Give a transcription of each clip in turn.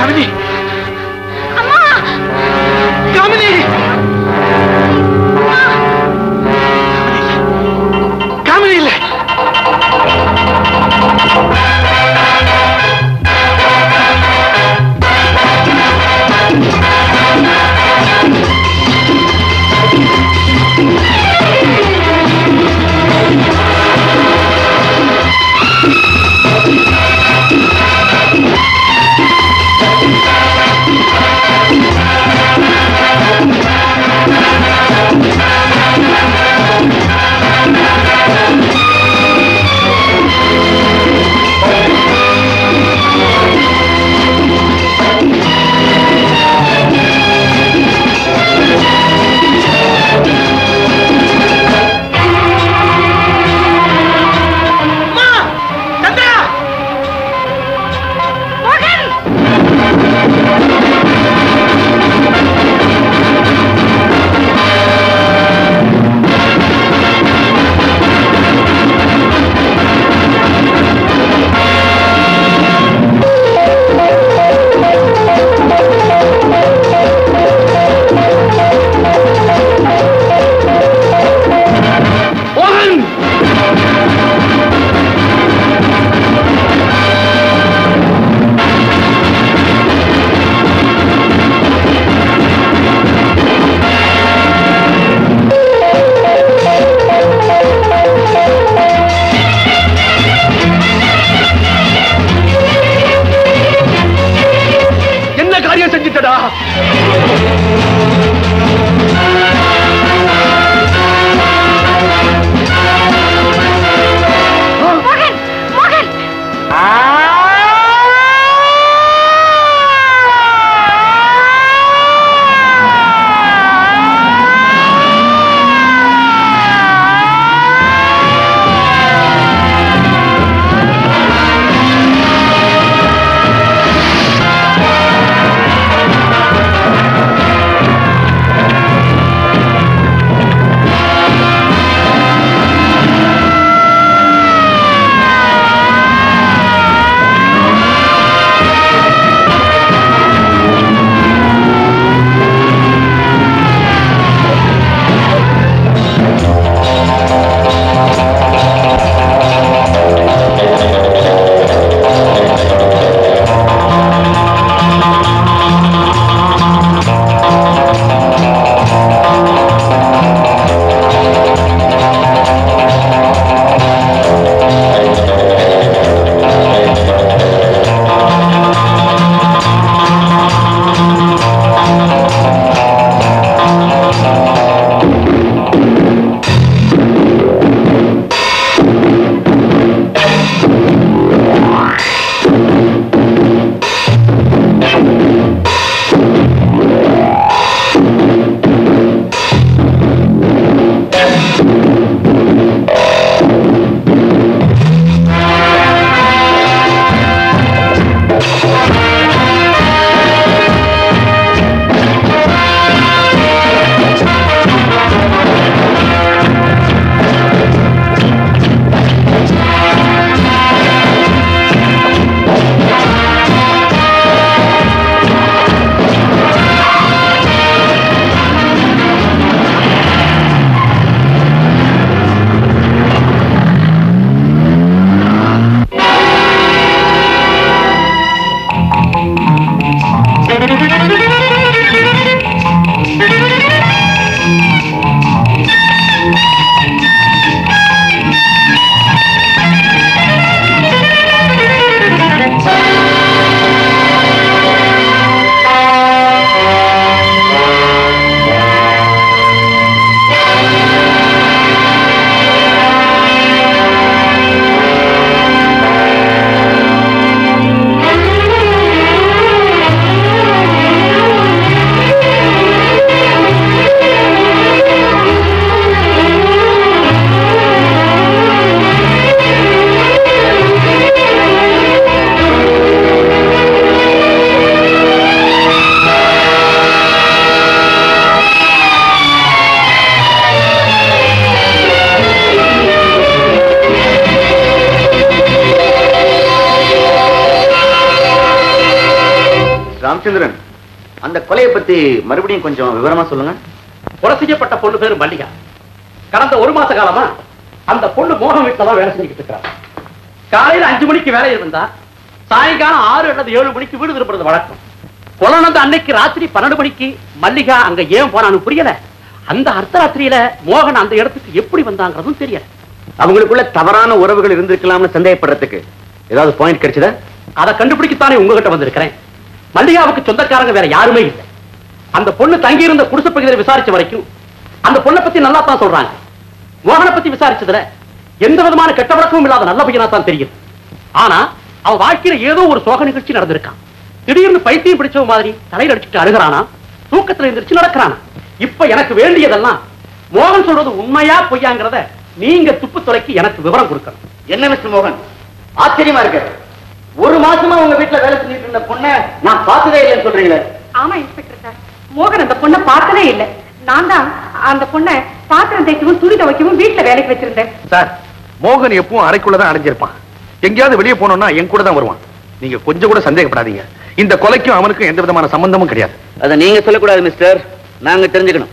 காமினி காமினி காமினி இல்ல ஆ ராமச்சந்திரன் அந்த கொலையை பத்தி மறுபடியும் கொஞ்சம் விவரமா சொல்லுங்க கொலை செய்யப்பட்ட பொண்ணு பேரு மல்லிகா கடந்த ஒரு மாச காலமா அந்த பொண்ணு மோகம் வீட்டுல தான் வேலை செஞ்சுக்கிட்டு இருக்கா காலையில அஞ்சு மணிக்கு வேலை இருந்தா சாயங்காலம் ஆறு அல்லது ஏழு மணிக்கு வீடு திருப்புறது வழக்கம் கொலை நடந்த அன்னைக்கு ராத்திரி பன்னெண்டு மணிக்கு மல்லிகா அங்க ஏன் போனான்னு புரியல அந்த அர்த்தராத்திரியில மோகன் அந்த இடத்துக்கு எப்படி வந்தாங்கிறதும் தெரியல அவங்களுக்குள்ள தவறான உறவுகள் இருந்திருக்கலாம்னு சந்தேகப்படுறதுக்கு ஏதாவது பாயிண்ட் கிடைச்சதா அதை கண்டுபிடிக்கத்தானே உங்ககிட்ட வந்திருக்கிறேன் மல்லிகாவுக்கு சொந்தக்காரங்க வேற யாருமே இல்லை அந்த பொண்ணு தங்கி இருந்த குடிசை பகுதியில் விசாரிச்ச வரைக்கும் அந்த பொண்ணை பத்தி நல்லா தான் சொல்றாங்க மோகனை பத்தி விசாரிச்சதுல எந்த விதமான கெட்ட வழக்கமும் இல்லாத நல்ல பையனா தான் தெரியுது ஆனா அவ வாழ்க்கையில ஏதோ ஒரு சோக நிகழ்ச்சி நடந்திருக்கான் திடீர்னு பைத்தியம் பிடிச்ச மாதிரி தலையில அடிச்சுட்டு அழுகிறானா தூக்கத்துல எந்திரிச்சு நடக்கிறானா இப்ப எனக்கு வேண்டியதெல்லாம் மோகன் சொல்றது உண்மையா பொய்யாங்கிறத நீங்க துப்பு துளைக்கு எனக்கு விவரம் கொடுக்கணும் என்ன மிஸ்டர் மோகன் ஆச்சரியமா இருக்கு ஒரு மாசமா உங்க வீட்டுல வேலை செஞ்சுட்டு இருந்த பொண்ணை நான் பார்த்ததே இல்லைன்னு சொல்றீங்களே ஆமா இன்ஸ்பெக்டர் சார் மோகன் அந்த பொண்ணை பார்த்ததே இல்ல நான் தான் அந்த பொண்ணை பாத்திரம் தேய்க்கவும் துணி துவைக்கவும் வீட்டுல வேலைக்கு வச்சிருந்தேன் சார் மோகன் எப்பவும் அறைக்குள்ளதான் அடைஞ்சிருப்பான் எங்கேயாவது வெளியே போனோம்னா என் கூட தான் வருவான் நீங்க கொஞ்சம் கூட சந்தேகப்படாதீங்க இந்த கொலைக்கும் அவனுக்கும் எந்த விதமான சம்பந்தமும் கிடையாது அதை நீங்க சொல்லக்கூடாது மிஸ்டர் நாங்க தெரிஞ்சுக்கணும்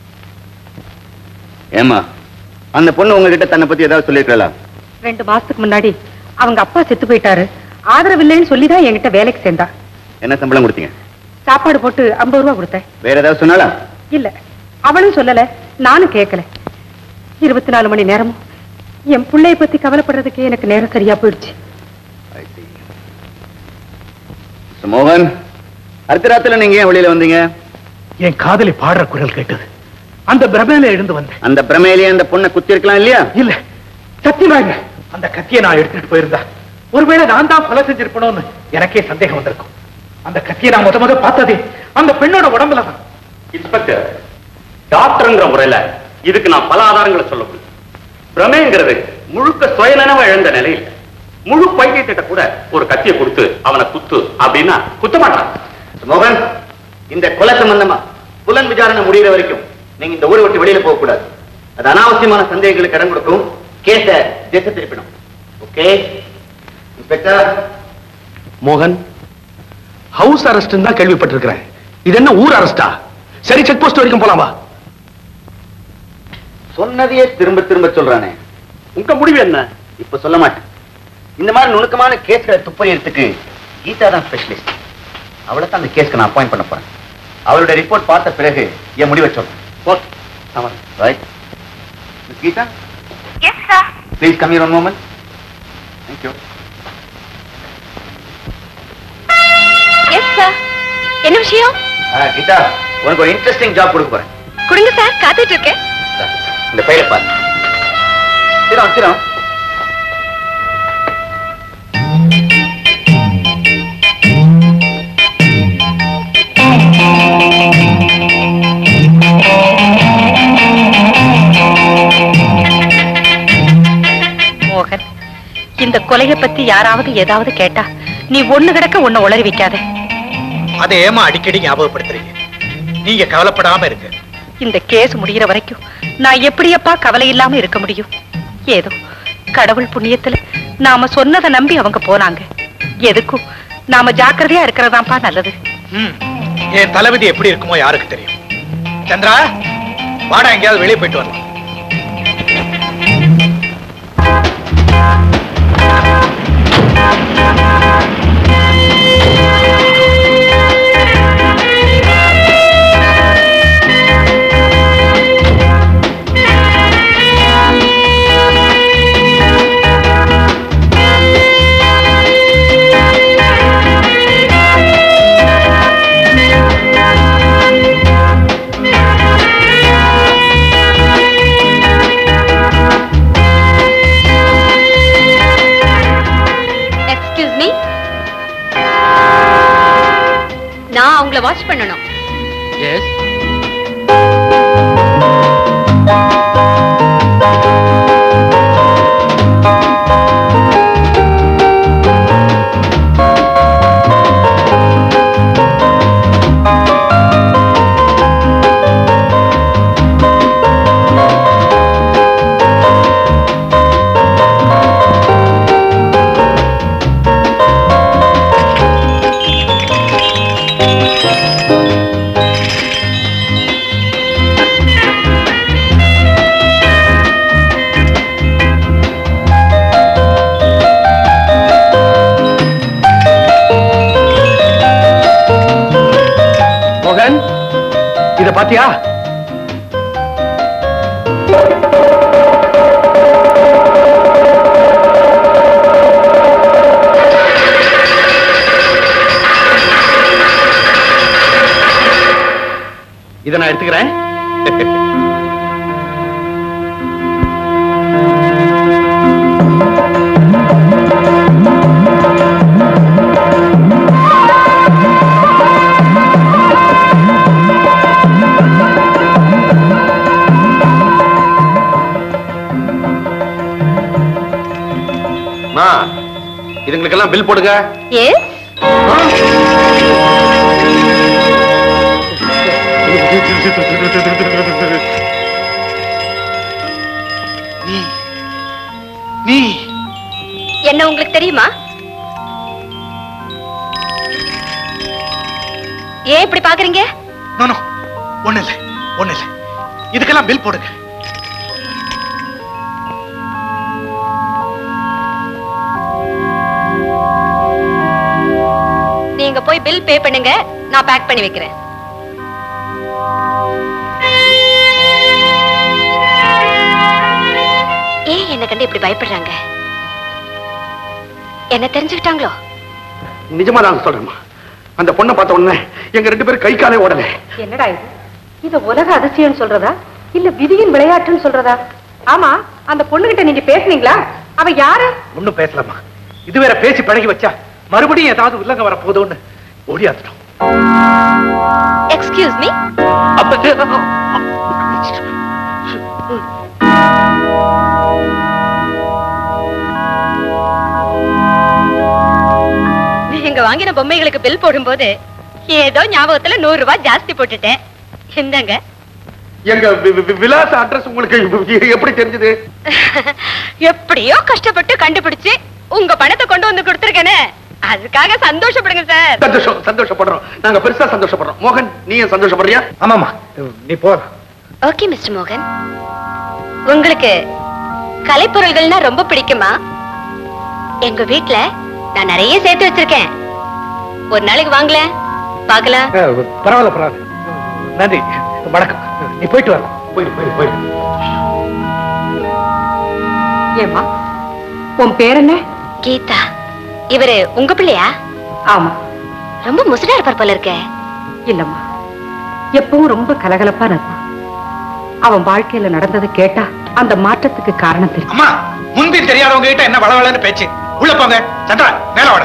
ஏமா அந்த பொண்ணு உங்ககிட்ட தன்னை பத்தி ஏதாவது சொல்லிருக்கலாம் ரெண்டு மாசத்துக்கு முன்னாடி அவங்க அப்பா செத்து போயிட்டாரு ஆதரவு இல்லைன்னு சொல்லிதான் என்கிட்ட வேலைக்கு சேர்ந்தா என்ன சம்பளம் கொடுத்தீங்க சாப்பாடு போட்டு ஐம்பது ரூபா கொடுத்தேன் வேற ஏதாவது சொன்னாலா இல்ல அவளும் சொல்லல நானும் கேட்கல இருபத்தி நாலு மணி நேரமும் என் பிள்ளைய பத்தி கவலைப்படுறதுக்கே எனக்கு நேரம் சரியா போயிடுச்சு மிஸ்டர் மோகன் அடுத்த ராத்திரில நீங்க ஏன் வெளியில வந்தீங்க என் காதலி பாடுற குரல் கேட்டது அந்த பிரமையில எழுந்து வந்தேன் அந்த பிரமையிலேயே அந்த பொண்ணை குத்தி இருக்கலாம் இல்லையா இல்ல சத்தியமா இல்ல அந்த கத்தியை நான் எடுத்துட்டு போயிருந்தா ஒருவேளை நான் தான் கொலை செஞ்சிருப்பணும்னு எனக்கே சந்தேகம் வந்திருக்கும் அந்த கத்தியை நான் முத முத பார்த்ததே அந்த பெண்ணோட உடம்புல தான் இன்ஸ்பெக்டர் டாக்டர்ங்கிற முறையில இதுக்கு நான் பல ஆதாரங்களை சொல்ல முடியும் பிரமேங்கிறது முழுக்க சுயநனவா எழுந்த நிலையில் முழு பைத்தியத்திட்ட கூட ஒரு கத்தியை கொடுத்து அவனை குத்து அப்படின்னா குத்த மாட்டான் மிஸ்டர் மோகன் இந்த கொலை சம்பந்தமா புலன் விசாரணை முடியிற வரைக்கும் நீங்க இந்த ஊரை விட்டு வெளியில போக கூடாது அது அனாவசியமான சந்தேகங்களுக்கு இடம் கொடுக்கும் கேஸ திசை திருப்பிடும் ஓகே இன்ஸ்பெக்டர் மோகன் ஹவுஸ் அரெஸ்ட் தான் கேள்விப்பட்டிருக்கிறேன் இது என்ன ஊர் அரெஸ்டா சரி செக் போஸ்ட் வரைக்கும் போலாமா சொன்னதையே திரும்ப திரும்ப சொல்றானே உங்க முடிவு என்ன இப்ப சொல்ல மாட்டேன் இந்த மாதிரி நுணுக்கமான கேஸ்களை துப்பறியறதுக்கு கீதா தான் ஸ்பெஷலிஸ்ட் அவளை தான் அந்த கேஸ்க்கு நான் அப்பாயிண்ட் பண்ண போறேன் அவளுடைய ரிப்போர்ட் பார்த்த பிறகு என் முடிவை சொல்றேன் ஓகே அவன் right miss Geetha yes sir please come here one moment thank you yes sir என்ன விஷயம் ஆ, கீதா உனக்கு ஒரு இன்ட்ரெஸ்டிங் ஜாப் கொடுக்க போறேன் கொடுங்க சார் காத்துட்டு இருக்கேன் இந்தா, இந்த ஃபைலை பாரு சிரம் சிரம் மோகன் இந்த கொலைய பத்தி யாராவது ஏதாவது கேட்டா நீ ஒண்ணு கிடக்க ஒண்ணு உளறி வைக்காத அதை ஏமா அடிக்கடி ஞாபகப்படுத்துறீங்க நீங்க கவலைப்படாம இருங்க இந்த கேஸ் முடியிற வரைக்கும் நான் எப்படியப்பா கவலை இல்லாம இருக்க முடியும் ஏதோ கடவுள் புண்ணியத்துல நாம சொன்னதை நம்பி அவங்க போனாங்க எதுக்கும் நாம ஜாக்கிரதையா இருக்கிறதாப்பா நல்லது ம், என் தளபதி எப்படி இருக்குமோ யாருக்கு தெரியும் சந்திரா வாடா எங்கேயாவது வெளியே போயிட்டு வரலாம் எக்ஸ்கியூஸ் மீ நான் அவங்கள வாட்ச் பண்ணணும் எஸ் பாத்தியா இதை நான் எடுத்துக்கிறேன் மா இதுங்களுக்கெல்லாம் பில் போடுங்க ஏ நீ நீ என்ன உங்களுக்கு தெரியுமா ஏன் இப்படி பாக்குறீங்க நோ நோ ஒண்ணு இல்ல ஒண்ணு இல்ல இதுக்கெல்லாம் பில் போடுங்க நீங்க போய் பில் பே பண்ணுங்க நான் பேக் பண்ணி வைக்கிறேன் ஏன் என்ன கண்டு இப்படி பயப்படுறாங்க என்ன தெரிஞ்சுக்கிட்டாங்களோ நிஜமா நான் சொல்றேம்மா அந்த பொண்ணை பார்த்த உடனே எங்க ரெண்டு பேரும் கை காலே ஓடல என்னடா இது இத உலக அதிசயம் சொல்றதா இல்ல விதியின் விளையாட்டுன்னு சொல்றதா ஆமா அந்த பொண்ணுகிட்ட நீங்க பேசுனீங்களா அவ யாரு ஒண்ணும் பேசலாமா இது வேற பேசி பழகி வச்சா மறுபடியும் ஏதாவது உள்ளங்க வர போதோன்னு ஓடியாத்துட்டோம் எக்ஸ்கியூஸ் மீ நீங்க வாங்கின பொம்மைகளுக்கு பில் போடும்போது ஏதோ ஞாபகத்துல நூறு ரூபாய் ஜாஸ்தி போட்டுட்டேன் இந்தாங்க எங்க வி- வி- விலாச அட்ரஸ் உங்களுக்கு எப்படி தெரிஞ்சது எப்படியோ கஷ்டப்பட்டு கண்டுபிடிச்சு உங்க பணத்தை கொண்டு வந்து கொடுத்துருக்கேனே அதுக்காக சந்தோஷப்படுங்க சார் சந்தோஷம் சந்தோஷப்படுறோம் நாங்க பெருசா சந்தோஷப்படுறோம் மோகன் நீ ஏன் சந்தோஷப்படுறியா ஆமாமா நீ போலாம் ஓகே மிஸ்டர் மோகன் உங்களுக்கு கலைப்பொருள்கள்னா ரொம்ப பிடிக்குமா எங்க வீட்ல நான் நிறைய சேர்த்து வச்சிருக்கேன் ஒரு நாளைக்கு வாங்கல பார்க்கலாம் அஹ், பரவாயில்ல பரவாயில்ல நன்றி வணக்கம் நீ போயிட்டு வரலாம் போயிடு போயிடு போயிடு ஏமா உன் பேர் என்ன கீதா இவரு உங்க பிள்ளையா ஆமா ரொம்ப முசுடா இருப்பார் போல இருக்கே இல்லம்மா எப்பவும் ரொம்ப கலகலப்பா இருப்பான் அவன் வாழ்க்கையில நடந்ததை கேட்டா அந்த மாற்றத்துக்கு காரணம் தெரியும் அம்மா முன்பின் தெரியாதவங்க கிட்ட என்ன வளவளன்னு பேச்சு உள்ள போங்க சந்திரா மேல வாட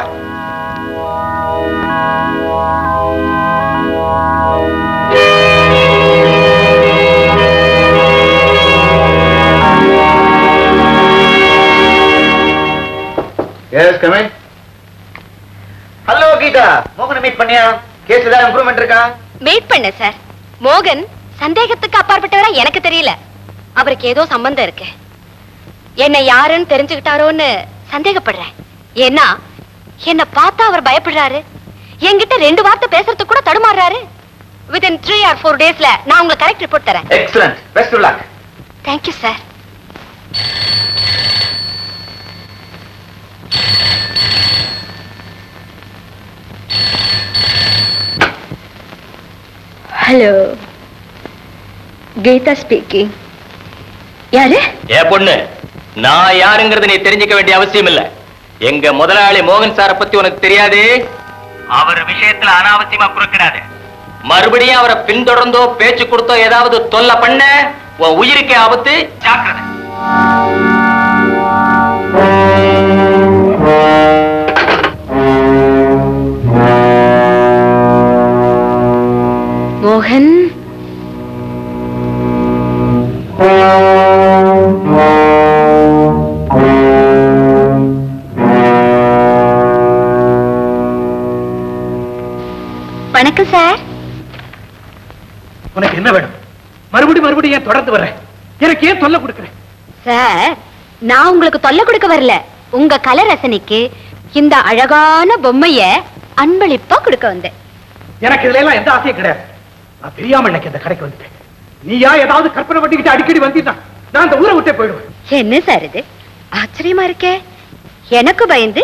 எஸ் கமே ஹலோ கீதா மோகனை மீட் பண்ணியா கேஸ் ஏதாவது இம்ப்ரூவ்மெண்ட் இருக்கா வெயிட் பண்ண சார் மோகன் சந்தேகத்துக்கு அப்பாற்பட்டவரா எனக்கு தெரியல அவருக்கு ஏதோ சம்பந்தம் இருக்கு என்ன யாருன்னு தெரிஞ்சுக்கிட்டாரோன்னு சந்தேகப்படுறேன் ஏன்னா என்ன பார்த்தா அவர் பயப்படுறாரு என்கிட்ட ரெண்டு வார்த்தை பேசுறதுக்கு கூட தடுமாறுறாரு வித்தின் த்ரீ ஆர் ஃபோர் டேஸ்ல நான் உங்களுக்கு கரெக்ட் ரிப்போர்ட் தரேன் excellent best luck thank you sir hello Geetha speaking யாரு ஏ பொண்ணு நான் யாருங்கிறது நீ தெரிஞ்சுக்க வேண்டிய அவசியம் இல்ல எங்க முதலாளி மோகன் சார பத்தி உனக்கு தெரியாது அவர் விஷயத்துல அனாவசியமா குறுக்கிடாது மறுபடியும் அவரை பின்தொடர்ந்தோ பேச்சு கொடுத்தோ ஏதாவது தொல்லை பண்ண உன் உயிருக்கே ஆபத்து ஜாக்கிரதை மோகன் வணக்கம் சார் உனக்கு என்ன வேணும் மறுபடியும் மறுபடியும் ஏன் தொடர்ந்து வர்றேன் எனக்கு ஏன் தொல்லை கொடுக்குறேன் சார் நான் உங்களுக்கு தொல்லை கொடுக்க வரல உங்க கலை ரசனைக்கு இந்த அழகான பொம்மைய அன்பளிப்பா கொடுக்க வந்தேன் எனக்கு இதுல எல்லாம் எந்த ஆசையும் கிடையாது நான் தெரியாம இன்னைக்கு இந்த கடைக்கு வந்துட்டேன் நீயா ஏதாவது கற்பனை பண்ணிக்கிட்டு அடிக்கடி வந்தீங்கன்னா நான் இந்த ஊரை விட்டே போயிடுவேன் என்ன சார் இது ஆச்சரியமா இருக்கே எனக்கு பயந்து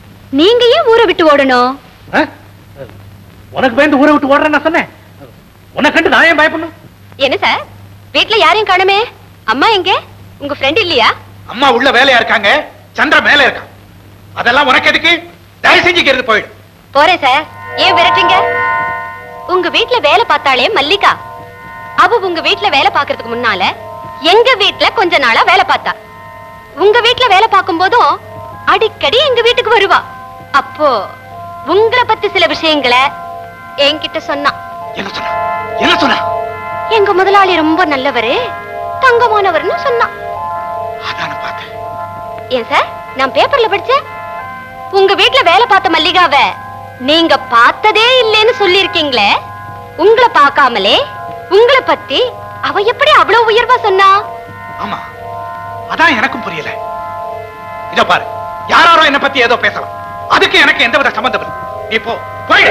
நீங்க ஏன் ஊரை விட்டு ஓடணும் ஆ? உனக்கு பயந்து ஊரை விட்டு ஓடுறேன்னு நான் சொன்னேன் உன்னை கண்டு நான் ஏன் பயப்படணும் என்ன சார் வீட்ல யாரையும் காணுமே அம்மா எங்க உங்க ஃப்ரெண்ட் இல்லையா அம்மா உள்ள வேலையா இருக்காங்க சந்திர மேல இருக்கான் அதெல்லாம் உனக்கு எதுக்கு தயவு செஞ்சுக்கிறது போயிடு போறேன் சார் ஏன் விரட்டுங்க உங்க வீட்ல வேலை பார்த்தாலே மல்லிகா அவ உங்க வீட்ல வேலை பார்க்கறதுக்கு முன்னால எங்க வீட்ல கொஞ்ச நாளா வேலை பார்த்தா உங்க வீட்ல வேலை பார்க்கும் போதும் அடிக்கடி எங்க வீட்டுக்கு வருவா அப்போ உங்களை பத்தி சில விஷயங்களை என்கிட்ட சொன்னா என்ன சொன்னா என்ன சொன்னா எங்க முதலாளி ரொம்ப நல்லவரு தங்கமானவர்னு சொன்னா அதான பார்த்தேன் ஏன் சார் நான் பேப்பர்ல படிச்சேன் உங்க வீட்ல வேலை பார்த்த மல்லிகாவ நீங்க பார்த்ததே இல்லைன்னு சொல்லிருக்கீங்களே உங்களை பார்க்காமலே உங்களை பத்தி அவ எப்படி அவ்வளவு உயர்வா சொன்னா ஆமா அதான் எனக்கும் புரியல இத பாரு யாராரோ என்ன பத்தி ஏதோ பேசலாம் அதுக்கு எனக்கு எந்தவித சம்பந்தம் இல்லை நீ போ போயிடு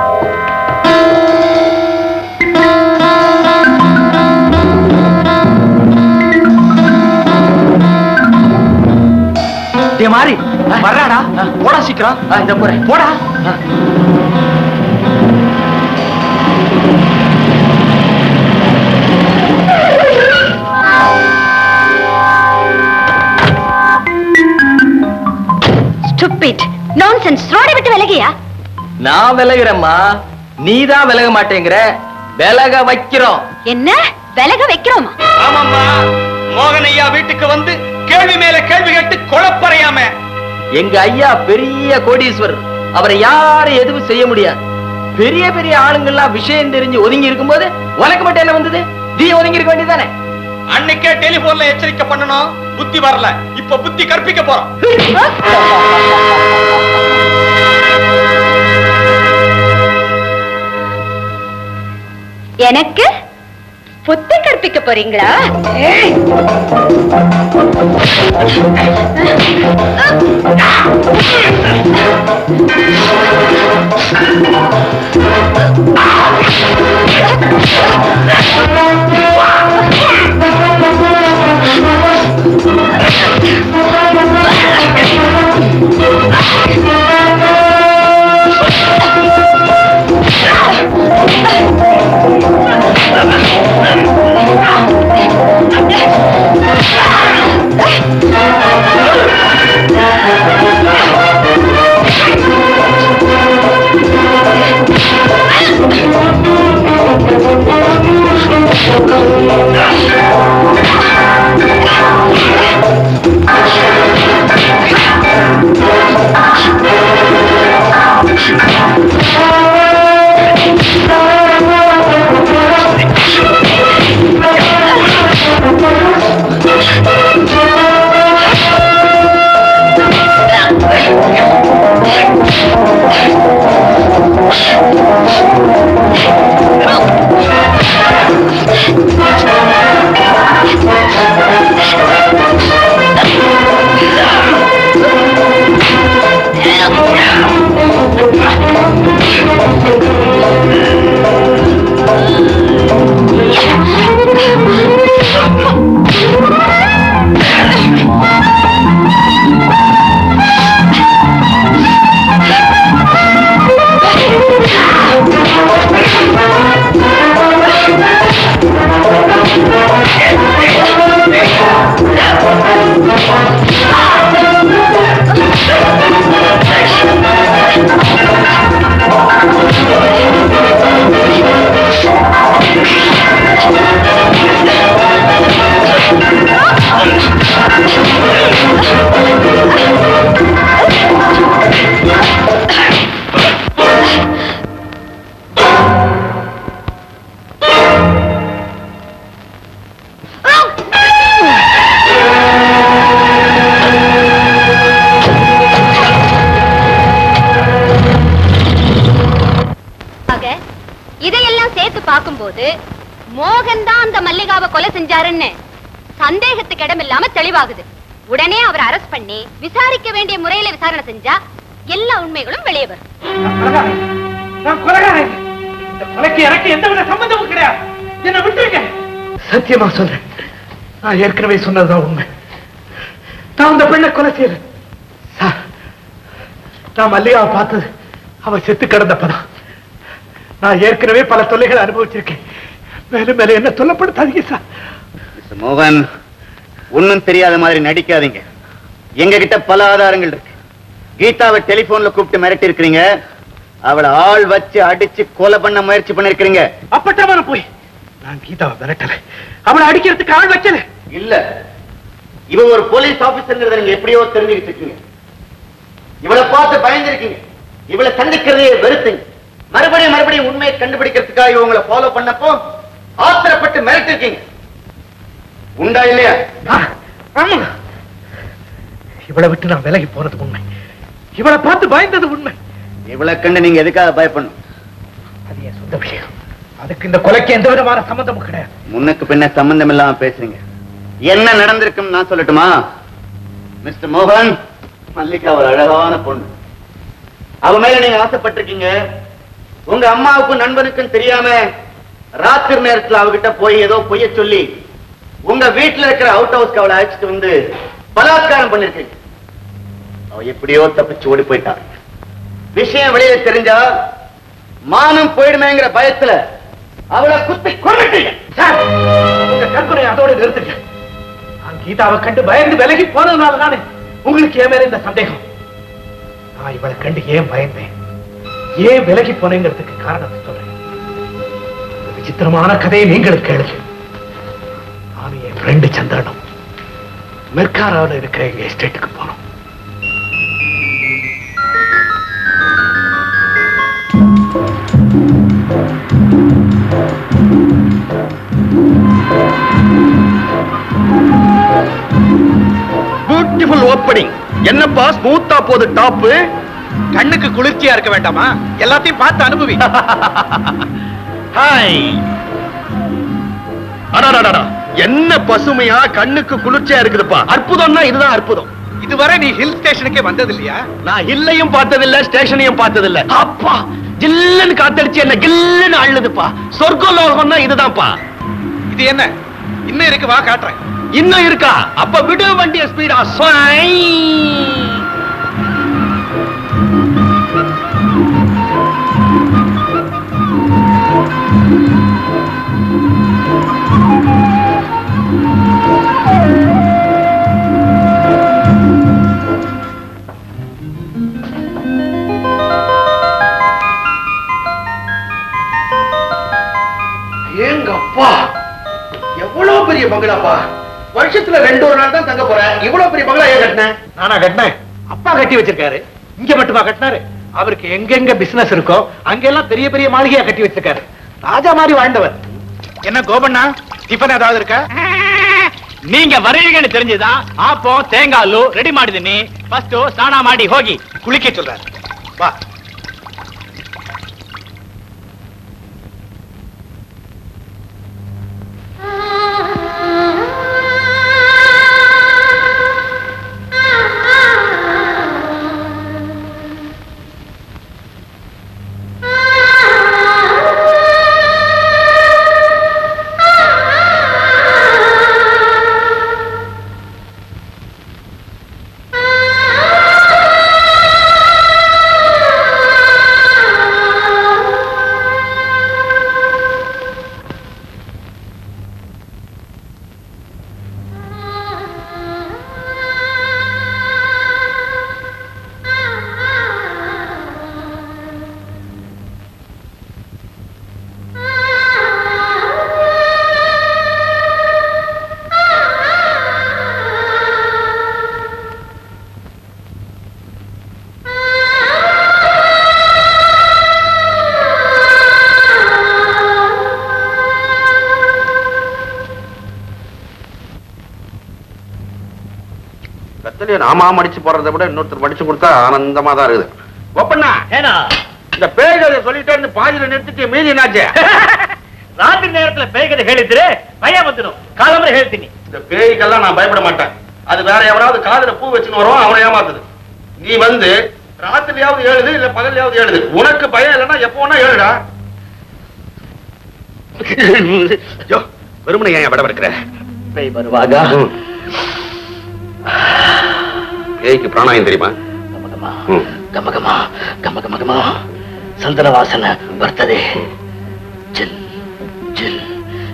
மாறி வர்றாடா போடா சீக்கிரம் இந்த போறேன் போடா ஸ்டூபிட் நான்சென்ஸ் ரோட விட்டு விலகியா நான் விலகுறேம்மா நீதான் விலக மாட்டேங்கிற விலக வைக்கிறோம் என்ன விலக வைக்கிறோமா ஆமாம்மா மோகன் ஐயா வீட்டுக்கு வந்து கேள்வி மேல கேள்வி கேட்டு குழப்பறையாம எங்க ஐயா பெரிய கோடீஸ்வரர் அவரை யாரும் எதுவும் செய்ய முடியாது பெரிய பெரிய ஆளுங்கெல்லாம் விஷயம் தெரிஞ்சு ஒதுங்கி இருக்கும்போது உனக்கு மட்டும் என்ன வந்தது நீ ஒதுங்கி இருக்க வேண்டியதானே அன்னைக்கே டெலிபோன்ல எச்சரிக்கை பண்ணணும் புத்தி வரல இப்ப புத்தி கற்பிக்க போறோம் எனக்கு புத்தி கற்பிக்க போறீங்களா ஆக, இதையெல்லாம் சேர்த்து பார்க்கும்போது மோகன் தான் அந்த மல்லிகாவை கொலை செஞ்சாருன்னு சந்தேகத்துக்கு இடம் இல்லாம தெளிவாகுது உடனே அவரை அரெஸ்ட் பண்ணி விசாரிக்க வேண்டிய முறையில விசாரணை செஞ்சா எல்லா உண்மைகளும் வெளியே வரும் நான் கொலைகாரன் இல்லை. இந்த கொலைக்கு எனக்கு எந்தவித சம்பந்தமும் கிடையாது என்ன விட்டுருங்க சத்தியமா சொல்றேன் நான் ஏற்கனவே சொன்னதுதான் உண்மை நான் அந்த பெண்ணை கொலை செய்யல சார் நான் மல்லிகாவை பார்த்தது அவ செத்து கிடந்தப்பதான் நான் ஏற்கனவே பல தொல்லைகளை அனுபவிச்சிருக்கேன் மேலும் மேல என்ன சொல்லப்படுத்தாதீங்க சார் மிஸ்டர் மோகன் ஒண்ணும் தெரியாத மாதிரி நடிக்காதீங்க எங்க கிட்ட பல ஆதாரங்கள் இருக்கு கீதாவை டெலிபோன்ல கூப்பிட்டு மிரட்டி இருக்கிறீங்க அவளை ஆள் வச்சு அடிச்சு கொலை பண்ண முயற்சி பண்ணிருக்கிறீங்க அப்பட்டமான போய் நான் கீதாவை மிரட்டல அவளை அடிக்கிறதுக்கு ஆள் வைக்கல இல்ல இவ ஒரு போலீஸ் ஆபீசர்ங்கிறத நீங்க எப்படியோ தெரிஞ்சுக்கிட்டு இருக்கீங்க இவளை பார்த்து பயந்துருக்கீங்க இவளை கண்டுக்கிறதே வெறுத்தீங்க மறுபடியும் மறுபடியும் உண்மையை கண்டுபிடிக்கிறதுக்காக இவங்களை ஃபாலோ பண்ணப்போ ஆத்திரப்பட்டு மிரட்டிருக்கீங்க உண்டா இல்லையா ஆ, ஆமா இவளை விட்டு நான் விலகி போனது உண்மை இவளை பார்த்து பயந்தது உண்மை இவளை கண்டு நீங்க எதுக்காக பயப்படணும் அது என் சொந்த விஷயம் அதுக்கு இந்த கொலைக்கு எந்த விதமான சம்பந்தமும் கிடையாது முன்னுக்கு பின்ன சம்பந்தம் இல்லாம பேசுறீங்க என்ன நடந்திருக்கும் நான் சொல்லட்டுமா மிஸ்டர் மோகன் மல்லிகா ஒரு அழகான பொண்ணு அவ மேல நீங்க ஆசைப்பட்டிருக்கீங்க உங்க அம்மாவுக்கும் நண்பனுக்கும் தெரியாம ராத்திரி நேரத்துல அவகிட்ட போய் ஏதோ பொய்ய சொல்லி உங்க வீட்டுல இருக்கிற அவுட் ஹவுஸ்க்கு அவளை அழைச்சிட்டு வந்து பலாத்காரம் பண்ணிருக்கீங்க அவ எப்படியோ தப்பிச்சு ஓடி போயிட்டா விஷயம் வெளியில தெரிஞ்சா மானம் போயிடுமேங்கிற பயத்துல அவளை குத்தி கொண்டுட்டீங்க சார் உங்க கற்பனை அதோட நிறுத்துங்க நான் கீதாவை கண்டு பயந்து விலகி போனதுனால தானே உங்களுக்கு ஏன் மேல இந்த சந்தேகம் நான் இவளை கண்டு ஏன் பயந்தேன் ஏன் விலகி போனேங்கிறதுக்கு காரணத்தை சொல்றேன் இந்த விசித்திரமான கதையை நீங்களும் கேளுங்க நானும் என் ஃப்ரெண்டு சந்திரனும் மெர்காராவில் இருக்கிற எங்க எஸ்டேட்டுக்கு போனோம் பியூட்டிஃபுல் ஓப்பனிங் என்னப்பா ஸ்மூத்தா போகுது டாப்பு கண்ணுக்கு குளிர்ச்சியா இருக்க வேண்டாமா எல்லாத்தையும் பார்த்து அனுபவி ஹாய் அடாடாடா என்ன பசுமையா கண்ணுக்கு குளிர்ச்சியா இருக்குதுப்பா அற்புதம்னா இதுதான் அற்புதம் இதுவரை நீ ஹில் ஸ்டேஷனுக்கே வந்தது இல்லையா நான் ஹில்லையும் பார்த்ததில்ல ஸ்டேஷனையும் பார்த்ததில்ல அப்பா ஜில்லுன்னு காத்தடிச்சு என்ன கில்லுன்னு அள்ளுதுப்பா சொர்க்க லோகம்னா இதுதான்ப்பா இது என்ன இன்னும் இருக்கு வா காட்டுறேன் இன்னும் இருக்கா அப்ப விடு வண்டிய ஸ்பீடா ஏங்கப்பா எவ்வளவு பெரிய பங்களாப்பா வருஷத்துல ரெண்டு ஒரு நாள் தான் தங்க போறேன் இவ்வளவு பெரிய பங்களா ஏன் கட்டினேன் நானா கட்டினேன் அப்பா கட்டி வச்சிருக்காரு இங்க மட்டுமா கட்டினாரு அவருக்கு எங்கெங்க பிசினஸ் இருக்கோ அங்கெல்லாம் பெரிய பெரிய மாளிகையா கட்டி வச்சிருக்காரு ராஜா மாதிரி வாழ்ந்தவர் என்ன கோபண்ணா டிஃபன் ஏதாவது இருக்கா நீங்க வருவீங்கன்னு தெரிஞ்சுதான் ஆப்போ தேங்காய் ரெடி ಮಾಡಿದೀನಿ ಫಸ್ಟ್ ಸ್ನಾನ ಮಾಡಿ ಹೋಗಿ குளிக்க சொல்றாரு வா கத்தலைய நாமா மடிச்சு போறதை விட இன்னொருத்தர் மடிச்சு கொடுத்தா ஆனந்தமா தான் இருக்குது ஒப்பண்ணா ಏನೋ இந்த பேய்களை சொல்லிட்டே இருந்து பாதியில நிறுத்திட்டு மீதி என்னாச்சு ರಾತ್ರಿ ನೇರத்துல ಬೇಗದ ಹೇಳಿದ್ರೆ ಭಯ ಬಂತು ಕಾಲಂಬರೆ ಹೇಳ್ತೀನಿ இந்த பேய்க்கெல்லாம் நான் பயப்பட மாட்டேன் அது வேற எவனாவது காதுல பூ வச்சுன்னு வரும் அவனை ஏமாத்துது நீ வந்து ராத்திரியாவது எழுது இல்ல பகல்லையாவது எழுது உனக்கு பயம் இல்லைன்னா எப்போ வேணா எழுடா ஐயோ வெறுமனை ஏன் விட இருக்கிற பேய் வருவாக பேய்க்கு பிராணாயம் தெரியுமா ಗಮಗಮ ಹ್ಮ್. ಗಮಗಮ ಗಮಗಮಗಮ ಸಂದನ ವಾಸನ ಬರ್ತದೆ ಜಿಲ್ ಜಿಲ್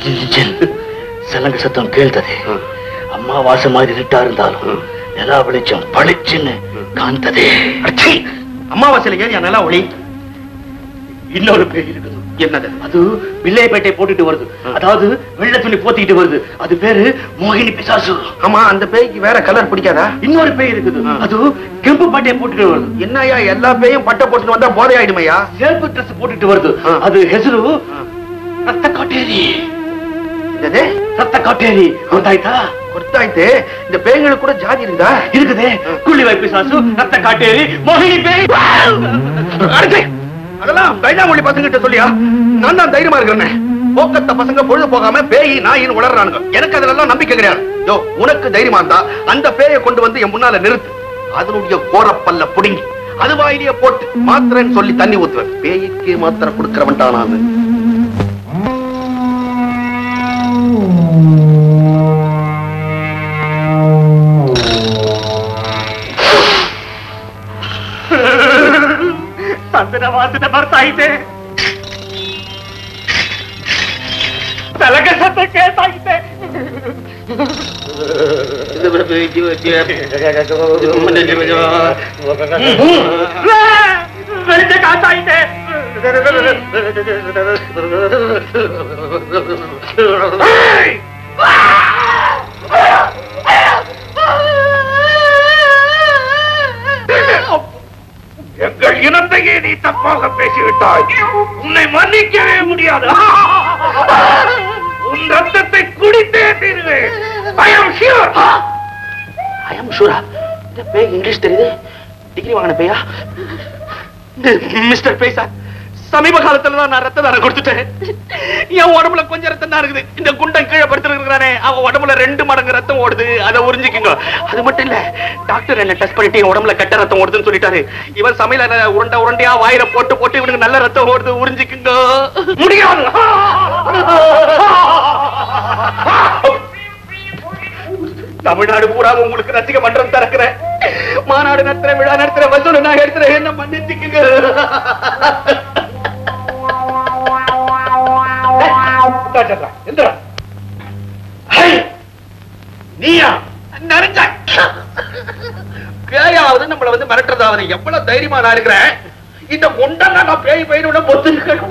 சலங்க சத்தம் கேள்ததே அம்மாவாசை மாதிரி இருட்டா இருந்தாலும் நிலா வெளிச்சம் பளிச்சுன்னு காந்ததே அடச்சீ! அமாவாசையில ஏன் என் நிலா ஒளி இன்னொரு பேய் இருக்குது என்னது அது பிள்ளைப்பேட்டை போட்டுட்டு வருது அதாவது வெள்ளை துணி போத்திக்கிட்டு வருது அது பேரு மோகினி பிசாசு ஆமா அந்த பேய்க்கு வேற கலர் பிடிக்காதா இன்னொரு பேய் இருக்குது அது கெம்பு பாட்டையை போட்டுட்டு வருது என்னய்யா எல்லா பேயும் பட்டை போட்டுட்டு வந்தா போதை ஆயிடுமையா சேப்பு ட்ரெஸ் போட்டுட்டு வருது ஆ. அது ஹெசரு ரத்த காட்டேரி என்னது ரத்த காட்டேரி ಗೊತ್ತಾಯ್ತಾ கொடுத்தாயிட்டு இந்த பேய்களுக்கு கூட ஜாதி இருந்தா இருக்குது குள்ளி வைப்பு சாசு ரத்த காட்டேரி மோகினி பேய் அடச்சே! அதெல்லாம் கைதாமொழி பசங்க கிட்ட சொல்லியா நான் தான் தைரியமா இருக்கிறேன் போக்கத்த பசங்க பொழுது போகாம பேய் நாயின்னு உளறானுங்க எனக்கு அதுல நம்பிக்கை கிடையாது யோ உனக்கு தைரியமா இருந்தா அந்த பேயை கொண்டு வந்து என் முன்னால நிறுத்து அதனுடைய கோரப்பல்ல புடுங்கி அது வாயிலேயே போட்டு மாத்திரைன்னு சொல்லி தண்ணி ஊத்துவேன் பேய்க்கு மாத்திரை கொடுக்கிறவன்டா நான் ಸಂದನ ವಾಸನೆ ಬರ್ತಾ ಇದೆ ತಲಗ ಸತ್ತ ಕೇಳ್ತಾ ಇದೆ ಬೆಳಿಗ್ಗೆ ಕಾಣ್ತಾ ಇದೆ எங்கள் இனத்தையே நீ தப்பாக பேசிவிட்டாய் உன்னை மன்னிக்கவே முடியாது உன் ரத்தத்தை குடித்தே தீருவேன் ஐ அம் ஷியூர் ஐ அம் ஷூரா இந்த பேய் இங்கிலீஷ் தெரியுது டிகிரி வாங்கின பேயா மிஸ்டர் பேய் சார் சமீப காலத்துல தான் நான் ரத்த தானம் கொடுத்துட்டேன் என் உடம்புல கொஞ்சம் ரத்தம் தான் இருக்குது இந்த குண்டன் கீழே படுத்துருக்கானே அவன் உடம்புல ரெண்டு மடங்கு ரத்தம் ஓடுது அதை உறிஞ்சிக்குங்க அது மட்டும் இல்ல டாக்டர் என்ன டெஸ்ட் பண்ணிட்டு என் உடம்புல கெட்ட ரத்தம் ஓடுதுன்னு சொல்லிட்டாரு இவன் சமையல உருண்டை உருண்டையா வாயில போட்டு போட்டு இவனுக்கு நல்ல ரத்தம் ஓடுது உறிஞ்சிக்குங்க முடியாது தமிழ்நாடு பூரா உங்களுக்கு ரசிக மன்றம் திறக்கிறேன் மாநாடு நடத்துறேன் விழா நடத்துறேன் வசூல் நான் எடுத்துறேன் என்ன மன்னிச்சுக்குங்க உட்கார்ந்துடுறா, எந்திரா. ஹை! நீயா நரஞ்ச பேயாவது நம்மள வந்து மிரட்டுறதாவது எவ்வளவு தைரியமா நான் இருக்கிறேன் இந்த முண்டங்க நான் பேய் பேய் பொத்து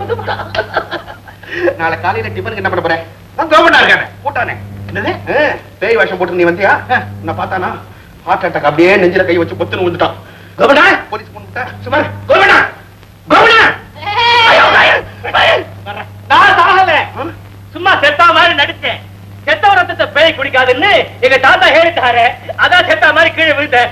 நாளை காலையில டிஃபனுக்கு என்ன பண்ண போறேன் நான் கவர்மெண்டா இருக்கேன் கூட்டானே என்னது ஆ, பேய் வேஷம் போட்டு நீ வந்தியா ஆ, நான் பார்த்தானா ஹார்ட் அட்டாக் அப்படியே நெஞ்சில கை வச்சு பொத்துன்னு விழுந்துட்டான் கவர்மெண்டா போலீஸ் கொண்டு சும்மா கவர்மெண்டா கவர்மெண்டா ஐயோ, பயல், பயல். நான் சாகல சும்மா செத்தா மாதிரி நடிச்சேன் செத்த ரத்தத்தை பேய் குடிக்காதுன்னு எங்க தாத்தா ಹೇಳಿದ್ದಾರೆ அதான் செத்தா மாதிரி கீழே விழுந்தேன்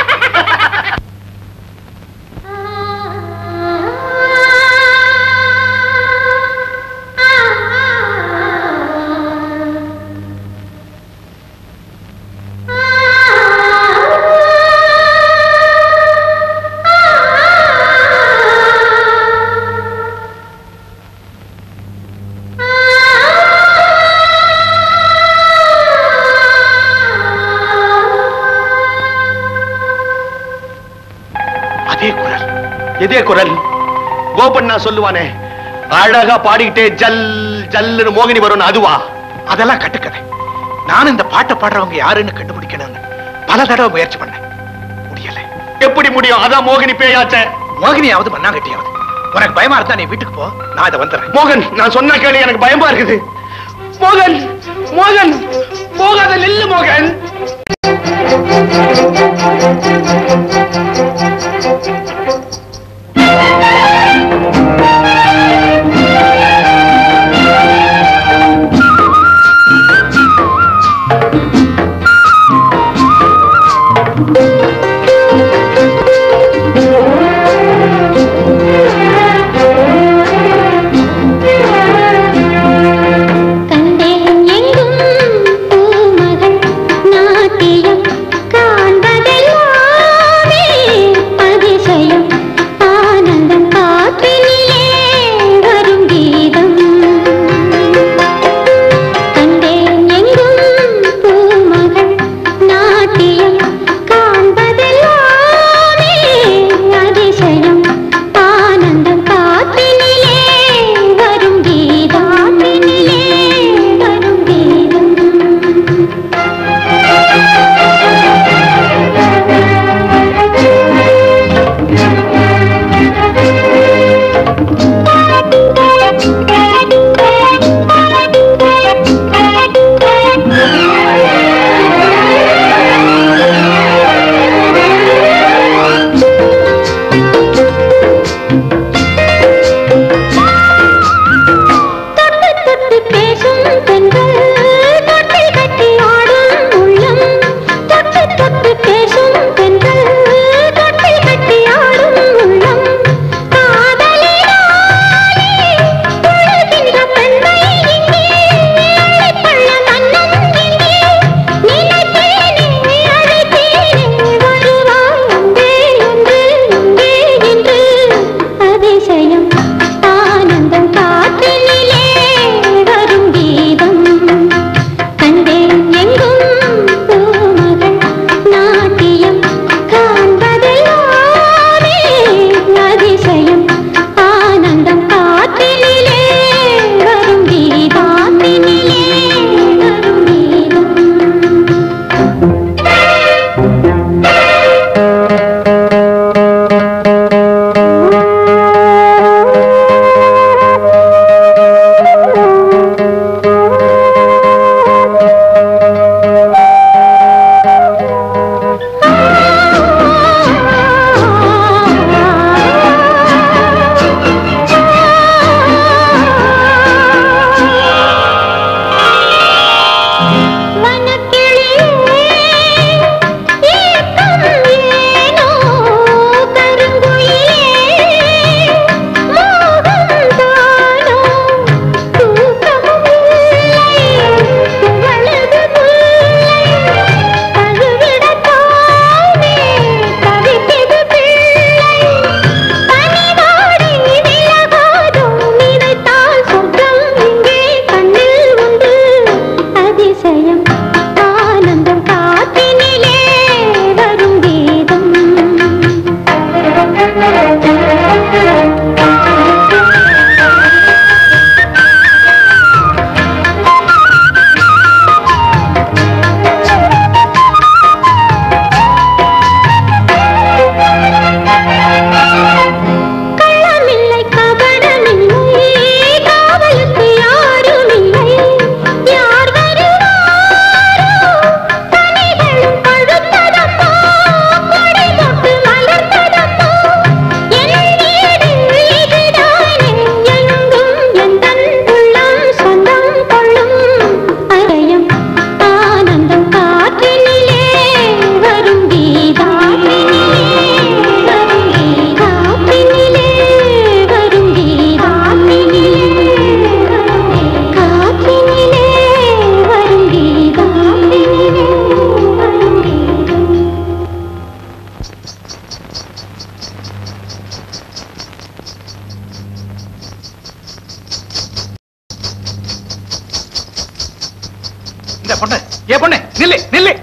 அதே குரல் எதே குரல் கோபண்ணா சொல்லுவானே அழகா பாடிக்கிட்டே ஜல் ஜல்லுன்னு மோகினி வரும்னு அதுவா அதெல்லாம் கட்டுக்கதை நான் இந்த பாட்டை பாடுறவங்க யாருன்னு கண்டுபிடிக்கணும்னு பல தடவை முயற்சி பண்ணேன் முடியல எப்படி முடியும் அதான் மோகினி பேயாச்சே மோகினியாவது மண்ணாங்கட்டியாவது உனக்கு பயமா இருந்தா நீ வீட்டுக்கு போ நான் இதை வந்துடுறேன் மோகன் நான் சொன்ன கேள்வி எனக்கு பயமா இருக்குது மோகன் மோகன் போகாத நில்லு மோகன் கண்டேன் எங்கும் பூமகள் நாட்டியம் காண்பதே இந்த பொண்ணு ஏ பொண்ணு நில்லு நில்லு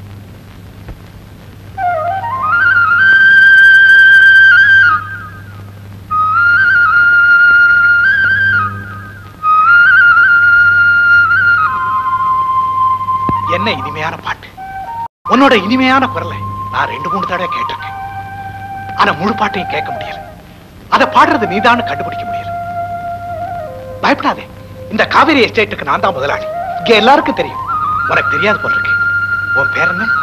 என்ன இனிமையான பாட்டு உன்னோட இனிமையான குரலை நான் ரெண்டு மூணு தடவை கேட்டிருக்கேன் ஆனா முழு பாட்டையும் கேட்க முடியல அதை பாடுறது நீதான்னு கண்டுபிடிக்க முடியல பயப்படாதே இந்த காவேரி எஸ்டேட்டுக்கு நான் தான் முதலாளி இங்க எல்லாருக்கும் தெரியும் உனக்கு தெரியாது போல இருக்கு உன் பேர் என்ன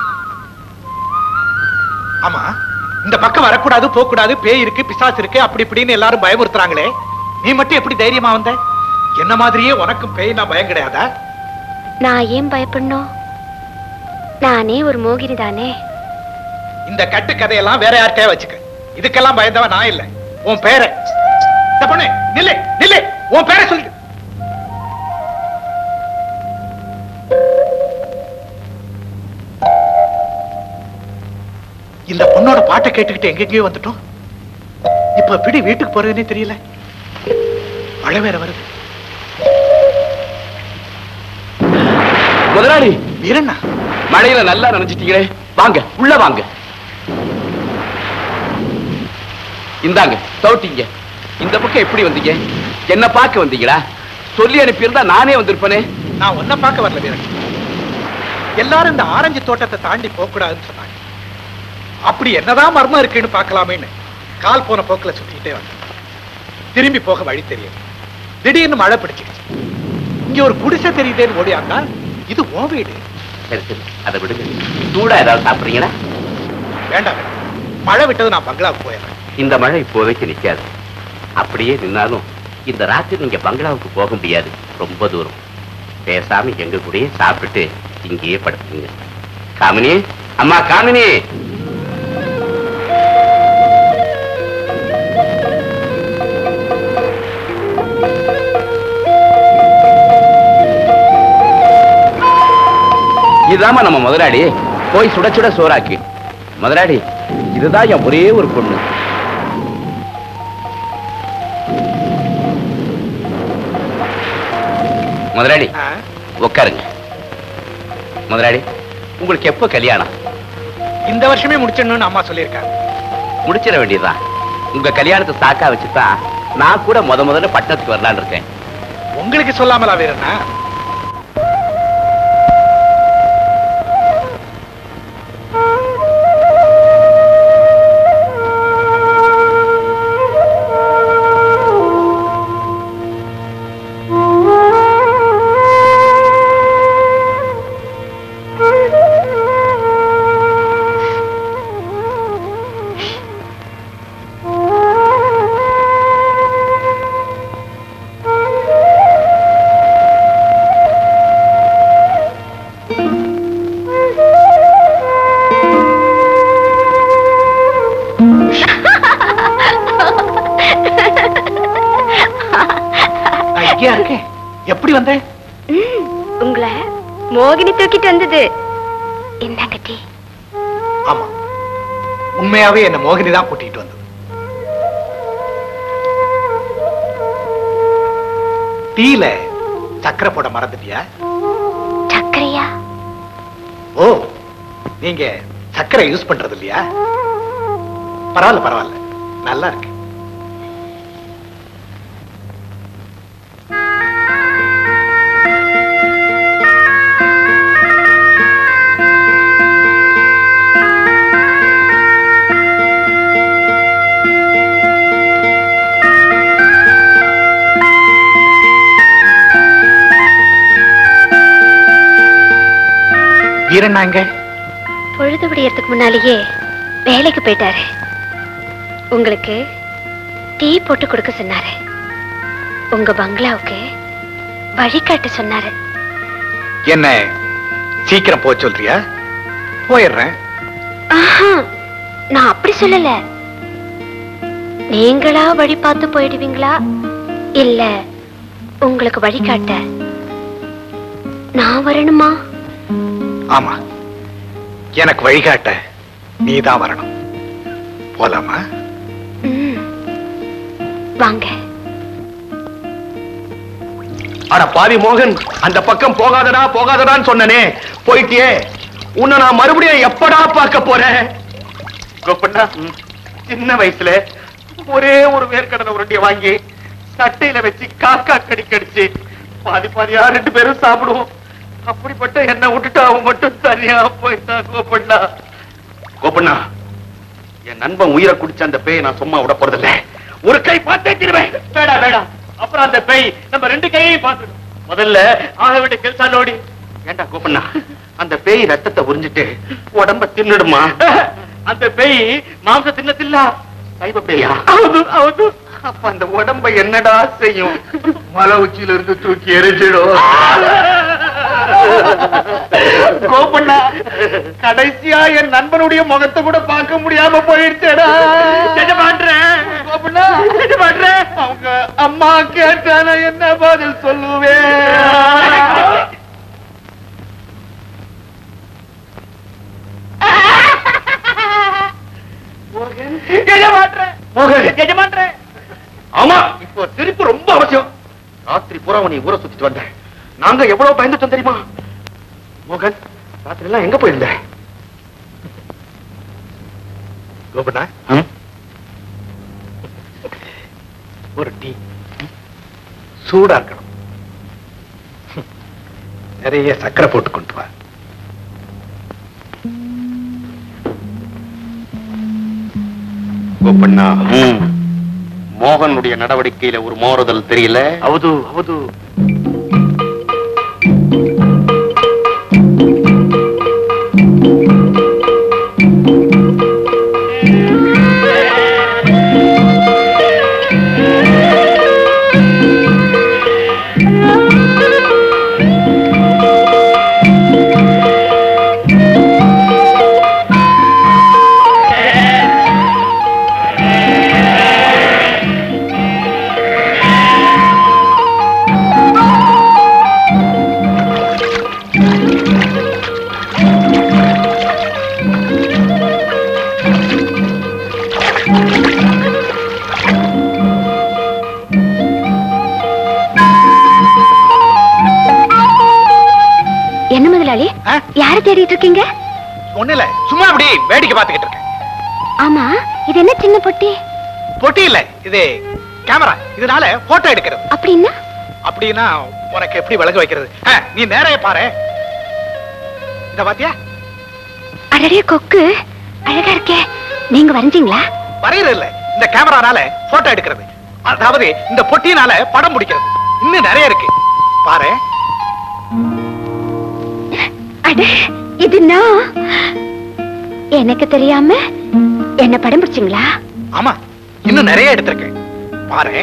ஆமா இந்த பக்கம் வரக்கூடாது போக கூடாது பேய் இருக்கு பிசாசு இருக்கு அப்படி இப்படின்னு எல்லாரும் பயமுறுத்துறாங்களே நீ மட்டும் எப்படி தைரியமா வந்த என்ன மாதிரியே உனக்கும் பேய் நான் பயம் கிடையாதா நான் ஏன் பயப்படணும் நானே ஒரு மோகினி தானே இந்த கட்டு கதையெல்லாம் வேற யார்கிட்டயே வச்சுக்க இதுக்கெல்லாம் பயந்தவன் நான் இல்ல உன் பேரை இந்த பொண்ணு நில்லு நில்லு உன் பேரை சொல்லு இந்த பொண்ணோட பாட்டை கேட்டுக்கிட்டு எங்கெங்கயோ வந்துட்டோம் இப்ப எப்படி வீட்டுக்கு போறதுன்னே தெரியல மழை வேற வருது முதலாளி வீரண்ணா மழையில நல்லா நினைச்சிட்டீங்களே வாங்க உள்ள வாங்க இந்தாங்க தோட்டிங்க இந்த பக்கம் எப்படி வந்தீங்க என்ன பார்க்க வந்தீங்களா சொல்லி அனுப்பியிருந்தா நானே வந்திருப்பேனே நான் உன்னை பார்க்க வரல வீரன் எல்லாரும் இந்த ஆரஞ்சு தோட்டத்தை தாண்டி போக கூடாதுன்னு சொன்னாங்க அப்படி என்னதான் மர்மம் இருக்குன்னு பார்க்கலாமேன்னு கால் போன போக்குல சுத்திக்கிட்டே வந்தேன் திரும்பி போக வழி தெரியும் திடீர்னு மழை பிடிச்சிருச்சு இங்க ஒரு குடிசை தெரியுதேன்னு ஓடியாந்தா இது உன் வீடு சரி சரி அதை விடுங்க சூடா ஏதாவது சாப்பிடுறீங்களா வேண்டாம் வேண்டாம். மழை விட்டது நான் பங்களாவுக்கு போயிடுறேன் இந்த மழை இப்போதைக்கு நிக்காது அப்படியே நின்னாலும் இந்த ராத்திரி நீங்க பங்களாவுக்கு போக முடியாது ரொம்ப தூரம் பேசாம எங்க கூடயே சாப்பிட்டு இங்கேயே படுத்துங்க காமினி அம்மா காமினி இதாம்மா நம்ம முதலாளி போய் சுட சுட சோறாக்கி முதலாளி இதுதான் என் ஒரே ஒரு பொண்ணு முதலாளி ஆ? உட்காருங்க முதலாளி உங்களுக்கு எப்போ கல்யாணம் இந்த வருஷமே முடிச்சிடணும்னு அம்மா சொல்லியிருக்காங்க முடிச்சிட வேண்டியதுதான் உங்க கல்யாணத்தை சாக்கா வச்சுதான் நான் கூட முத முதல்ல பட்டணத்துக்கு வரலான்னு இருக்கேன் உங்களுக்கு சொல்லாமலா வீரண்ணா நான் இங்கேயா இருக்கேன் எப்படி வந்தேன் ம், உங்களை மோகினி தூக்கிட்டு வந்தது என்னங்க டீ ஆமா உண்மையாவே என்ன மோகினி தான் கூட்டிட்டு வந்தது டீல சக்கரை போட மறந்துட்டியா சக்கரையா ஓ நீங்க சக்கரை யூஸ் பண்றது இல்லையா பரவாயில்ல பரவாயில்ல நல்லா இருக்கு வீரண்ணா எங்க பொழுது விடியறதுக்கு முன்னாலேயே வேலைக்கு போயிட்டாரு உங்களுக்கு டீ போட்டு கொடுக்க சொன்னாரு உங்க பங்களாவுக்கு வழிகாட்ட சொன்னாரு என்ன சீக்கிரம் போக சொல்றியா போயிடுறேன் ஆஹா நான் அப்படி சொல்லல நீங்களா வழி பார்த்து போயிடுவீங்களா இல்ல உங்களுக்கு வழிகாட்ட நான் வரணுமா ஆமா எனக்கு வழிகாட்ட நீதான் வரணும் போலாமா ம். வாங்க அட பாவி மோகன் அந்த பக்கம் போகாதடா போகாதடான்னு சொன்னனே போயிட்டியே உன்னை நான் மறுபடியும் எப்படா பார்க்க போறேன் கோப்பண்ணா சின்ன வயசுல ஒரே ஒரு வேர்க்கடலை உருண்டிய வாங்கி சட்டையில வச்சு காக்கா கடி கடிச்சு பாதி பாதியா ரெண்டு பேரும் சாப்பிடுவோம் அப்படிப்பட்ட என்ன விட்டுட்டு அவன் மட்டும் தனியா போயிட்டான் கோப்பண்ணா கோப்பண்ணா என் நண்பன் உயிரை குடிச்ச அந்த பேயை நான் சும்மா விட போறதில்ல ஒரு கை பார்த்தே திருவேன் வேடா வேடா அப்புறம் அந்த பேய் நம்ம ரெண்டு கையையும் பார்த்துடும் முதல்ல ஆக வேண்டிய கெல்சா லோடி ஏண்டா கோப்பண்ணா அந்த பேய் ரத்தத்தை உறிஞ்சிட்டு உடம்ப தின்னுடுமா அந்த பேய் மாம்ச தின்னத்தில்ல சைவ பேயா ಹೌದು ಹೌದು அப்ப அந்த உடம்ப என்னடா செய்யும் மலை உச்சியில இருந்து தூக்கி எரிஞ்சிடும் கோபண்ணா கடைசியா என் நண்பனுடைய முகத்தை கூட பார்க்க முடியாம போயிடுச்சேடா மாட்டேன் கோபண்ணா மாட்டேன் அவங்க அம்மா கேட்டானா என்ன பதில் சொல்லுவேன் ஆமா இப்போ திருப்பி ரொம்ப அவசியம் ராத்திரி பூரா நீ ஊரை சுத்திட்டு வந்த நாங்க எவ்வளவு பயந்துட்டோம் தெரியுமா மோகன் ராத்திரி எல்லாம் எங்க போயிருந்த கோபண்ணா ஒரு டீ சூடா இருக்கணும் நிறைய சக்கரை போட்டு கொண்டு வா கோபண்ணா மோகனுடைய நடவடிக்கையில ஒரு மாறுதல் தெரியல ಹೌದು ಹೌದು என்ன முதலாளி ஆ? யார தேடிட்டு இருக்கீங்க ஒண்ணு இல்ல சும்மா அப்படி வேடிக்கை பார்த்துக்கிட்டு இருக்கேன் ஆமா இது என்ன சின்ன பொட்டி பொட்டி இல்ல இது கேமரா இதனால போட்டோ எடுக்கிறது அப்படின்னா அப்படின்னா உனக்கு எப்படி விளங்க வைக்கிறது ஆ, நீ நேரைய பாரு இந்த பாத்தியா அடடே கொக்கு அழகா இருக்கே நீங்க வரைஞ்சீங்களா வரையறது இல்ல இந்த கேமரானால போட்டோ எடுக்கிறது அதாவது இந்த பொட்டினால படம் பிடிக்கிறது இன்னும் நிறைய இருக்கு பாரு அட இது நான் எனக்கு தெரியாம என்ன படம் பிடிச்சிங்களா ஆமா இன்னும் நிறைய எடுத்திருக்கேன் பாரு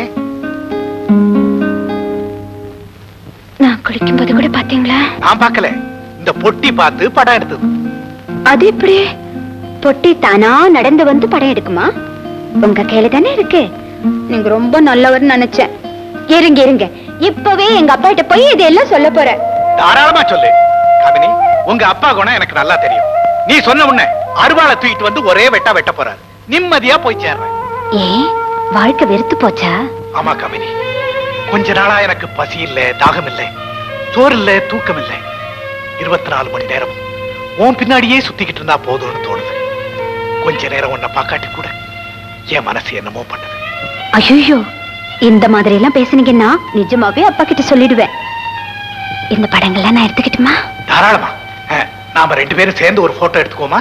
நான் குளிக்கும் போது கூட பாத்தீங்களா நான் பார்க்கல இந்த பொட்டி பார்த்து படம் எடுத்தது அது எப்படி பொட்டி தானா நடந்து வந்து படம் எடுக்குமா உங்க கையில தானே இருக்கு நீங்க ரொம்ப நல்லவர்னு நினைச்சேன் இருங்க இருங்க இப்பவே எங்க அப்பா கிட்ட போய் இதெல்லாம் சொல்ல போறேன் தாராளமா சொல்லு கமினி உங்க அப்பா குணம் எனக்கு நல்லா தெரியும் நீ சொன்ன உடனே அருவாளை தூக்கிட்டு வந்து ஒரே வெட்டா வெட்ட போறாரு நிம்மதியா போய் சேர்றேன் ஏன் வாழ்க்கை வெறுத்து போச்சா ஆமா கமினி கொஞ்ச நாளா எனக்கு பசி இல்ல தாகம் இல்ல சோறு இல்ல தூக்கம் இல்ல இருபத்தி நாலு மணி நேரம் உன் பின்னாடியே சுத்திக்கிட்டு இருந்தா போதும்னு தோணுது கொஞ்ச நேரம் உன்னை பாக்காட்டி கூட என் மனசு என்னமோ பண்ணுது ஐயோ இந்த மாதிரி எல்லாம் பேசுனீங்கன்னா நிஜமாவே அப்பா கிட்ட சொல்லிடுவேன் இந்த படங்கள்லாம் நான் எடுத்துக்கிட்டுமா தாராளமா அஹ், நாம ரெண்டு பேரும் சேர்ந்து ஒரு போட்டோ எடுத்துக்கோமா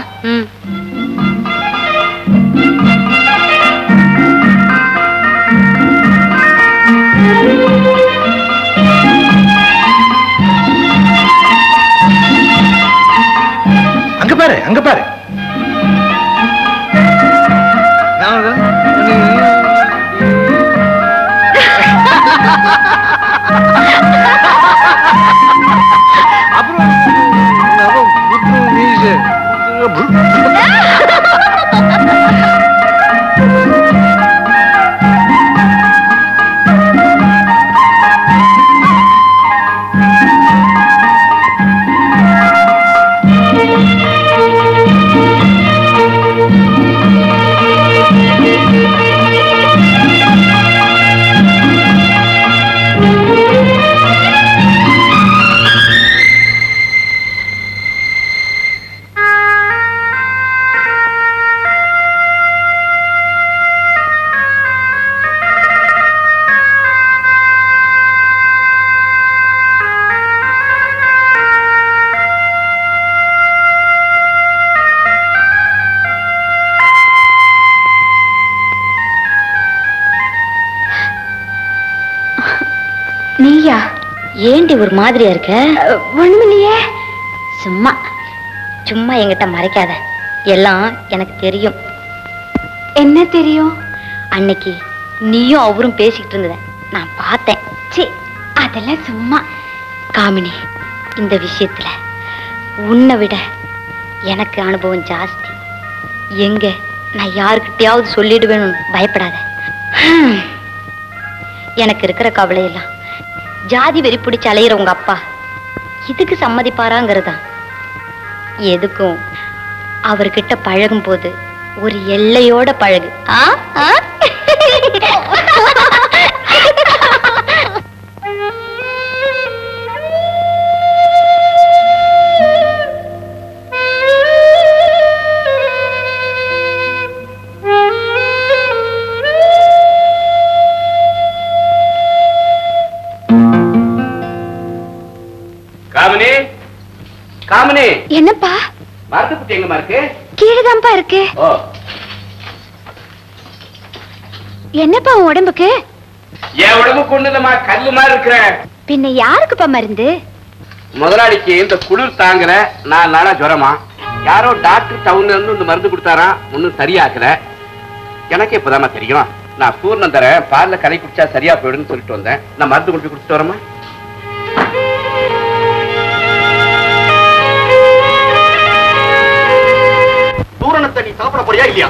அங்க பாரு அங்க பாரு நீயா ஏண்டி ஒரு மாதிரியா இருக்க ஒண்ணுமில்லையே சும்மா சும்மா என்கிட்ட மறைக்காத எல்லாம் எனக்கு தெரியும் என்ன தெரியும் அன்னைக்கு நீயும் அவரும் பேசிக்கிட்டு இருந்தத நான் பார்த்தேன் சி அதெல்லாம் சும்மா காமினி இந்த விஷயத்துல உன்னை விட எனக்கு அனுபவம் ஜாஸ்தி எங்க நான் யாருக்கிட்டையாவது சொல்லிடுவேன்னு பயப்படாத ஹம். எனக்கு இருக்கிற கவலை எல்லாம் ஜாதி வெறி பிடிச்சு அலையிற உங்க அப்பா இதுக்கு சம்மதிப்பாராங்கிறதா எதுக்கும் அவர்கிட்ட பழகும் போது ஒரு எல்லையோட பழகு ஆ? ஆ? காமினி காமினி என்னப்பா மரத்துக்குட்டி எங்கம்மா இருக்கு கீழேதான்ப்பா இருக்கு ஓ என்னப்பா உன் உடம்புக்கு என் உடம்பு கொண்டுதமா கல்லு மாதிரி இருக்கிற பின்ன யாருக்குப்பா மருந்து முதலாளிக்கு இந்த குளிர் தாங்கல நாலு நாளா ஜுரமா யாரோ டாக்டர் டவுன்ல இருந்து இந்த மருந்து கொடுத்தாராம் ஒன்னும் சரியாக்கல எனக்கு இப்பதாம்மா தெரியும் நான் பூர்ணம் தரேன் பால்ல கலை குடிச்சா சரியா போயிடுன்னு சொல்லிட்டு வந்தேன் நான் மருந்து கொண்டு போய் கொடுத்துட்டு வரமா பூரணத்தை நீ சாப்பிட போறியா இல்லையா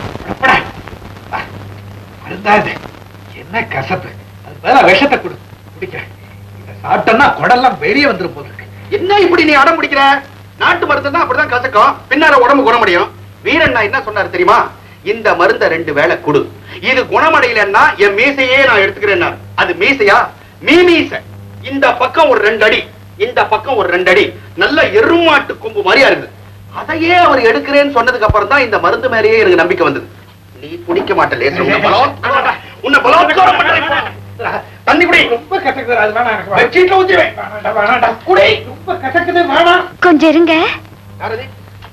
மருந்தாது என்ன கசப்பு அது மேல விஷத்தை கொடு குடிக்கிறேன் இதை சாப்பிட்டோம்னா குடல்லாம் வெளியே வந்துரும் போல இருக்கு என்ன இப்படி நீ அடம் பிடிக்கிற நாட்டு மருந்து தான் அப்படிதான் கசக்கும் பின்னால உடம்பு குணமடையும் வீரன் நான் என்ன சொன்னாரு தெரியுமா இந்த மருந்த ரெண்டு வேளை கொடு இது குணமடையலன்னா என் மீசையே நான் எடுத்துக்கிறேன் அது மீசையா மீ மீசை இந்த பக்கம் ஒரு ரெண்டு அடி இந்த பக்கம் ஒரு ரெண்டு அடி நல்ல எருமாட்டு கொம்பு மாதிரியா இருக்கு அதையே அவர் எடுக்கிறேன்னு சொன்னதுக்கு அப்புறம் தான் இந்த மருந்து மேலேயே எனக்கு நம்பிக்கை வந்தது நீ குடிக்க மாட்டே உன்னை பலவத்காரம் பண்றேன். தண்ணி குடி ரொம்ப கசக்குது அது வேணாம் எனக்கு பெட்ஷீட்ல ஊத்திடுவேன் வேணாண்டா வேணாண்டா குடி ரொம்ப கசக்குது வேணாம் கொஞ்சம் இருங்க யாரது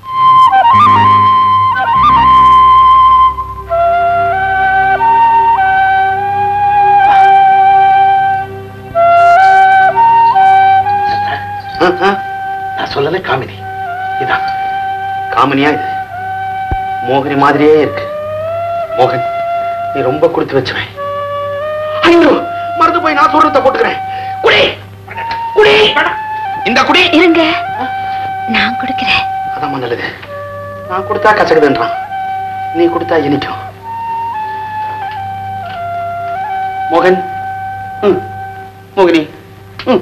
நான் சொல்லல காமினி இதான் காமினியா இது மோகினி மாதிரியே இருக்கு மோகன் நீ ரொம்ப கொடுத்து வச்சுவேன் ஐயோ மறந்து போய் நான் சொல்றத போட்டுக்கிறேன் குடி குடி இந்த குடி இருங்க நான் கொடுக்கிறேன் அதாம்மா நல்லது நான் கொடுத்தா கசக்குதுன்றான் நீ கொடுத்தா இனிக்கும் மோகன் ம் மோகினி ம்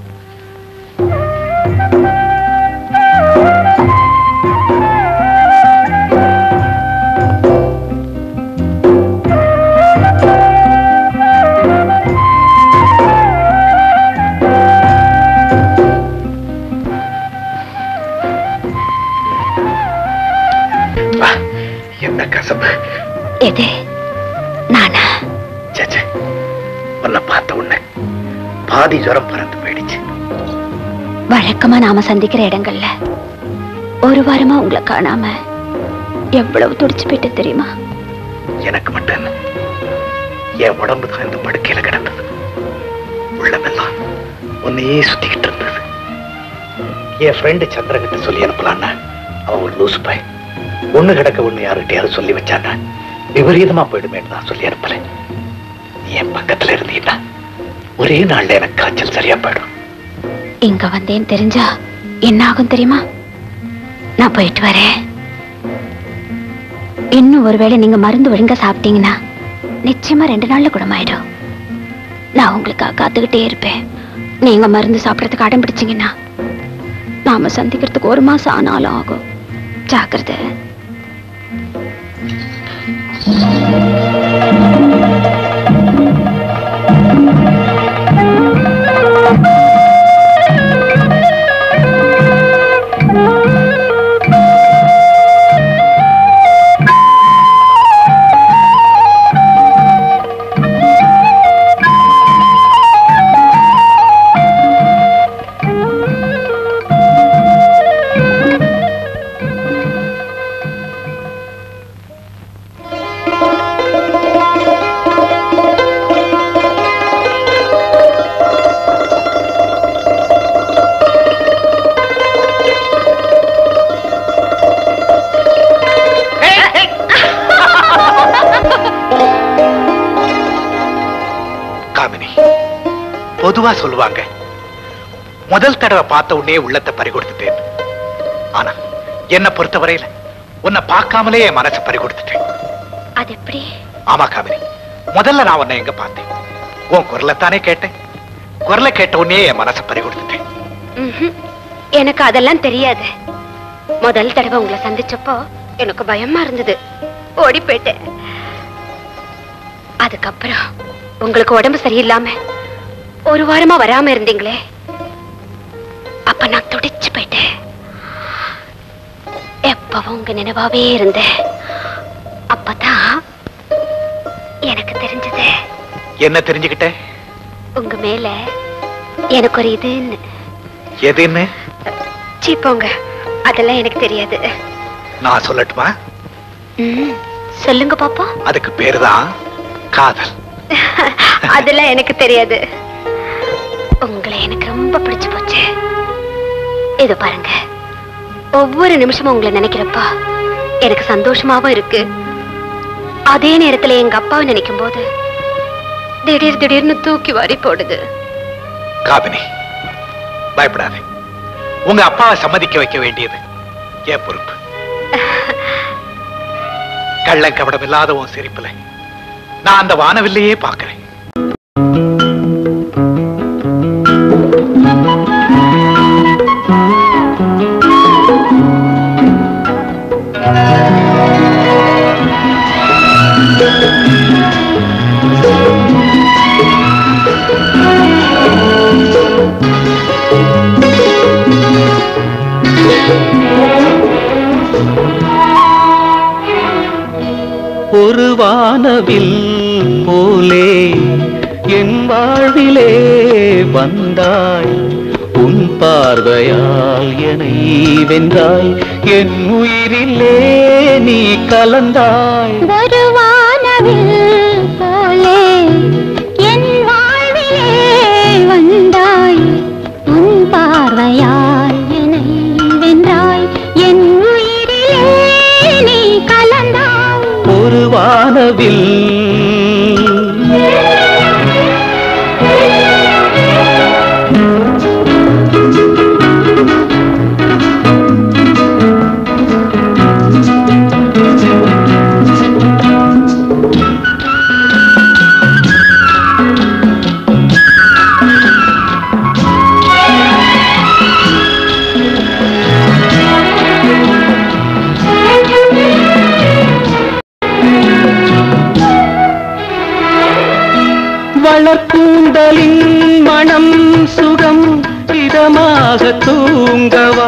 ஆ, என்ன கசப்பு எது நானா சேச்சே உன்னை பார்த்த உடனே பாதி ஜுரம் பறந்து போயிடுச்சு வழக்கமா நாம சந்திக்கிற இடங்கள்ல ஒரு வாரமா உங்களை காணாம எவ்வளவு துடிச்சு போயிட்டு தெரியுமா எனக்கு மட்டும் என்ன என் உடம்பு தான் இந்த படுக்கையில கிடந்தது உள்ளமெல்லாம் உன்னையே சுத்திக்கிட்டு இருந்தது என் ஃப்ரெண்டு சந்திரகிட்ட சொல்லி அனுப்பலான்னா அவன் ஒரு லூசு பாய் ஒண்ணு கிடக்க ஒண்ணு யாருகிட்டயாவது சொல்லி வச்சான்னா விபரீதமா போயிடுமேன்னு நான் சொல்லி அனுப்பல நீ என் பக்கத்துல இருந்தீன்னா ஒரே நாள்ல எனக்கு காய்ச்சல் சரியா போயிடும் இங்க வந்தேன்னு தெரிஞ்சா என்ன ஆகும் தெரியுமா நான் போயிட்டு வரேன் இன்னும் ஒருவேளை நீங்க மருந்து ஒழுங்கா சாப்பிட்டீங்கன்னா நிச்சயமா ரெண்டு நாள்ல குணமாயிடும் நான் உங்களுக்காக காத்துக்கிட்டே இருப்பேன் நீங்க மருந்து சாப்பிடறதுக்கு அடம் பிடிச்சீங்கன்னா நாம சந்திக்கிறதுக்கு ஒரு மாசம் ஆனாலும் ஆகும் ஜாக்கிரதை காமினி பொதுவா சொல்லுவாங்க முதல் தடவை பார்த்த உடனே உள்ளத்தை பறி கொடுத்துட்டேன் ஆனா என்ன பொறுத்தவரையில உன்னை பார்க்காமலே என் மனசை பறி கொடுத்துட்டேன் அது எப்படி ஆமா காமினி முதல்ல நான் உன்னை எங்க பார்த்தேன் உன் குரலைத்தானே கேட்டேன் குரலை கேட்ட உடனே என் மனசை பறி கொடுத்துட்டேன் ம்ஹும். எனக்கு அதெல்லாம் தெரியாது முதல் தடவை உங்களை சந்திச்சப்போ எனக்கு பயமா இருந்தது ஓடி போயிட்டேன் அதுக்கப்புறம் உங்களுக்கு உடம்பு சரியில்லாம ஒரு வாரமா வராம இருந்தீங்களே அப்ப நான் துடிச்சு போயிட்டேன் எப்பவும் உங்க நினைவாவே இருந்தேன் அப்பதான் எனக்கு தெரிஞ்சது என்ன தெரிஞ்சுக்கிட்ட உங்க மேல எனக்கு ஒரு இதுன்னு எதுன்னு சீ போங்க அதெல்லாம் எனக்கு தெரியாது நான் சொல்லட்டுமா ம், சொல்லுங்க பாப்பா அதுக்கு பேருதான் காதல் அதெல்லாம் எனக்கு தெரியாது உங்களை எனக்கு ரொம்ப பிடிச்சு போச்சு இது பாருங்க ஒவ்வொரு நிமிஷமும் உங்களை நினைக்கிறப்பா எனக்கு சந்தோஷமாவும் இருக்கு அதே நேரத்துல எங்க அப்பாவை நினைக்கும் போது திடீர் திடீர்னு தூக்கி வாரி போடுது காமினி பயப்படாதே உங்க அப்பாவை சம்மதிக்க வைக்க வேண்டியது என் பொறுப்பு கள்ளம் கபடம் இல்லாத உன் சிரிப்புல நான் அந்த வானவில்லையே பார்க்கிறேன் ஒரு வானவில் போலே என் வாழ்விலே வந்தாய் உன் பார்வையால் என்னை வென்றாய் என் உயிரிலே நீ கலந்தாய் ஒரு வானவில் போலே என் வாழ்விலே வந்தாய் உன் பார்வையால் என்னை வென்றாய் என் உயிரிலே நீ கலந்தாய் ஒரு வானவில் வளர்க்கூந்தலின் மனம் சுகம் இதமாக தூங்கவா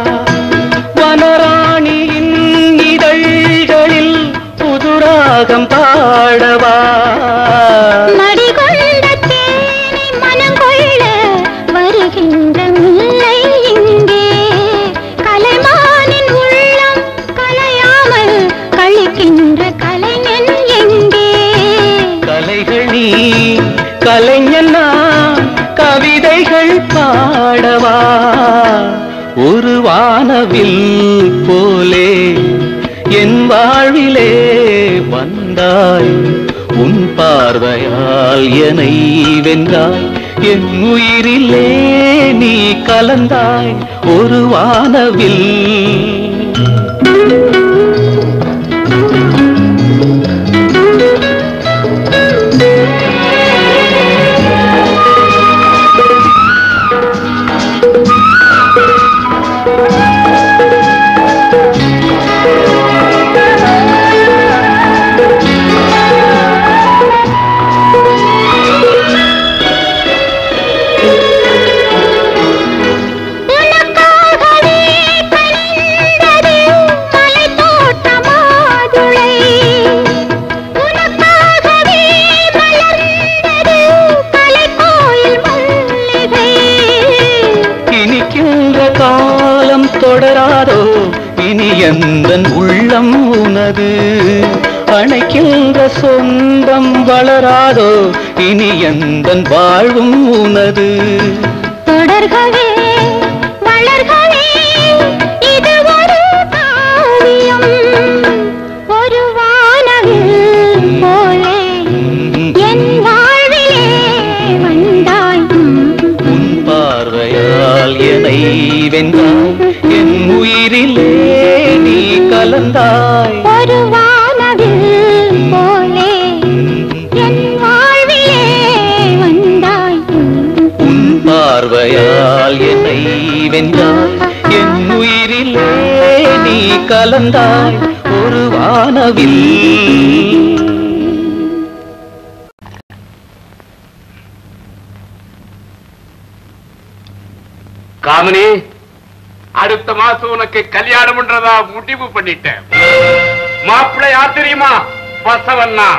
வனராணியின் இதழ்களில் புதுராகம் பாடவா மடிகொண்ட தேனை மனம் கொள்ள வருகின்ற முல்லை இங்கே கலைமானின் உள்ளம் கலையாமல் கழிக்கின்ற கலைஞன் எங்கே கலைகள் நீ கலைஞன் நான் கவிதைகள் பாடவா ஒரு வானவில் போலே என் வாழ்விலே வந்தாய் உன் பார்வையால் என்னை வென்றாய் என் உயிரிலே நீ கலந்தாய் ஒரு வானவில் உனக்காகவே கனிந்தது மலைத்தோட்ட மாதுளை. உனக்காகவே மலர்ந்தது கலைக்கோயில் மல்லிகை. இனிக்கின்ற காலம் தொடராதோ இனி எந்தன் உள்ளம் உனது அணைக்கின்ற சொந்தம் வளராதோ இனி எந்தன் வாழ்வும் உனது தொடர்கவே வளர்கவே இது ஒரு காவியம் ஒரு வானவில் போலே என் வாழ்விலே பார்வையால் என்னை வென்றாய் என் உயிரிலே நீ கலந்தாய் ஒரு வானவில் காமினி அடுத்த மாசம் உனக்கு கல்யாணம் பண்றதா முடிவு பண்ணிட்டேன் மாப்பிள்ளை யார் தெரியுமா பசவண்ணா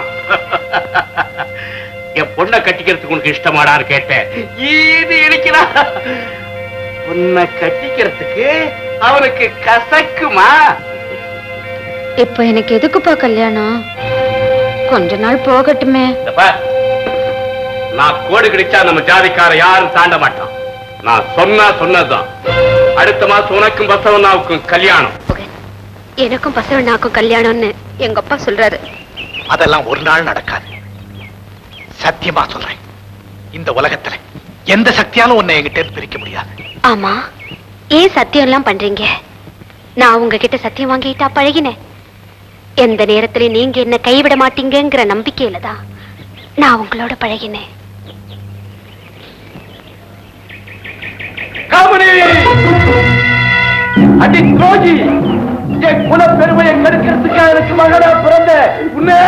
என் பொண்ணை கட்டிக்கிறதுக்கு உனக்கு இஷ்டமாடான்னு கேட்டேன் இது இடிக்கிறா உன்னை கட்டிக்கிறதுக்கு அவனுக்கு கசக்குமா இப்ப எனக்கு எதுக்குப்பா கல்யாணம் கொஞ்ச நாள் போகட்டுமே இந்த பார், நான் கோடு கிடைச்சா நம்ம ஜாதிக்கார யாரும் தாண்ட மாட்டான் நான் சொன்னா சொன்னதுதான் அடுத்த மாசம் உனக்கும் பசவண்ணாவுக்கும் கல்யாணம் எனக்கும் பசவண்ணாக்கும் கல்யாணம்னு எங்க அப்பா சொல்றாரு அதெல்லாம் ஒரு நாள் நடக்காது சத்தியமா சொல்றேன் இந்த உலகத்துல எந்த சக்தியாலும் உன்னை என்கிட்ட இருந்து பிரிக்க முடியாது ஆமா ஏன் சத்தியம் எல்லாம் பண்றீங்க நான் உங்ககிட்ட சத்தியம் வாங்கிட்டா பழகினேன் எந்த நேரத்திலயும் நீங்க என்ன கைவிட மாட்டீங்கங்கிற நம்பிக்கையில தான் நான் உங்களோட பழகினேன் காமனி அடி துரோகி என் குல பெருமையை கெடுக்கிறதுக்கு எனக்கு மகனா பிறந்த உன்னை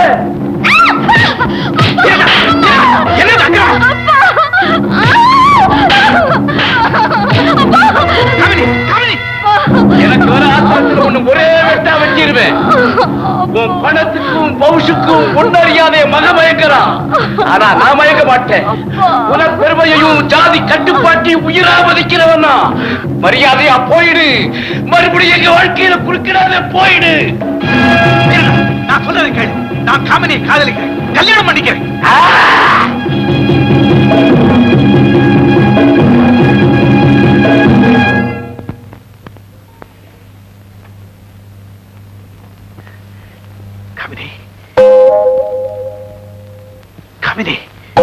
எனக்கு வர ஆத்திரத்தில் ஒண்ணு ஒரே வெட்டா வச்சிருவேன் உன் பணத்துக்கும் பவுஷுக்கும் ஒன்னறியாதே மக மயக்கிறான் ஆனா நான் மயக்க மாட்டேன் குல பெருமையையும் ஜாதி கட்டுப்பாட்டையும் உயிரா மதிக்கிறவனா மரியாதையா போயிடு மறுபடியும் எங்க வாழ்க்கையில குறுக்கிடாத போயிடு நான் சொல்றதை கேளு நான் காமினியை காதலிக்கிறேன் கல்யாணம் பண்ணிக்கிறேன் காமினி காமினி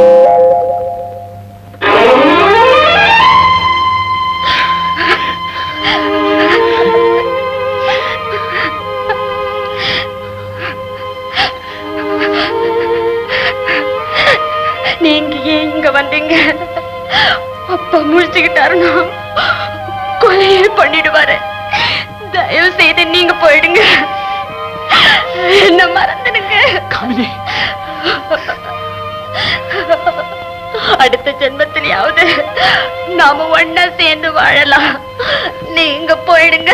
நீங்க ஏன் இங்க வந்தீங்க அப்பா முழிச்சுக்கிட்டாருன்னா கொலையே பண்ணிடுவாரு தயவு செய்து நீங்க போயிடுங்க என்ன மறந்துடுங்க காமினி அடுத்த ஜென்மத்திலேயாவது நாம ஒன்னா சேர்ந்து வாழலாம் நீங்க போயிடுங்க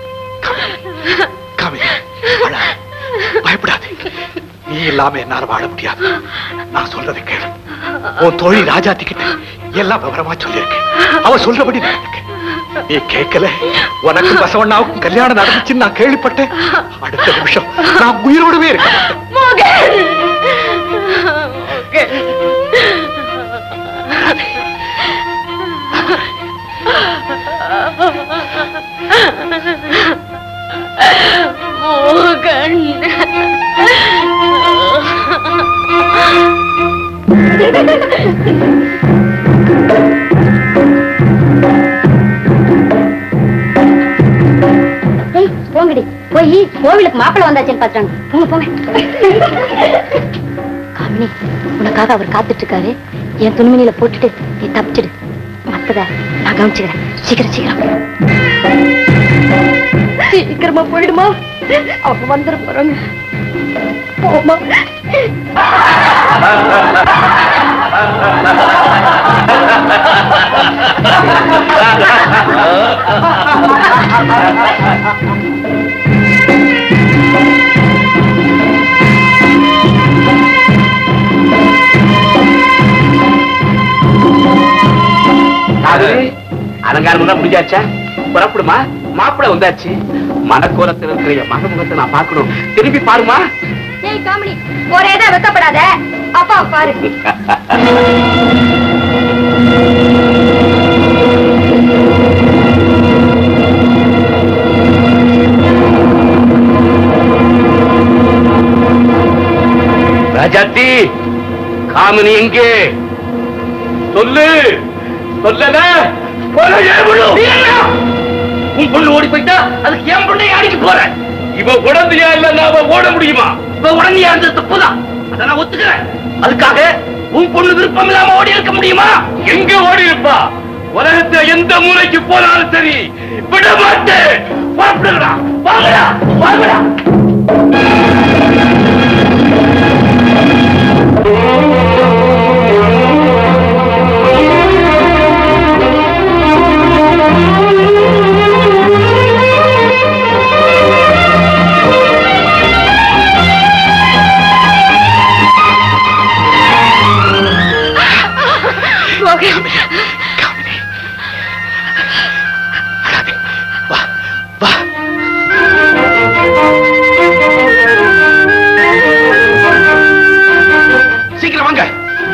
காமினி அழாத. பயப்படாதே நீ இல்லாம என்னால வாழ முடியாது நான் சொல்றதை கேளு உன் தோழி ராஜாத்தி கிட்ட எல்லாம் விவரமா சொல்லியிருக்கேன் அவ சொல்றபடி நடந்துக்க நீ கேட்கல உனக்கு பசவண்ணாவுக்கும் கல்யாணம் நடந்துச்சுன்னு நான் கேள்விப்பட்டேன் அடுத்த நிமிஷம் நான் உயிரோடவே இருக்கேன் மோகன் மோகன் மோகன் ஏய் போங்கடி போய் கோவிலுக்கு மாப்பிள்ளை வந்தாச்சுன்னு பாத்துறாங்க போங்க போங்க காமினி உனக்காக அவர் காத்துட்டு இருக்காரு என் துணிமணியில போட்டுட்டு நீ தப்பிச்சிடு மத்தத நான் கவனிச்சுக்கிறேன் சீக்கிரம் சீக்கிரம் சீக்கிரமா போயிடுமா அவங்க வந்துட போறாங்க போமா அது அலங்காரம் தான் முடிஞ்சாச்சா புறப்படுமா மாப்பிள்ளை வந்தாச்சு மனக்கோலத்தில் இருக்கிற என் மகமுகத்தை நான் பார்க்கணும் திரும்பி பாருமா ஏய் காமினி ஒரே தான் வெக்கப்படாத அப்பா பாரு ராஜாத்தி காமினி எங்கே சொல்லு சொல்லல கொலை ஏற்படும். உன் பொண்ணு ஓடி போயிட்டா அதுக்கு என் பொண்ணை அடிக்க போறேன் இவ உடந்தையா இல்ல அவ ஓட முடியுமா இவ உடந்தையா இருந்தது தப்புதான் அதை நான் ஒத்துக்கிறேன் அதுக்காக உன் பொண்ணு விருப்பம் இல்லாம ஓடி இருக்க முடியுமா எங்க ஓடி இருப்பா உலகத்துல எந்த மூலைக்கு போனாலும் சரி விட மாட்டேன் புறப்படுங்கடா வாங்கடா வாங்கடா மோகன் சீக்கிரம் வாங்க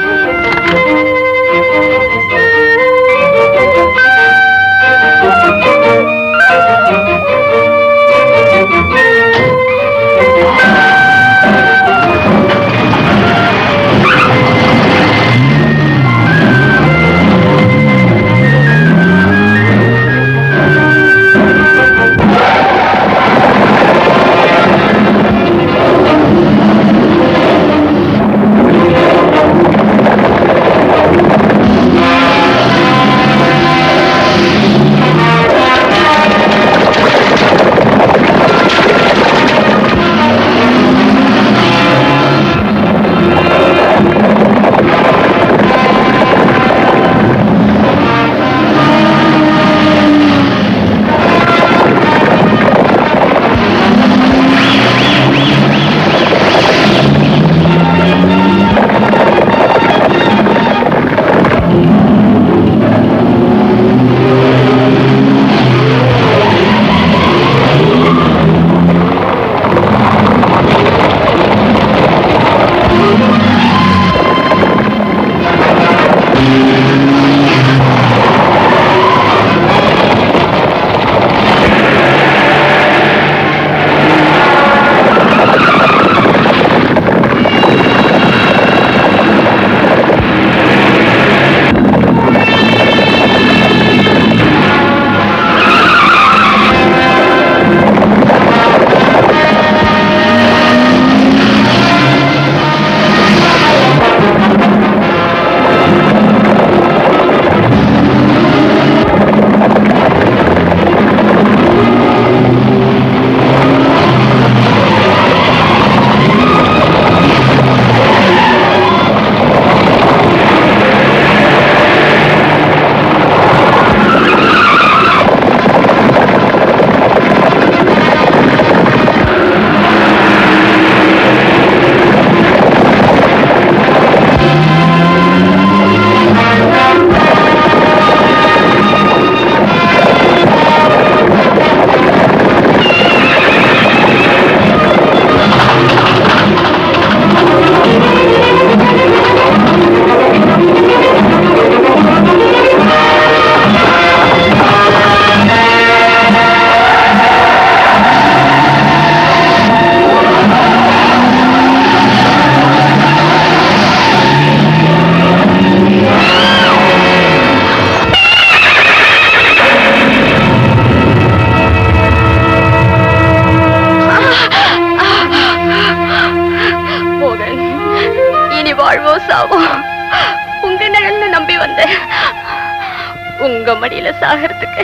மோகன் இனி வாழ்வோ சாவோ உங்க நிழல்ல நம்பி வந்தேன் உங்க மடியில சாகிறதுக்கு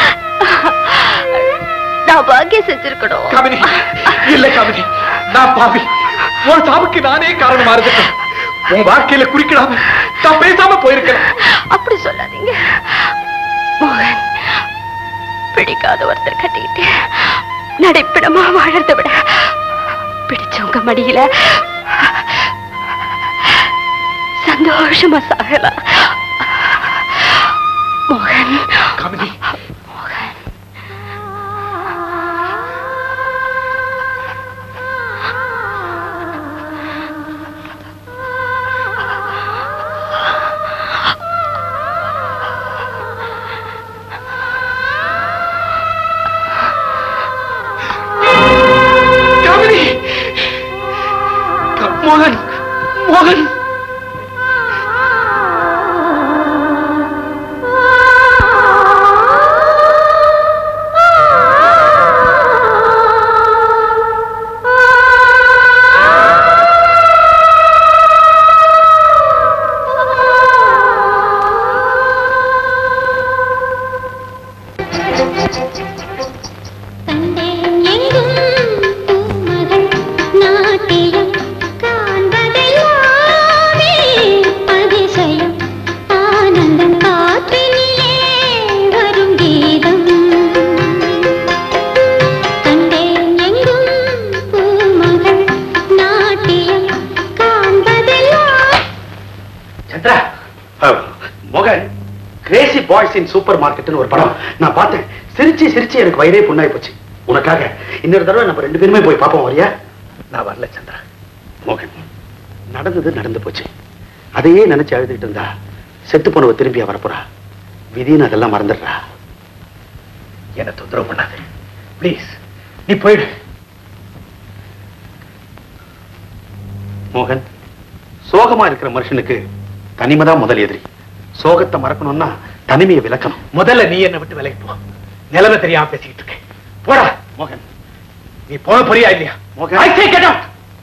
நான் பாக்கியம் செஞ்சிருக்கணும் காமினி இல்ல காமினி நான் பாவி உன் சாவுக்கு நானே காரணமா இருந்துட்டேன் உன் வாழ்க்கையில குறிக்கிடாம நான் பேசாம போயிருக்கேன் அப்படி சொல்லாதீங்க மோகன் பிடிக்காத ஒருத்தர் கட்டிக்கிட்டு நடைப்பிடமா வாழறத விட பிடிச்சவங்க மடியில சந்தோஷமா சாகலாம் மோகன் காமினி காமினி க- மோகன் மோகன் சந்திரா அஹ், மோகன் கிரேசி பாய்ஸ் இன் சூப்பர் மார்க்கெட்னு ஒரு படம் நான் பார்த்தேன் சிரிச்சு சிரிச்சு எனக்கு வயிறே புண்ணாய் போச்சு உனக்காக இன்னொரு தடவை நம்ம ரெண்டு பேருமே போய் பார்ப்போம் வரியா நான் வரல சந்திரா மோகன் நடந்தது நடந்து போச்சு அதையே நினைச்சு அழுதுகிட்டு இருந்தா செத்து போனவ திரும்பி வரப்போறா விதின்னு அதெல்லாம் மறந்துடுறா என்ன தொந்தரவு பண்ணாது ப்ளீஸ் நீ போயிடு மோகன் சோகமா இருக்கிற மனுஷனுக்கு தனிமை தான் முதல் எதிரி சோகத்தை மறக்கணும்னா தனிமையை விளக்கணும் முதல்ல நீ என்ன விட்டு விலகி போ நிலைமை தெரியாம பேசிக்கிட்டு இருக்கேன் போடா மோகன் நீ போன போறியா இல்லையா மோகன். I say get out.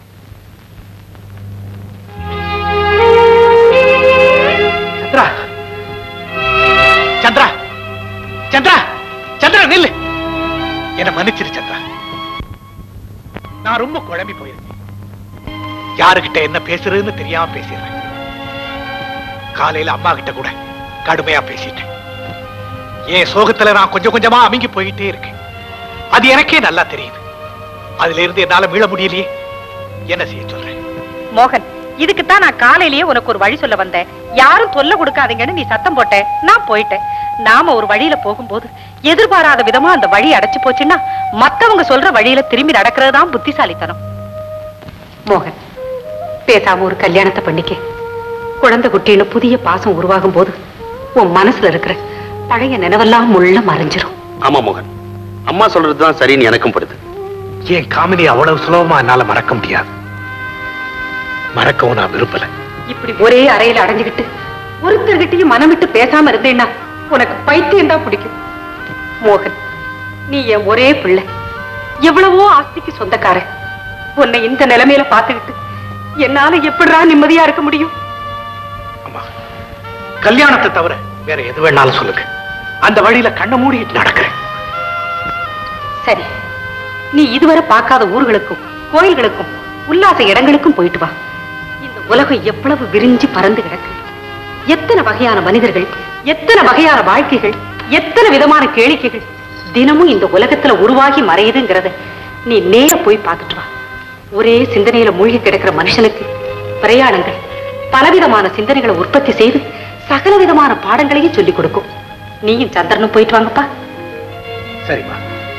Chandra Chandra Chandra Chandra நில்லு என்ன மன்னிச்சிரு சந்திரா நான் ரொம்ப குழம்பி போயிருக்கேன் யாருகிட்ட என்ன பேசுறதுன்னு தெரியாம பேசிடுறேன் காலையில அம்மா கிட்ட கூட கடுமையா பேசிட்டேன் என் சோகத்துல நான் கொஞ்சம் கொஞ்சமா அமுங்கி போயிட்டே இருக்கேன் அது எனக்கே நல்லா தெரியுது அதுல இருந்து என்னால மீள முடியலையே என்ன செய்ய சொல்றேன் மோகன் இதுக்குத்தான் நான் காலையிலேயே உனக்கு ஒரு வழி சொல்ல வந்தேன் யாரும் தொல்லை கொடுக்காதீங்கன்னு நீ சத்தம் போட்ட நான் போயிட்டேன் நாம ஒரு வழியில போகும்போது எதிர்பாராத விதமா அந்த வழி அடைச்சு போச்சுன்னா மத்தவங்க சொல்ற வழியில திரும்பி நடக்கிறது தான் புத்திசாலித்தனம் மோகன் பேசாம ஒரு கல்யாணத்தை பண்ணிக்க குழந்தை குட்டின்னு புதிய பாசம் உருவாகும் போது உன் மனசுல இருக்கிற பழைய நினைவெல்லாம் முள்ள மறைஞ்சிரும் ஆமா மோகன் அம்மா சொல்றதுதான் சரின்னு எனக்கும் படுது என் காமெடி அவ்வளவு சுலபமா என்னால மறக்க முடியாது மறக்கவும் நான் விரும்பல இப்படி ஒரே அறையில அடைஞ்சுக்கிட்டு ஒருத்தர்கிட்டயும் மனம் விட்டு பேசாம இருந்தேன்னா உனக்கு பைத்தியம் தான் பிடிக்கும் மோகன் நீ என் ஒரே பிள்ளை எவ்வளவோ ஆஸ்திக்கு சொந்தக்காரன் உன்னை இந்த நிலைமையில பார்த்துக்கிட்டு என்னால எப்படிடா நிம்மதியா இருக்க முடியும் கல்யாணத்தை தவிர வேற எது வேணாலும் சொல்லுங்க அந்த வழியில கண்ணை மூடிட்டு நடக்கிறேன் சரி நீ இதுவரை பார்க்காத ஊர்களுக்கும் கோயில்களுக்கும் உல்லாச இடங்களுக்கும் போயிட்டு வா இந்த உலகம் எவ்வளவு விரிஞ்சு பறந்து கிடக்கு எத்தனை வகையான மனிதர்கள் எத்தனை வகையான வாழ்க்கைகள் எத்தனை விதமான கேளிக்கைகள் தினமும் இந்த உலகத்துல உருவாகி மறையுதுங்கிறத நீ நேர போய் பார்த்துட்டு வா ஒரே சிந்தனையில மூழ்கி கிடக்கிற மனுஷனுக்கு பிரயாணங்கள் பலவிதமான சிந்தனைகளை உற்பத்தி செய்து சகல விதமான பாடங்களையும் சொல்லிக் கொடுக்கும் நீயும் சந்திரனும் போயிட்டு வாங்கப்பா சரிம்மா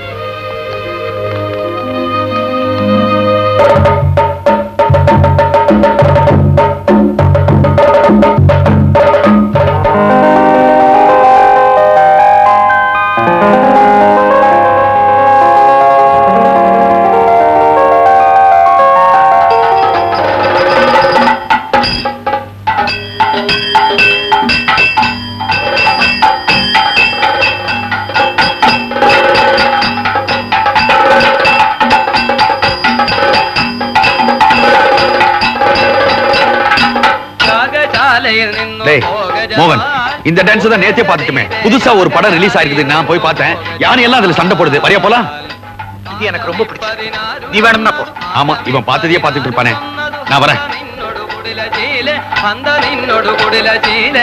டேய் மோகன் இந்த டான்ஸ் தான் நேத்தே பார்த்துட்டுமே புதுசா ஒரு படம் ரிலீஸ் ஆயிருக்குது நான் போய் பார்த்தேன் யானை எல்லாம் அதுல சண்டை போடுது வரையா போலாம் இது எனக்கு ரொம்ப பிடிச்சது நீ வேணும்னா போ ஆமா இவன் பார்த்ததையே பார்த்துட்டு இருப்பானே நான் வரேன் ಅಂದ ನಿನ್ನೊಡು ಕುಡಿಲ ಚೀಲ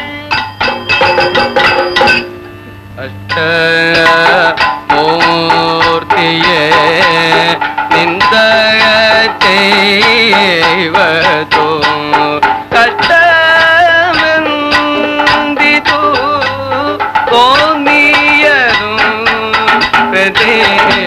ಅಷ್ಟ ಮೂರ್ತಿಯೇ ನಿಂದ ಚೈವತು ಕಷ್ಟಮೆಂದಿತು ಕೋನಿಯರು ಪ್ರತಿ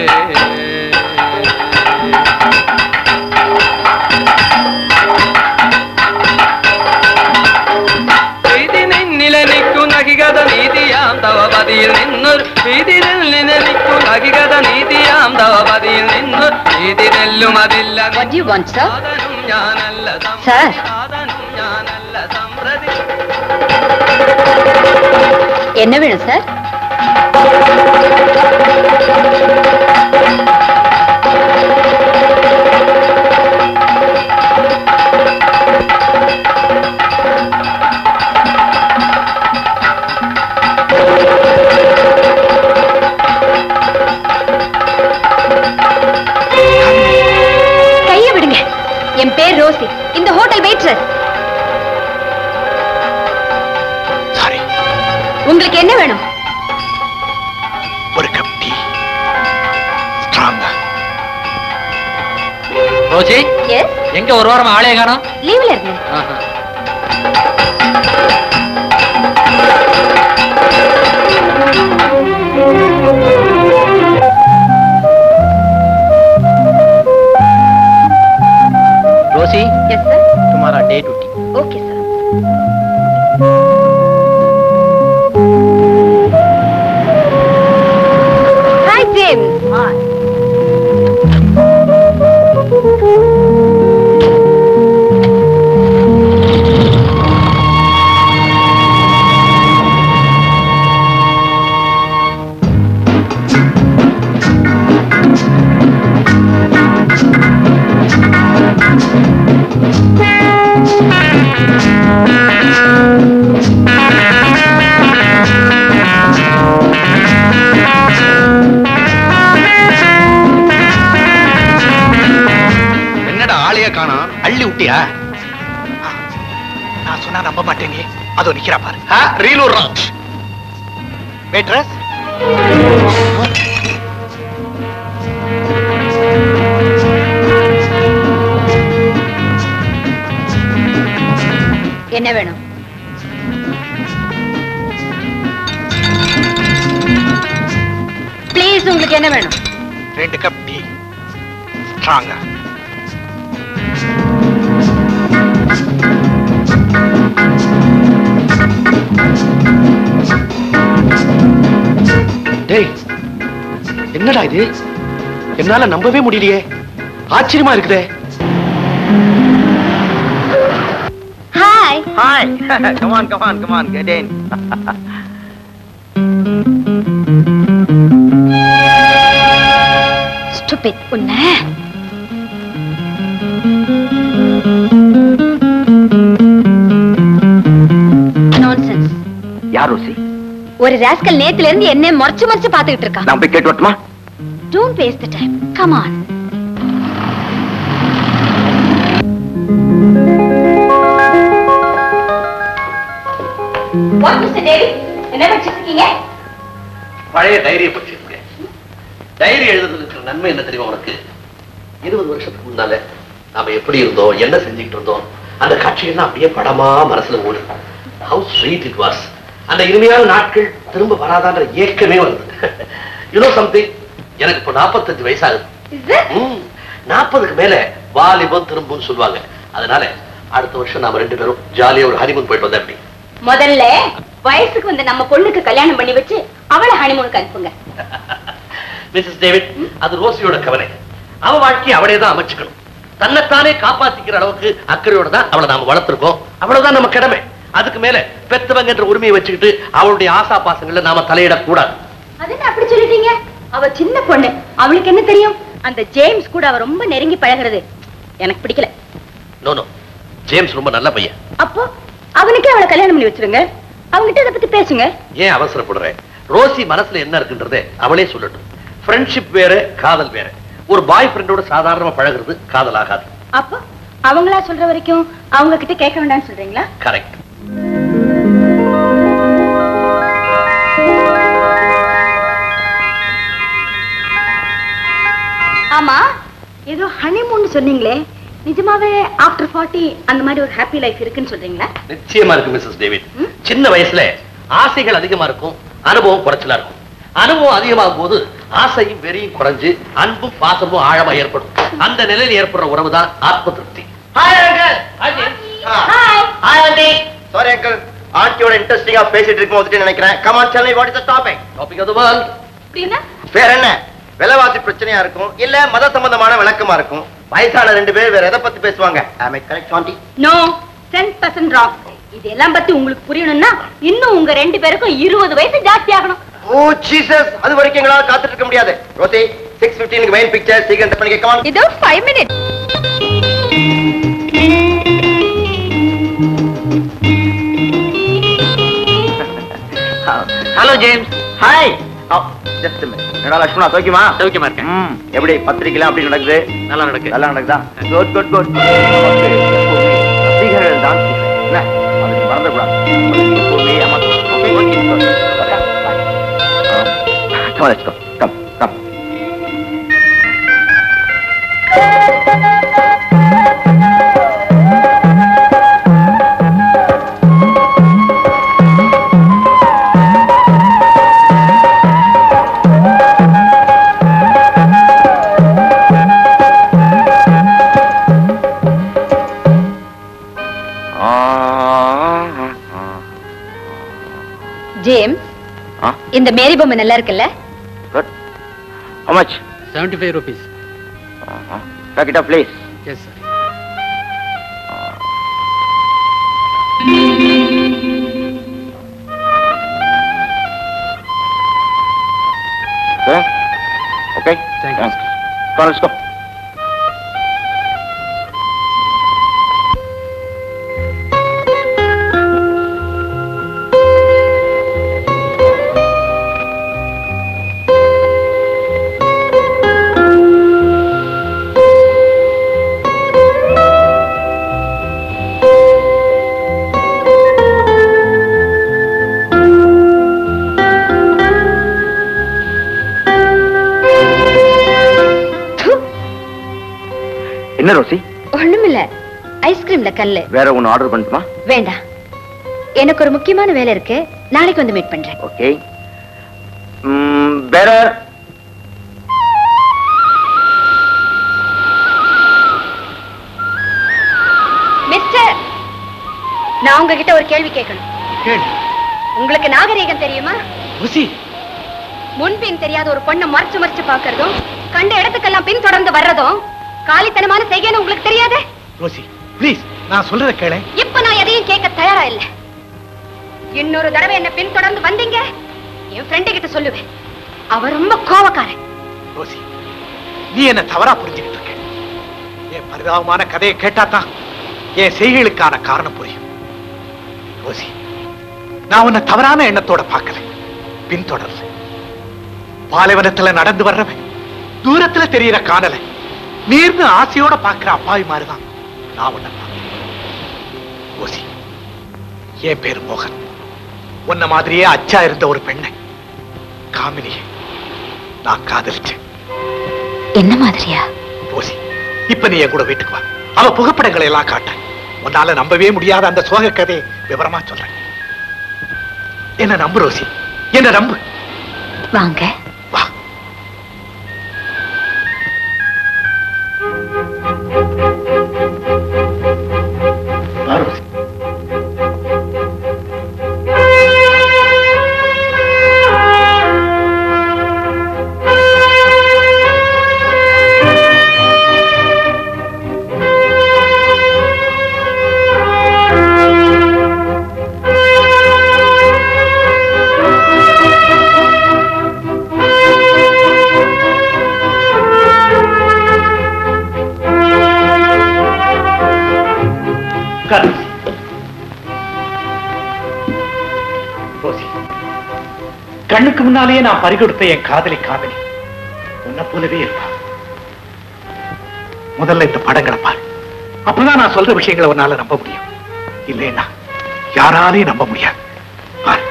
ಪ್ರೀತಿ ನಿನ್ನಿಲ ನಿಕ್ಕು ನಗಿಗದ ನೀತಿಯಾಂ ತವ ಬದಿയിൽ നിന്നൊരു വീതിരിൽ നിനനിക്കു നകികത നീതിയാം തവ ബദിയിൽ നിന്നൊരു വീതിരെല്ലും അതില്ല What do you want, sir? സാധനം ഞാനല്ല Sir. സാധനം ഞാനല്ല സമ്പ്രതി என்ன வேணும் சார் கைய விடுங்க என் பேர் ரோசி இந்த ஹோட்டல் வெயிட்ரஸ் சாரி உங்களுக்கு என்ன வேணும் ஒரு கப் டீ ஸ்ட்ராங்கா ரோஜி எஸ் எங்க ஒரு வாரம் ஆளே காணோம் லீவ்ல இருந்தேன் ஆஹா. அப்படியா நான் சொன்னா நம்ப மாட்டேங்க அதோ நிக்கிறா பாரு ரீலூர் ராஜ் வெயிட்ரஸ் என்ன வேணும் ப்ளீஸ் உங்களுக்கு என்ன வேணும் ரெண்டு கப் டீ ஸ்ட்ராங்கா டேய் என்னடா இது என்னால நம்பவே முடியலையே ஆச்சரியமா இருக்குதே hi Hi. come on, come on, come on. Get in. Stupid உன்ன நான்சென்ஸ் யார் ரோசி ஒரு ராஸ்கல் நேத்துல இருந்து என்ன மறைச்சு மறைச்சு பாத்துக்கிட்டு இருக்கான் நான் போய் கேட்டு வரட்டுமா don't waste the time come on what mister David என்ன படிச்சிட்டு இருக்கீங்க பழைய டைரியை படிச்சிருக்கேன் டைரி எழுதுறதுல இருக்கிற நன்மை என்ன தெரியுமா உனக்கு இருபது வருஷத்துக்கு முன்னால நாம எப்படி இருந்தோம் என்ன செஞ்சுக்கிட்டு இருந்தோம் அந்த காட்சிகள்லாம் அப்படியே படமா மனசுல ஓடு ஹவு ஸ்வீட் இட் வாஸ் அந்த இனிமையான நாட்கள் திரும்ப வராதான்ற ஏக்கமே வந்தது யூனோ சம்திங் எனக்கு இப்போ நாற்பத்தஞ்சு வயசாகுது ம், நாற்பதுக்கு மேல வாலிபம் திரும்பும்னு சொல்லுவாங்க அதனால அடுத்த வருஷம் நாம ரெண்டு பேரும் ஜாலியா ஒரு ஹனிமூன் போயிட்டு வந்தா எப்படி முதல்ல வயசுக்கு வந்து நம்ம பொண்ணுக்கு கல்யாணம் பண்ணி வச்சு அவளை ஹனிமூனுக்கு அனுப்புங்க மிஸ்ஸஸ் டேவிட் அது ரோசியோட கவலை அவ வாழ்க்கையை அவளே தான் அமைச்சுக்கணும் தன்னைத்தானே காப்பாத்திக்கிற அளவுக்கு அக்கறையோட தான் அவளை நாம வளர்த்திருக்கோம் அவ்வளவுதான் நம்ம கடமை அதுக்கு மேல பெத்தவங்க என்ற உரிமையை வச்சுக்கிட்டு அவளுடைய ஆசா பாசங்கள்ல நாம தலையிடக்கூடாது அது என்ன அப்படி சொல்லிட்டீங்க அவ சின்ன பொண்ணு அவளுக்கு என்ன தெரியும் அந்த ஜேம்ஸ் கூட அவ ரொம்ப நெருங்கி பழகுறது எனக்கு பிடிக்கல நோ நோ ஜேம்ஸ் ரொம்ப நல்ல பையன் அப்போ அவனுக்கே அவளை கல்யாணம் பண்ணி வச்சிருங்க அவங்ககிட்ட இதை பத்தி பேசுங்க ஏன் அவசரப்படுறேன் ரோசி மனசுல என்ன இருக்குன்றதே அவளே சொல்லட்டும் ஃப்ரெண்ட்ஷிப் வேற காதல் வேற ஒரு பாய் ஃப்ரெண்டோட சாதாரணமா பழகுறது காதல் ஆகாது அப்போ அவங்களா சொல்ற வரைக்கும் அவங்க கிட்ட கேட்க வேண்டாம்னு சொல்றீங்களா கரெக்ட் ஆமா ஏதோ ஹனிமூன் சொன்னீங்களே நிஜமாவே ஆஃப்டர் ஃபார்ட்டி அந்த மாதிரி ஒரு ஹாப்பி லைஃப் இருக்குன்னு சொல்றீங்களா நிச்சயமா இருக்கு மிஸ்ஸஸ் டேவிட் சின்ன வயசுல ஆசைகள் அதிகமா இருக்கும் அனுபவம் குறைச்சலா இருக்கும் அனுபவம் அதிகமாகும் போது ஆசையும் வெறியும் குறைஞ்சு அன்பும் பாசமும் ஆழமா ஏற்படும் அந்த நிலையில் ஏற்படுற உறவு தான் ஆத்ம திருப்தி hi uncle hi aunty sorry uncle ஆண்டியோட இன்ட்ரெஸ்டிங்கா பேசிட்டு இருக்கும் வந்துட்டு நினைக்கிறேன் come on tell me what is the topic topic of the world அப்படின்னா வேற என்ன விலைவாசி பிரச்சனையா இருக்கும் இல்ல மத சம்பந்தமான விளக்கமா இருக்கும் வயசான ரெண்டு பேர் வேற எதை பத்தி பேசுவாங்க am I correct aunty no ten percent wrong இதெல்லாம் பத்தி உங்களுக்கு புரியணும்னா இன்னும் உங்க ரெண்டு பேருக்கும் இருபது வயசு ஜாஸ்தி ஆகணும் ஓ ஜீசஸ் அது வரைக்கும் எங்களால காத்துட்டு இருக்க முடியாது ரோசி சிக்ஸ் பிப்டீனுக்கு மெயின் பிக்சர் சீக்கிரம் தப்பு பண்ணிக்க கமான் இதோ five minute hello James hi just என்னடா லட்சுமணா சௌக்கியமா சௌக்கியமா இருக்கேன் ம் எப்படி பத்திரிக்கைலாம் அப்படி நடக்குது நல்லா நடக்கு நல்லா நடக்குதா குட் குட் குட் ரசிகர்கள் தான் என்ன அதுக்கு மறந்துடக்கூடாது எப்பவுமே ஏமாத்த- Okay, okay, good. Bye. Um, Come on, let's go. Come, come. James ஆ? இந்த மேரி பொம்மை நல்லா இருக்குல்ல Good. How much? Seventy five rupees Uh-huh. Pack it up, please. Yes sir Okay? Okay? Thank you, Yeah. Come on, let's go. என்ன Rosie ஒண்ணுமில்ல ஐஸ்கிரீம்ல கல்லு வேற ஒன்னு ஆர்டர் பண்ணட்டுமா வேண்டாம் எனக்கு ஒரு முக்கியமான வேலை இருக்கு நாளைக்கு வந்து மீட் பண்றேன் ஓகே வேற மிஸ்டர் நான் உங்ககிட்ட ஒரு கேள்வி கேட்கணும் உங்களுக்கு நாகரீகம் தெரியுமா ருசி முன்பின் தெரியாத ஒரு பொண்ணை மறைச்சு மறைச்சு பாக்குறதும் கண்ட இடத்துக்கெல்லாம் பின் தொடர்ந்து வர்றதும் காலித்தனமான செய்கைன்னு உங்களுக்கு தெரியாதே ரோசி ப்ளீஸ் நான் சொல்றத கேளு இப்ப நான் எதையும் கேட்க தயாரா இல்ல இன்னொரு தடவை என்ன பின் தொடர்ந்து வந்தீங்க என் ஃப்ரெண்டு கிட்ட சொல்லுவேன் அவ ரொம்ப கோவக்காரன் ரோசி நீ என்ன தவறா புரிஞ்சுக்கிட்டு இருக்க என் பரிதாபமான கதையை கேட்டாதான் என் செய்கைகளுக்கான காரணம் புரியும் ரோசி நான் உன்னை தவறான எண்ணத்தோட பார்க்கல பின்தொடர்ல பாலைவனத்துல நடந்து வர்றவன் தூரத்துல தெரியற காணல நீர்னு ஆசையோட பார்க்கிற அப்பாவி மாதிரிதான் நான் உன்னை பார்த்தேன் ரோசி என் பேரு மோகன் உன்ன மாதிரியே அச்சா இருந்த ஒரு பெண்ணை காமினியை நான் காதலிச்சேன் என்ன மாதிரியா ரோசி இப்ப நீ என் கூட வீட்டுக்கு வா அவ புகைப்படங்களை எல்லாம் காட்ட உன்னால நம்பவே முடியாத அந்த சோக கதையை விவரமா சொல்றேன் என்ன நம்பு ரோசி என்ன நம்பு வாங்க வா வா, ரோசி. உட்காரு, ரோசி. ரோசி கண்ணுக்கு முன்னாலேயே நான் பறிகொடுத்த என் காதலி காதலி உன்னை போலவே இருப்பா முதல்ல இந்த படங்களை பாரு அப்பதான் நான் சொல்ற விஷயங்களை உன்னால நம்ப முடியும் இல்லைன்னா யாராலையும் நம்ப முடியாது பாரு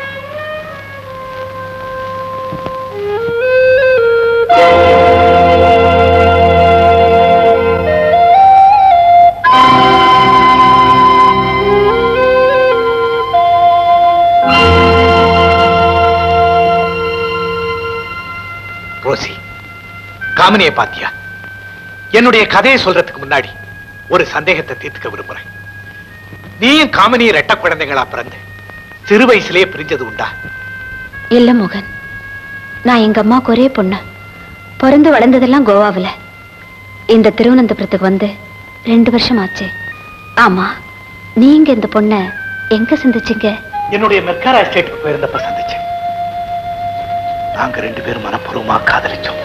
ரோசி காமினியை பாத்தியா என்னுடைய கதையை சொல்றதுக்கு முன்னாடி ஒரு சந்தேகத்தை தீர்த்துக்க விரும்புறேன் நீயும் காமினியும் ரெட்ட குழந்தைகளா பிறந்து சிறு வயசுலயே பிரிஞ்சது உண்டா இல்ல மோகன் நான் எங்க அம்மாவுக்கு ஒரே பொண்ணு பிறந்து வளர்ந்ததெல்லாம் கோவாவுல இந்த திருவனந்தபுரத்துக்கு வந்து ரெண்டு வருஷம் ஆச்சு ஆமா நீங்க இந்த பொண்ணை எங்க சந்திச்சீங்க என்னுடைய மெக்காரா எஸ்டேட்டுக்கு போயிருந்தப்ப சந்திச்சேன் நாங்க ரெண்டு பேரும் மனப்பூர்வமா காதலிச்சோம்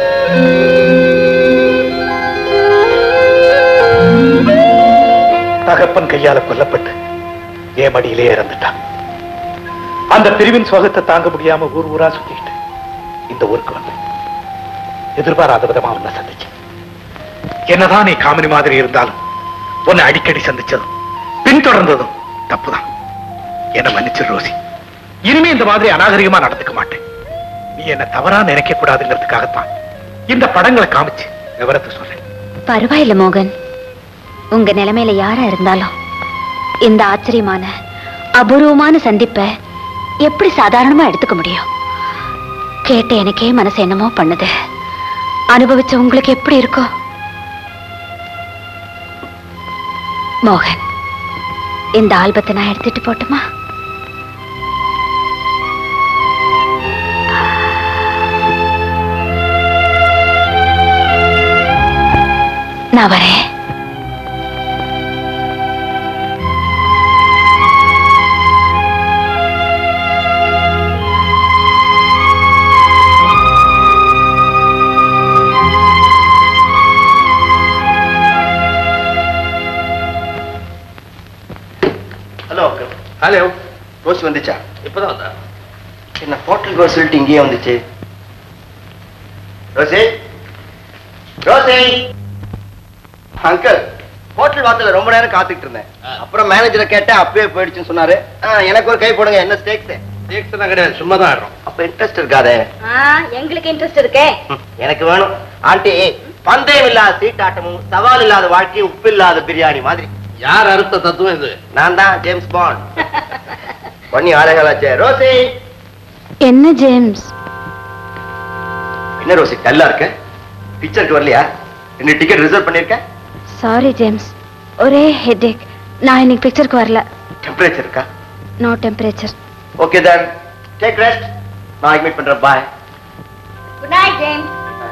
தகப்பன் கையால கொல்லப்பட்டு என் மடியிலே இறந்துட்டான் அந்த பிரிவின் சோகத்தை தாங்க முடியாம ஊர் ஊரா சுத்திட்டு இந்த ஊருக்கு வந்தேன் எதிர்பாராத விதமா உன்னை சந்திச்சேன் என்னதான் நீ காமெடி மாதிரி இருந்தாலும் உன்னை அடிக்கடி சந்திச்சதும் பின்தொடர்ந்ததும் தப்புதான் என்ன மன்னிச்சு ரோசி இனிமே இந்த மாதிரி அநாகரிகமா நடந்துக்க மாட்டேன் நீ என்ன தவறா நினைக்க கூடாதுங்கிறதுக்காகத்தான் இந்த படங்களை காமிச்சு விவரத்தை சொல்றேன் பரவாயில்ல மோகன் உங்க நிலைமையில யாரா இருந்தாலும் இந்த ஆச்சரியமான அபூர்வமான சந்திப்பை எப்படி சாதாரணமா எடுத்துக்க முடியும் கேட்ட எனக்கே மனசு என்னமோ பண்ணுது அனுபவிச்ச உங்களுக்கு எப்படி இருக்கும் மோகன் இந்த ஆல்பத்தை நான் எடுத்துட்டு போட்டுமா நான் வரேன் ஹலோ ஹலோ ரோசி வந்துச்சா இப்பதான் வந்தா என்ன ஹோட்டலுக்கு வர சொல்லிட்டு இங்கேயே வந்துச்சு ரோசி ரோசி அங்கிள் ஹோட்டல் வாசல்ல ரொம்ப நேரம் காத்துக்கிட்டு இருந்தேன் அப்புறம் மேனேஜரை கேட்டேன் அப்பவே போயிடுச்சுன்னு சொன்னாரு ஆ, எனக்கு ஒரு கை போடுங்க என்ன ஸ்டேக்ஸ் ஸ்டேக்ஸ் எல்லாம் கிடையாது சும்மா தான் ஆடுறோம் அப்ப இன்ட்ரெஸ்ட் இருக்காதே எங்களுக்கு இன்ட்ரெஸ்ட் இருக்கே எனக்கு வேணும் ஆண்டி பந்தயம் இல்லாத சீட்டாட்டமும் சவால் இல்லாத வாழ்க்கையும் உப்பு இல்லாத பிரியாணி மாதிரி யார் அறுத்த தத்துவம் இது நான் தான் ஜேம்ஸ் பாண்ட் பண்ணி ஆலைகளாச்சே ரோசி என்ன ஜேம்ஸ் என்ன ரோசி டல்லா இருக்க பிக்சருக்கு வரலையா ரெண்டு டிக்கெட் ரிசர்வ் பண்ணிருக்க சாரி ஜேம்ஸ் ஒரே ஹெட்டேக் நான் இன்னைக்கு பிக்சருக்கு வரல டெம்பரேச்சர் இருக்கா no temperature okay then take rest நாளைக்கு மீட் பண்றேன் பாய் குட் நைட் ஜேம்ஸ்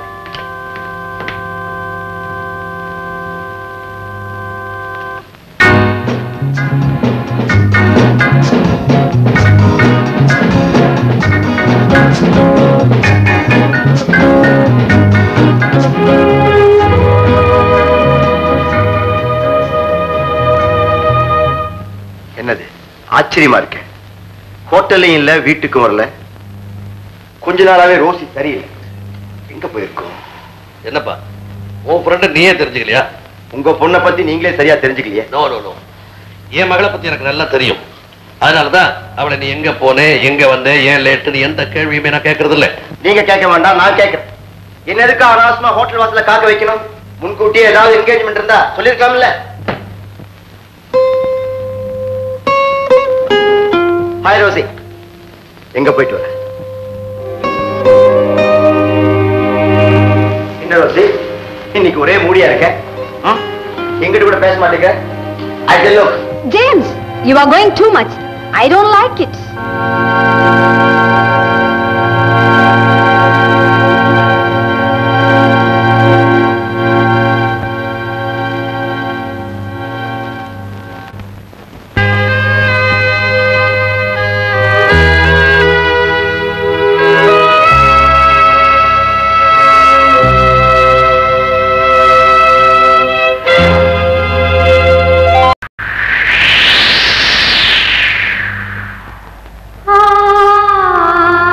என்னது ஆச்சரியமா இருக்கு ஹோட்டல்லையும் இல்ல வீட்டுக்கும் வரல கொஞ்ச நாளாவே ரோசி சரியில்லை எங்க போயிருக்கோம் என்னப்பா உன் ஃப்ரெண்டு நீயே தெரிஞ்சுக்கலையா உங்க பொண்ணை பத்தி நீங்களே சரியா தெரிஞ்சுக்கலையே நோ நோ நோ என் மகளை பத்தி எனக்கு நல்லா தெரியும் அதனாலதான் அவளை நீ எங்க போனே எங்க வந்த ஏன் லேட்டுன்னு எந்த கேள்வியுமே நான் கேட்கறது இல்ல நீங்க கேட்க வேண்டாம் நான் கேட்கிறேன் என்ன எதுக்கு அனாவசியமா ஹோட்டல் வாசல்ல காக்க வைக்கணும் முன்கூட்டியே ஏதாவது என்கேஜ்மெண்ட் இருந்தா சொல்லிருக்கலாம்ல ஹாய் ரோசி எங்க போயிட்டு வர என்ன ரோசி இன்னைக்கு ஒரே மூடியா இருக்க ம்? எங்கிட்ட கூட பேச மாட்டேங்க I tell look James you are going too much I don't like it ஆ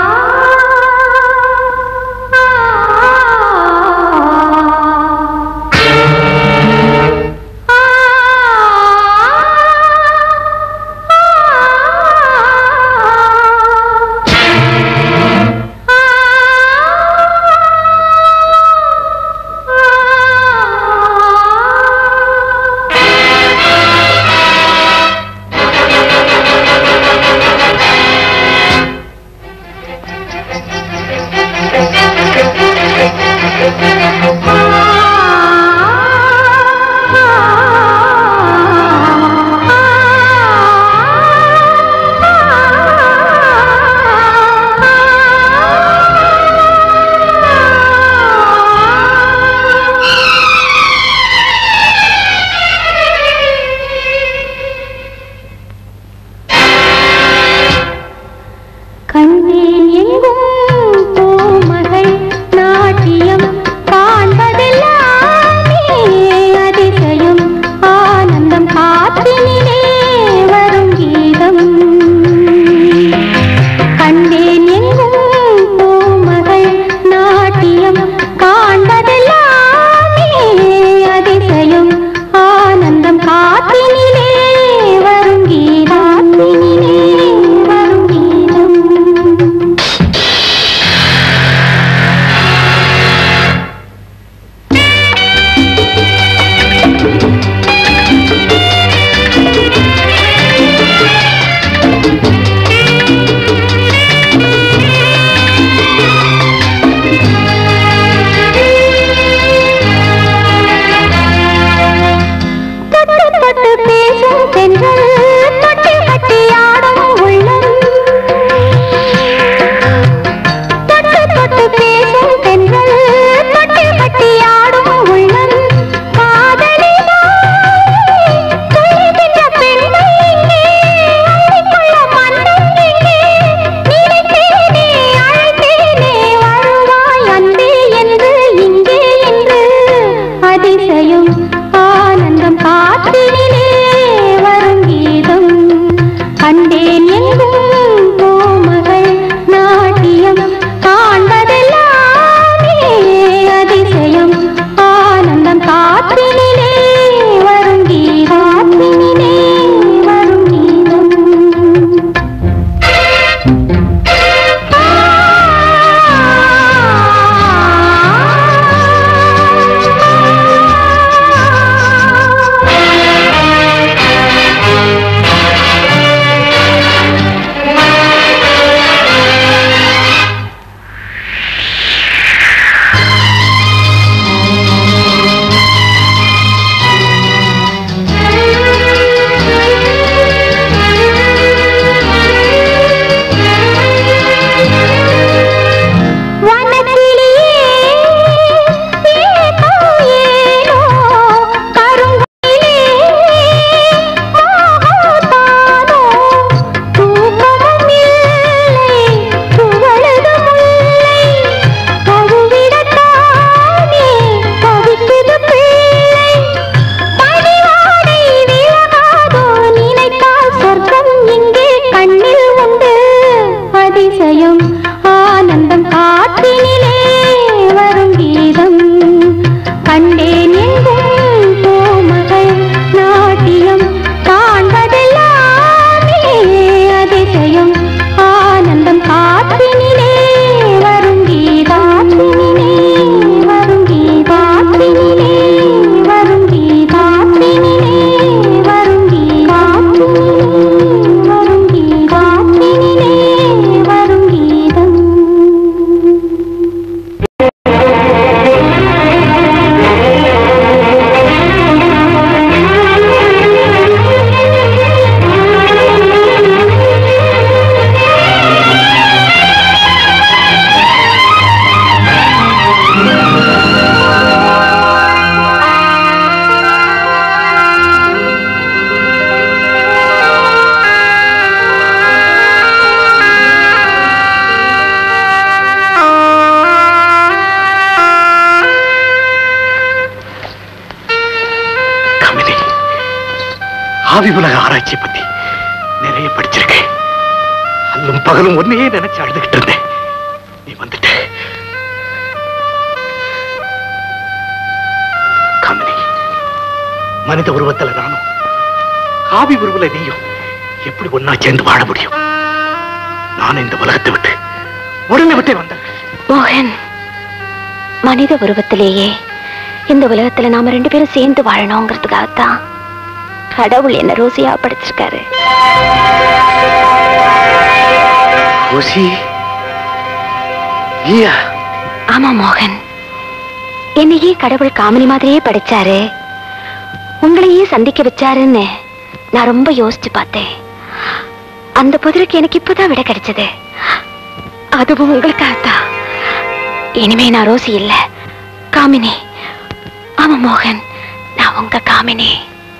காவி உலக ஆராய்ச்சி பத்தி நிறைய படிச்சிருக்கேன் அல்லும் பகலும் ஒன்னையே நினைச்சு அழுதுகிட்டு இருந்தேன் நீ வந்துட்ட காமினி மனித உருவத்துல நானும் காவி உருவல நீயும் எப்படி ஒன்னா சேர்ந்து வாழ முடியும் நான் இந்த உலகத்தை விட்டு உடனே விட்டே வந்தேன் மோகன் மனித உருவத்திலேயே இந்த உலகத்துல நாம ரெண்டு பேரும் சேர்ந்து வாழணுங்கிறதுக்காகத்தான் கடவுள் என்ன ரோசியா படைச்சிருக்காரு ரோசி நீயா ஆமா மோகன் என்னையே கடவுள் காமினி மாதிரியே படைச்சாரு உங்களையே சந்திக்க வச்சாருன்னு நான் ரொம்ப யோசிச்சு பார்த்தேன் அந்த புதிருக்கு எனக்கு இப்பதான் விட கிடைச்சது அதுவும் உங்களுக்காகத்தான் இனிமே நான் ரோசி இல்ல காமினி ஆமா மோகன் நான் உங்க காமினி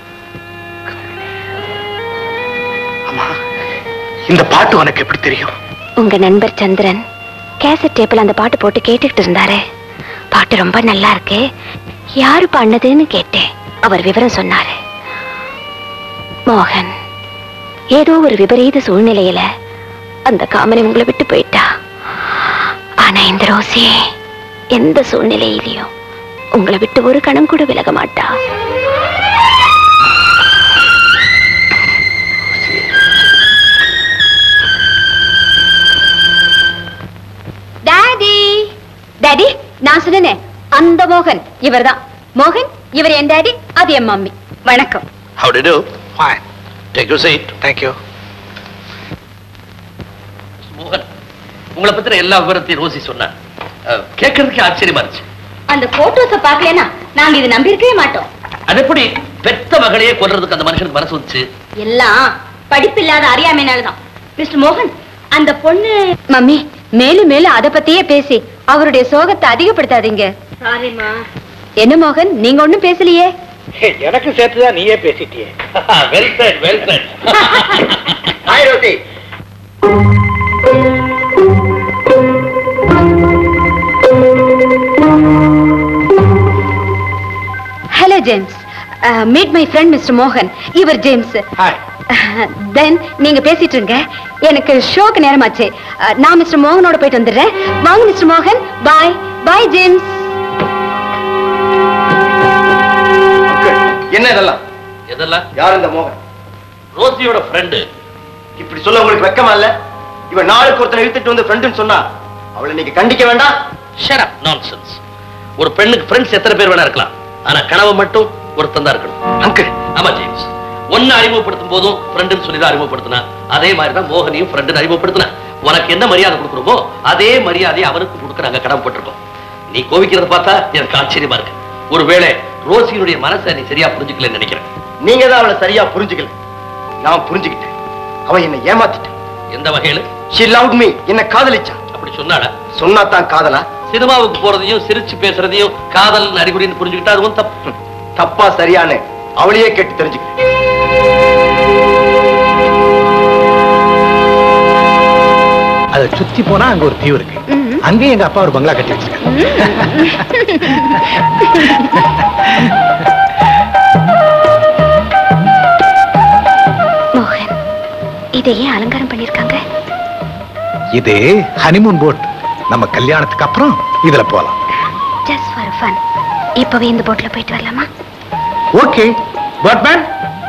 இந்த பாட்டு உனக்கு எப்படி தெரியும் உங்க நண்பர் சந்திரன் கேசட் டேப்பில் அந்த பாட்டு போட்டு கேட்டுக்கிட்டு இருந்தாரு பாட்டு ரொம்ப நல்லா இருக்கு யாரு பண்ணதுன்னு கேட்டேன் அவர் விவரம் சொன்னாரு மோகன் ஏதோ ஒரு விபரீத சூழ்நிலையில அந்த காமனை உங்களை விட்டு போயிட்டா ஆனா இந்த ரோசி எந்த சூழ்நிலையிலையும் உங்களை விட்டு ஒரு கணம் கூட விலக மாட்டா டாடி டாடி நான் சொன்னேனே அந்த மோகன் இவர்தான் மோகன் இவர் என் டாடி அது என் மம்மி வணக்கம் How do you do? Fine. Take your seat. Thank you. மோகன் உங்களை பத்தின எல்லா விவரத்தையும் ரோசி சொன்னா அஹ், கேட்கறதுக்கு ஆச்சரியமா இருந்துச்சு அந்த போட்டோஸ பார்க்கலனா நாங்க இது நம்பி இருக்கவே மாட்டோம் அது எப்படி பெத்த மகளையே கொல்றதுக்கு அந்த மனுஷனுக்கு மனசு வந்துச்சு எல்லாம் படிப்பில்லாத அறியாமைனாலதான் மிஸ்டர் மோகன் அந்த பொண்ணு மம்மி மேலும் மேலும் அத பத்தியே பேசி அவருடைய சோகத்தை அதிகப்படுத்தாதீங்க சாரிம்மா என்ன மோகன் நீங்க ஒண்ணும் பேசலையே எனக்கு சேர்த்துதான் நீயே பேசிட்டியே well said well said hi Rosie hello James meet my friend mister மோகன் இவர் ஜேம்ஸ் ஹாய் தென் நீங்க பேசிட்டு இருங்க எனக்கு ஷோக்கு நேரமாச்சு அஹ், நான் மிஸ்டர் மோகனோட போயிட்டு வந்துடுறேன் வாங்க மிஸ்டர் மோகன் பாய் பாய் ஜேம்ஸ் என்ன இதெல்லாம் எதெல்லாம் யார் இந்த மோகன் ரோசியோட ஃப்ரெண்டு இப்படி சொல்ல உங்களுக்கு வெக்கமா இல்ல இவன் நாளுக்கு ஒருத்தனை இழுத்துட்டு வந்து ஃப்ரெண்டுன்னு சொன்னா அவளை நீங்க கண்டிக்க வேண்டாம் ஷட் அப் நான்சென்ஸ் ஒரு பெண்ணுக்கு ஃப்ரெண்ட்ஸ் எத்தனை பேர் வேணா இருக்கலாம் ஆனா கனவு மட்டும் ஒருத்தன் தான் இருக்கணும் அங்கிள் ஆமா ஜேம்ஸ் ஒன்னு அறிமுகப்படுத்தும் போதும் ஃப்ரெண்டுன்னு சொல்லி தான் அறிமுகப்படுத்தினா அதே மாதிரி தான் மோகனையும் ஃப்ரெண்டுன்னு அறிமுகப்படுத்தினா உனக்கு என்ன மரியாதை கொடுக்குறோமோ அதே மரியாதையை அவனுக்கு கொடுக்க நாங்க கடமைப்பட்டிருக்கோம் நீ கோவிக்கிறத பார்த்தா எனக்கு ஆச்சரியமா இருக்கு ஒருவேளை ரோசியினுடைய மனசை நீ சரியா புரிஞ்சுக்கலன்னு நினைக்கிறேன் நீங்க தான் அவளை சரியா புரிஞ்சுக்கல நான் புரிஞ்சுக்கிட்டேன் அவன் என்னை ஏமாத்திட்டான் எந்த வகையில she loved me என்ன காதலிச்சான் அப்படி சொன்னாடா சொன்னா தான் காதலா சினிமாவுக்கு போறதையும் சிரிச்சு பேசுறதையும் காதல் அறிகுறின்னு புரிஞ்சுக்கிட்டா அதுவும் தப்பு தப்பா சரியான்னு அவளையே கேட்டு தெரிஞ்சுக்க அதை சுத்தி போனா அங்க ஒரு தீவு இருக்கு அங்கேயும் எங்க அப்பா ஒரு பங்களா கட்டி வச்சிருக்காரு மோகன் இதை ஏன் அலங்காரம் பண்ணிருக்காங்க இது ஹனிமூன் போட் நம்ம கல்யாணத்துக்கு அப்புறம் இதுல போலாம் ஜஸ்ட் ஃபார் ஃபன் இப்பவே இந்த போட்ல போயிட்டு வரலாமா ஓகே பட்மேன்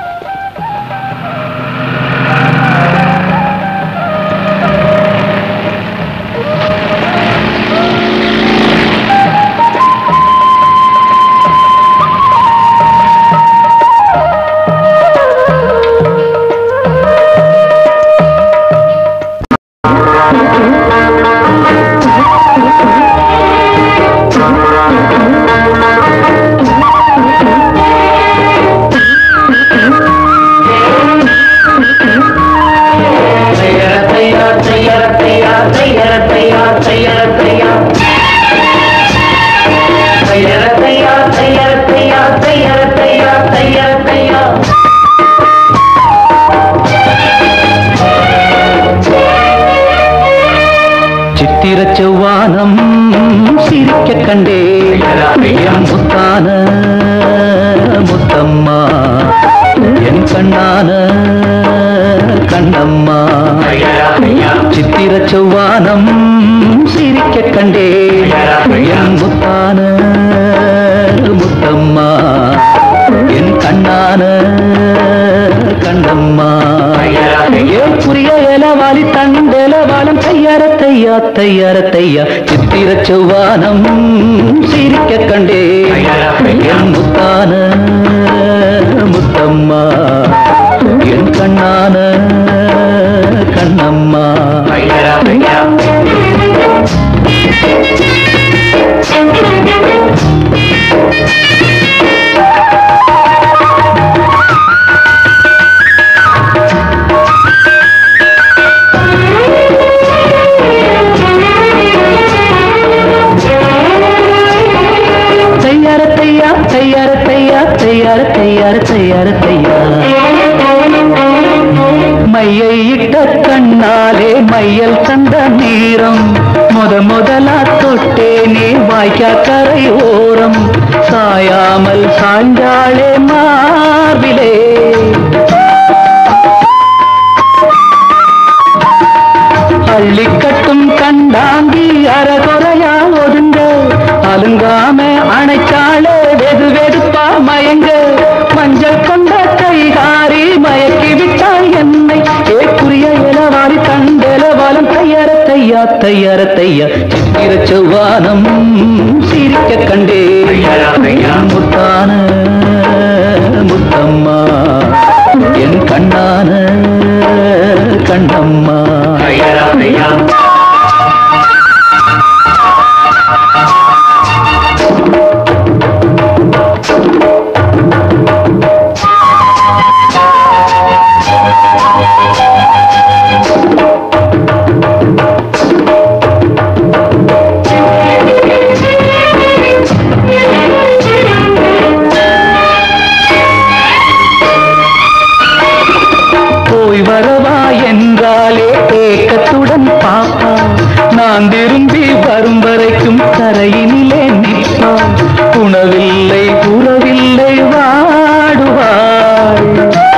சித்திர செவ்வானம் சிரிக்க கண்டே என் முத்தான முத்தம்மா என் கண்ணான கண்ணம்மா சித்திர செவ்வானம் சிரிக்க கண்டே என் முத்தான முத்தம்மா என் கண்ணான கண்ணம்மா ஏன் புரிய இலவாலி தண்டலவாலம் தையார தையா தையார தையா சித்திர செவ்வானம் சிரிக்க கண்டே என் முத்தான முத்தம்மா என் கண்ணான கண்ணம்மா தையார தையா தையார தையா தையார தையார தையார தையா மையை இட்ட கண்ணாலே மையல் தந்த நீரம் முத முதலா தொட்டேனே வாய்க்கா கரை ஓரம் சாயாமல் சாய்ந்தாளே மார்பிலே அள்ளி கட்டும் கண்டாங்கி அறகுறையா ஒதுங்க அலுங்காம அணைச்சாளே வெது வெதுப்பா மயங்க மஞ்சள் கொண்ட கைகாரி மயக்கி விட்டாள் என்னை ஏக்குரிய இளவாரி தண்டலவாலம் தையர தையா தையர தையா சித்திர செவ்வானம் சிரிக்க கண்டே முத்தான முத்தம்மா என் கண்ணான கண்ணம்மா போய் வரவா என்றாலே ஏக்கத்துடன் பாப்பா நான் திரும்பி வரும் வரைக்கும் கரையினிலே நிற்பாள் உணவில்லை உறவில்லை வாடுவாள்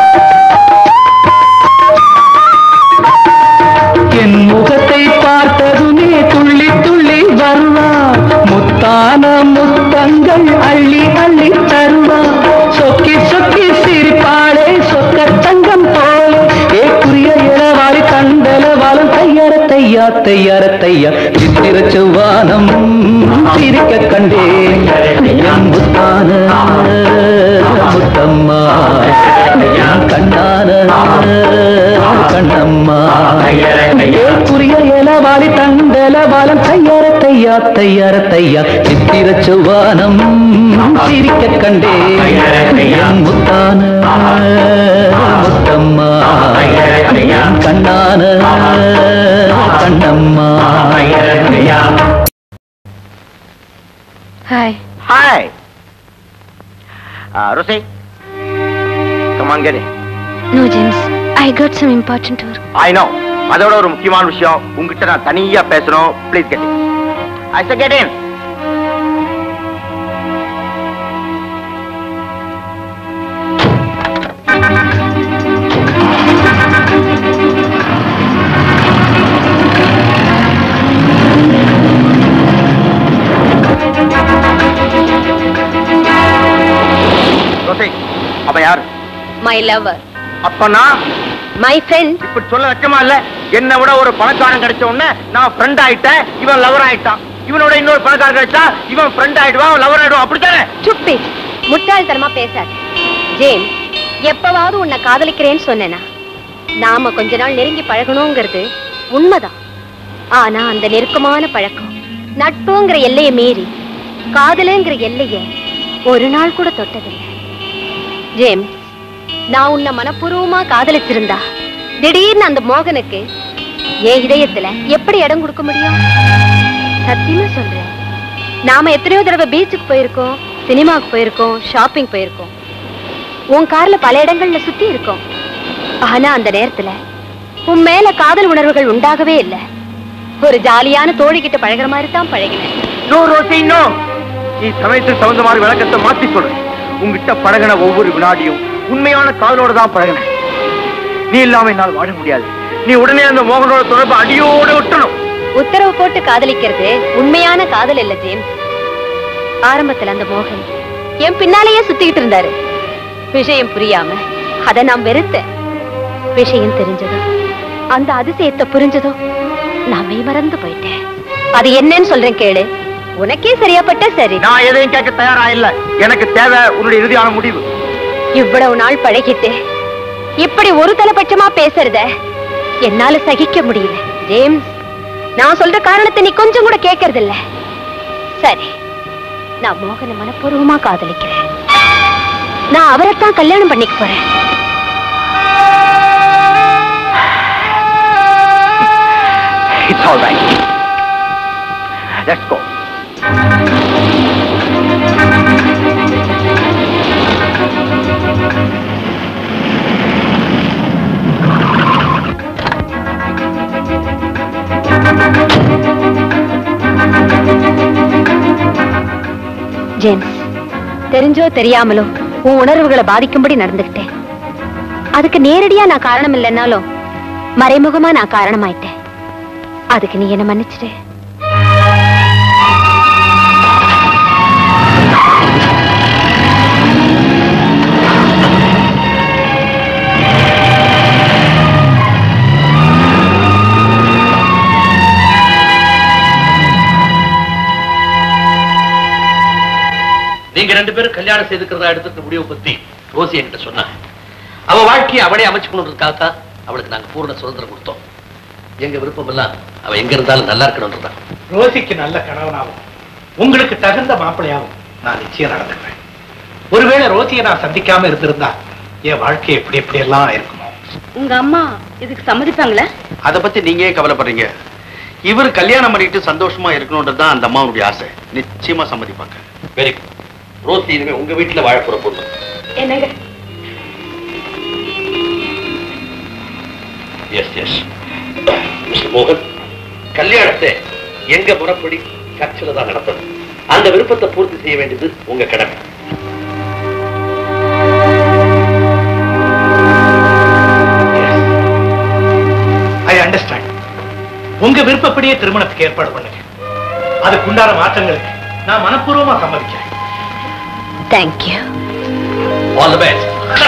என் முகத்தை பார்த்ததுமே துள்ளி துள்ளி வருவா முத்தான முத்தங்கள் அள்ளி அள்ளி தருவா சொக்கி சொக்கி சிரிப்பாளே சொக்க தங்கம் போல ஏக்குரிய இளவாரி கண்டல வாலம் தையார தையா தையார தையா சித்திர செவ்வானம் சிரிக்க கண்டே என் முத்தான முத்தம்மா என் கண்ணான கண்ணம்மா ஏக்குரிய இளவாரி தண்டல வாலம் தையார தையா தையார தையா சித்திர செவ்வானம் சிரிக்க கண்டே என் முத்தான முத்தம்மா என் கண்ணான கண்ணம்மா hi Hi. Uh, Rosie, come on, get in. No James I got some important work I know. அதோட ஒரு முக்கியமான விஷயம் உங்ககிட்ட நான் தனியா பேசணும் please get in I say get in Rosie அவன் யார் மை லவர் அப்பனா மை ஃப்ரெண்ட் இப்படி சொல்ல வெக்கமா இல்ல என்னை விட ஒரு பணக்காரன் கிடைச்ச உடனே நான் ஃப்ரெண்ட் ஆயிட்டேன் இவன் லவர் ஆயிட்டான் இவனோட இன்னொரு பணக்காரன் கிடைச்சா இவன் ஃப்ரெண்ட் ஆயிடுவான் லவர் ஆயிடுவான் அப்படித்தானே சுப்பி முட்டாள்தனமா பேசாத ஜேம்ஸ் எப்பவாவது உன்னை காதலிக்கிறேன்னு சொன்னேனா நாம கொஞ்ச நாள் நெருங்கி பழகணுங்கிறது உண்மைதான் ஆனா அந்த நெருக்கமான பழக்கம் நட்புங்கிற எல்லையை மீறி காதலுங்கிற எல்லைய ஒரு நாள் கூட தொட்டதில்லை ஜேம்ஸ் நான் உன்னை மனப்பூர்வமா காதலிச்சிருந்தா திடீர்னு அந்த மோகனுக்கு என் இதயத்துல எப்படி இடம் கொடுக்க முடியும் சத்தியமா சொல்றேன் நாம எத்தனையோ தடவை பீச்சுக்கு போயிருக்கோம் சினிமாவுக்கு போயிருக்கோம் ஷாப்பிங் போயிருக்கோம் உன் கார்ல பல இடங்கள்ல சுத்தி இருக்கோம் ஆனா அந்த நேரத்துல உன் மேல காதல் உணர்வுகள் உண்டாகவே இல்ல ஒரு ஜாலியான தோழி கிட்ட பழகுற மாதிரி தான் பழகினேன் நோ ரோசி நோ நீ சமயத்துக்கு தகுந்த மாதிரி விளக்கத்தை மாத்தி சொல்லு உங்ககிட்ட பழகின ஒவ்வொரு வினாடியும் உண்மையான காதலோட தான் பழகினேன் நீ இல்லாம என்னால் வாழ முடியாது நீ உடனே அந்த மோகனோட தொடர்பு அடியோட விட்டணும் உத்தரவு போட்டு காதலிக்கிறது உண்மையான காதல் இல்ல ஜேம்ஸ் ஆரம்பத்துல அந்த மோகன் என் பின்னாலேயே சுத்திக்கிட்டு இருந்தாரு விஷயம் புரியாம அத நான் வெறுத்தேன் விஷயம் தெரிஞ்சதும் அந்த அதிசயத்தை புரிஞ்சதும் நான் மெய் மறந்து போயிட்டேன் அது என்னன்னு சொல்றேன் கேளு உனக்கே சரியாப்பட்ட சரி நான் எதையும் கேட்க தயாரா இல்ல எனக்கு தேவை உன்னுடைய இறுதியான முடிவு இவ்வளவு நாள் பழகிட்டு இப்படி ஒரு தலைபட்சமா பேசுறத என்னால சகிக்க முடியல ஜேம்ஸ் நான் சொல்ற காரணத்தை நீ கொஞ்சம் கூட கேட்கறது இல்ல சரி நான் மோகனை மனப்பூர்வமா காதலிக்கிறேன் நான் அவரைத்தான் கல்யாணம் பண்ணிக்க போறேன் it's all right let's go James தெரிஞ்சோ தெரியாமலோ உன் உணர்வுகளை பாதிக்கும்படி நடந்துக்கிட்டேன் அதுக்கு நேரடியா நான் காரணம் இல்லைன்னாலும் மறைமுகமா நான் காரணமாயிட்டேன் அதுக்கு நீ என்ன மன்னிச்சிடு நீங்க ரெண்டு பேரும் கல்யாணம் செய்துக்கிறதா எடுத்துக்க முடிவு பத்தி ரோசி என்கிட்ட சொன்னா அவ வாழ்க்கையை அவளே அமைச்சுக்கணுன்றதுக்காகத்தான் அவளுக்கு நாங்க பூர்ண சுதந்திரம் கொடுத்தோம் எங்க விருப்பம் எல்லாம் அவ எங்க இருந்தாலும் நல்லா இருக்கணும்ன்றதான் ரோசிக்கு நல்ல கணவனாகும் உங்களுக்கு தகுந்த மாப்பிள்ளையாகும் நான் நிச்சயம் நடந்துக்கிறேன் ஒருவேளை ரோசியை நான் சந்திக்காம இருந்திருந்தா என் வாழ்க்கை எப்படி எப்படி எல்லாம் இருக்குமோ உங்க அம்மா இதுக்கு சம்மதிப்பாங்களா அத பத்தி நீங்க ஏன் கவலைப்படுறீங்க இவர் கல்யாணம் பண்ணிட்டு சந்தோஷமா இருக்கணும்ன்றது தான் அந்த அம்மாவுடைய ஆசை நிச்சயமா சம்மதிப்பாங்க வெரி குட் ரோசி இனிமே உங்க வீட்டுல வாழப்போற பொண்ணு என்னங்க எஸ் எஸ் மிஸ்டர் மோகன் கல்யாணத்தை எங்க முறைப்படி சர்ச்சில் தான் நடத்தணும் அந்த விருப்பத்தை பூர்த்தி செய்ய வேண்டியது உங்க கடமை ஐ அண்டர்ஸ்டாண்ட் உங்க விருப்பப்படியே திருமணத்துக்கு ஏற்பாடு பண்ணுங்க அதுக்குண்டான மாற்றங்களுக்கு நான் மனப்பூர்வமா சம்மதிக்கிறேன் thank you all the best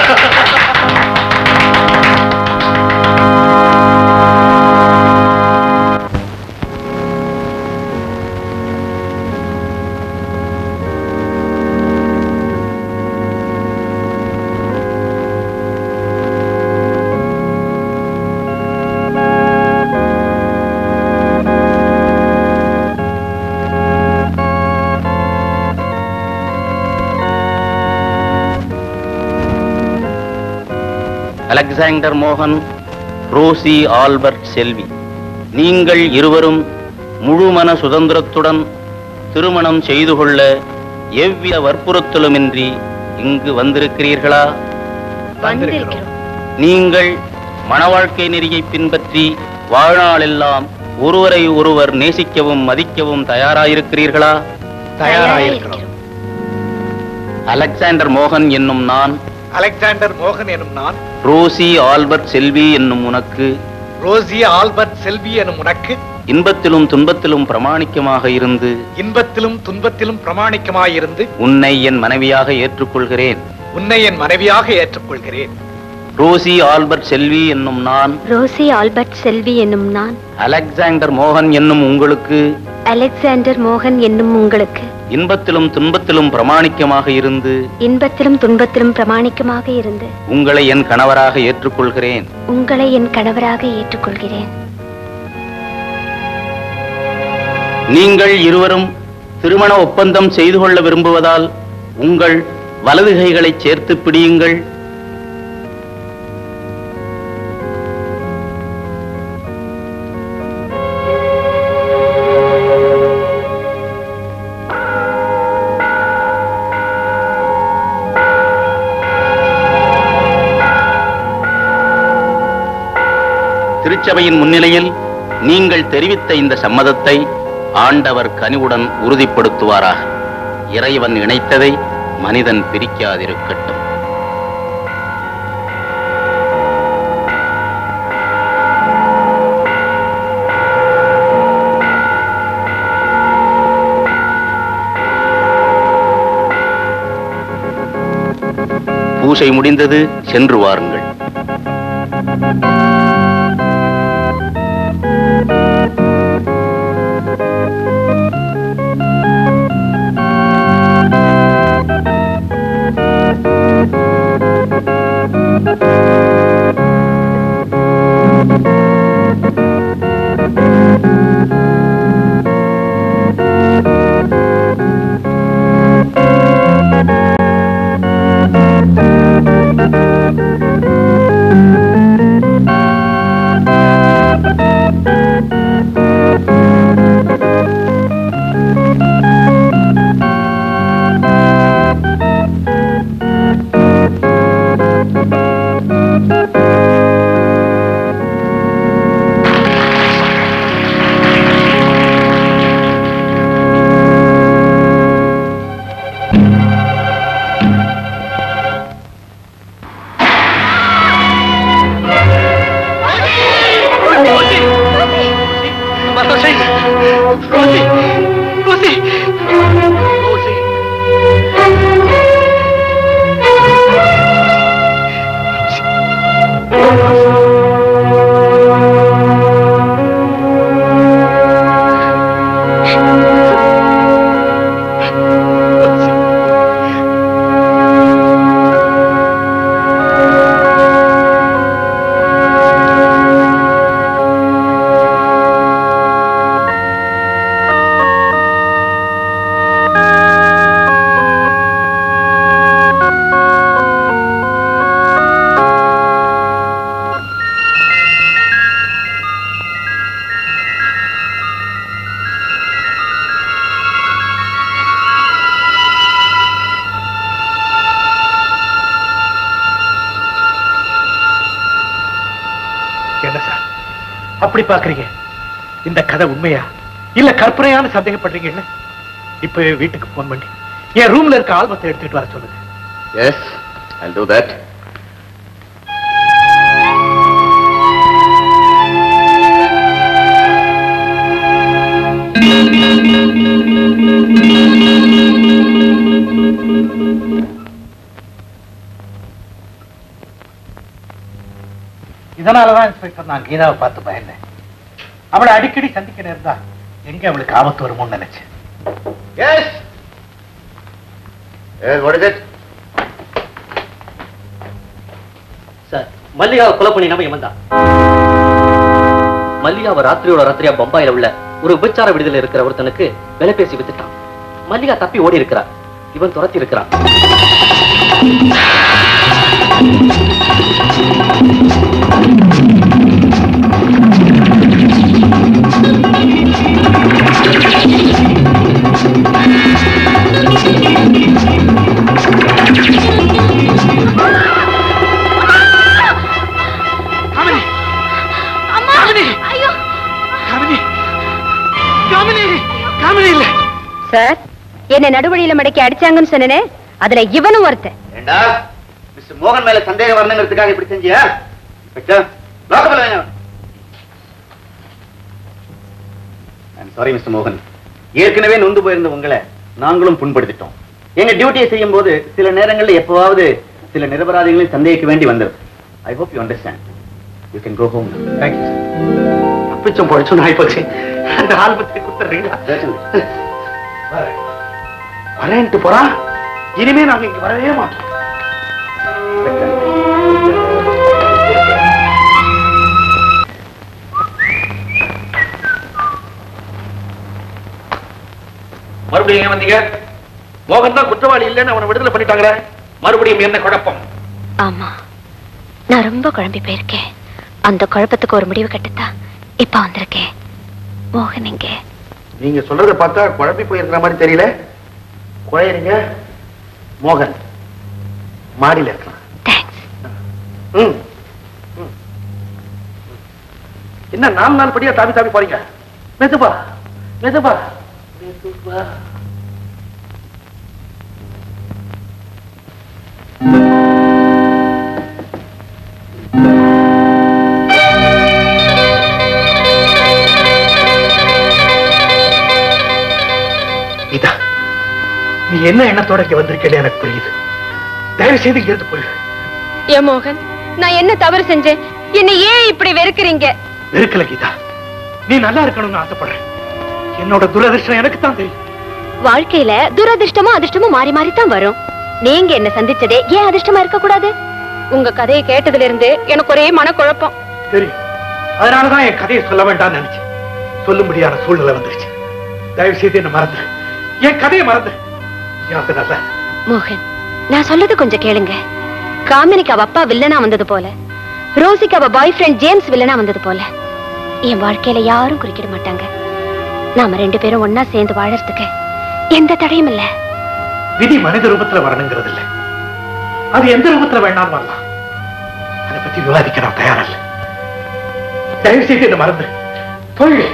Alexander மோகன் ரோசி ஆல்பர்ட் செல்வி நீங்கள் இருவரும் முழுமன சுதந்திரத்துடன் திருமணம் செய்து கொள்ள எவ்வித வற்புறுத்தலுமின்றி இங்கு வந்திருக்கிறீர்களா வந்திருக்கிறோம் நீங்கள் மணவாழ்க்கை நெறியை பின்பற்றி வாழ்நாளெல்லாம் ஒருவரை ஒருவர் நேசிக்கவும் மதிக்கவும் தயாராயிருக்கிறீர்களா தயாராயிருக்கிறோம் அலெக்சாண்டர் மோகன் என்னும் நான் அலெக்சாண்டர் மோகன் எனும் நான் ரோசி ஆல்பர்ட் செல்வி என்னும் உனக்கு ரோசி ஆல்பர்ட் செல்வி எனும் உனக்கு இன்பத்திலும் துன்பத்திலும் பிரமாணிக்கமாக இருந்து இன்பத்திலும் துன்பத்திலும் பிரமாணிக்கமாயிருந்து உன்னை என் மனைவியாக ஏற்றுக்கொள்கிறேன் உன்னை என் மனைவியாக ஏற்றுக்கொள்கிறேன் ரோசி ஆல்பர்ட் செல்வி என்னும் நான் ரோசி ஆல்பர்ட் செல்வி என்னும் நான் அலெக்சாண்டர் மோகன் என்னும் உங்களுக்கு அலெக்சாண்டர் மோகன் என்னும் உங்களுக்கு இன்பத்திலும் துன்பத்திலும் பிரமாணிக்கமாக இருந்து இன்பத்திலும் துன்பத்திலும் பிரமாணிக்கமாக இருந்து உங்களை என் கணவராக ஏற்றுக்கொள்கிறேன் உங்களை என் கணவராக ஏற்றுக்கொள்கிறேன் நீங்கள் இருவரும் திருமண ஒப்பந்தம் செய்து கொள்ள விரும்புவதால் உங்கள் வலது கைகளை சேர்த்து பிடியுங்கள் திருச்சபையின் முன்னிலையில் நீங்கள் தெரிவித்த இந்த சம்மதத்தை ஆண்டவர் கனிவுடன் உறுதிப்படுத்துவாராக இறைவன் இணைத்ததை மனிதன் பிரிக்காதிருக்கட்டும் பூசை முடிந்தது சென்று வாருங்கள் என்ன சார் அப்படி பாக்குறீங்க இந்த கதை உண்மையா இல்ல கற்பனையான சந்தேகப்படுறீங்க இல்ல இப்பவே வீட்டுக்கு போன் பண்ணி என் ரூம்ல இருக்க ஆல்பத்தை எடுத்துட்டு வர சொல்லுங்க எஸ் ஐ டூ தட் இதனாலதான் இன்ஸ்பெக்டர் நான் கீதாவை பார்த்து பயந்தேன் அவளை அடிக்கடி சந்திக்க நேர்ந்தா எங்க அவளுக்கு ஆபத்து வருமோன்னு நினைச்சேன் yes yes what is it sir மல்லிகாவை கொலை பண்ணி நம்ம இவன் தான் மல்லிகாவை ராத்திரியோட ராத்திரியா பம்பாயில உள்ள ஒரு விபச்சார விடுதலை இருக்கிற ஒருத்தனுக்கு விலை பேசி வித்துட்டான் மல்லிகா தப்பி ஓடி இருக்கிறா இவன் துரத்தி இருக்கிறான் காமினி காமினி ஐயோ காமினி காமினி காமினி இல்ல சார் என்ன நடுவழியில மடக்கி அடிச்சாங்கன்னு சொன்னனே அதுல இவனும் ஒருத்தன் ஏண்டா மிஸ்டர் மோகன் மேல சந்தேகம் வரணுங்கிறதுக்காக இப்படி செஞ்சியா லாக்கப்பில் வேணும் சாரி மிஸ்டர் மோகன் ஏற்கனவே நொந்து போயிருந்த உங்களை நாங்களும் புண்படுத்திட்டோம் எங்க டியூட்டியை செய்யும் போது சில நேரங்கள்ல எப்பவாவது சில நிரபராதிகளையும் சந்தேகிக்க வேண்டி வந்தது I hope you understand you can go home thank you தப்பிச்சோம் பழிச்சோம் ஆயிப்போச்சு அந்த ஆல்பத்தை கொடுத்துறீங்களா வரேன். வரேன்ட்டு போறான் இனிமே நாங்க இங்க வரவே மாட்டோம் மறுபடியும் ஏன் வந்தீங்க மோகன் தான் குற்றவாளி இல்லைன்னு அவனை விடுதலை பண்ணிட்டாங்களே மறுபடியும் என்ன குழப்பம் ஆமா நான் ரொம்ப குழம்பி போயிருக்கேன் அந்த குழப்பத்துக்கு ஒரு முடிவு கட்டுத்தான் இப்ப வந்திருக்கேன் மோகன் எங்க நீங்க சொல்றத பார்த்தா குழம்பி போயிருக்கிற மாதிரி தெரியல குழையறீங்க மோகன் மாடியில இருக்கலாம் ம். ம். என்ன நாலு நாள் படியா தாவி தாவி போறீங்க மெதுவா மெதுவா மெதுவா கீதா நீ என்ன எண்ணத்தோட இங்க வந்திருக்கேன்னு எனக்கு புரியுது தயவு செய்து இங்க இருந்து போயிடு ஏ மோகன் நான் என்ன தவறு செஞ்சேன் என்னை ஏன் இப்படி வெறுக்கிறீங்க வெறுக்கல கீதா நீ நல்லா இருக்கணும்னு ஆசைப்படுறேன் என்னோட துரதிர்ஷ்டம் எனக்கு தான் தெரியும் வாழ்க்கையில துரதிர்ஷ்டமும் அதிர்ஷ்டமும் மாறி மாறி தான் வரும் நீங்க என்ன சந்திச்சதே ஏன் அதிர்ஷ்டமா இருக்க கூடாது உங்க கதையை கேட்டதுல இருந்து எனக்கு ஒரே மனக்குழப்பம் தெரியும் அதனாலதான் என் கதையை சொல்ல வேண்டாம்னு நினைச்சேன் சொல்லும்படியான சூழ்நிலை வந்துருச்சு தயவு செய்து என்ன மறந்து என் கதையை மறந்து எனக்கு நல்லா மோகன் நான் சொல்லது கொஞ்சம் கேளுங்க காமினிக்கு அவ அப்பா வில்லனா வந்தது போல ரோசிக்கு அவ பாய் ஃப்ரெண்ட் ஜேம்ஸ் வில்லனா வந்தது போல என் வாழ்க்கையில யாரும் குறுக்கிட மாட்டாங்க நாம ரெண்டு பேரும் ஒன்னா சேர்ந்து வாழறதுக்கு எந்த தடையும் இல்ல விதி மனித ரூபத்துல வரணுங்கிறது இல்ல அது எந்த ரூபத்துல வேணாலும் வரலாம் அதை பத்தி விவாதிக்க நான் தயாரில்லை தயவு செய்து என்ன மறந்து போயிடு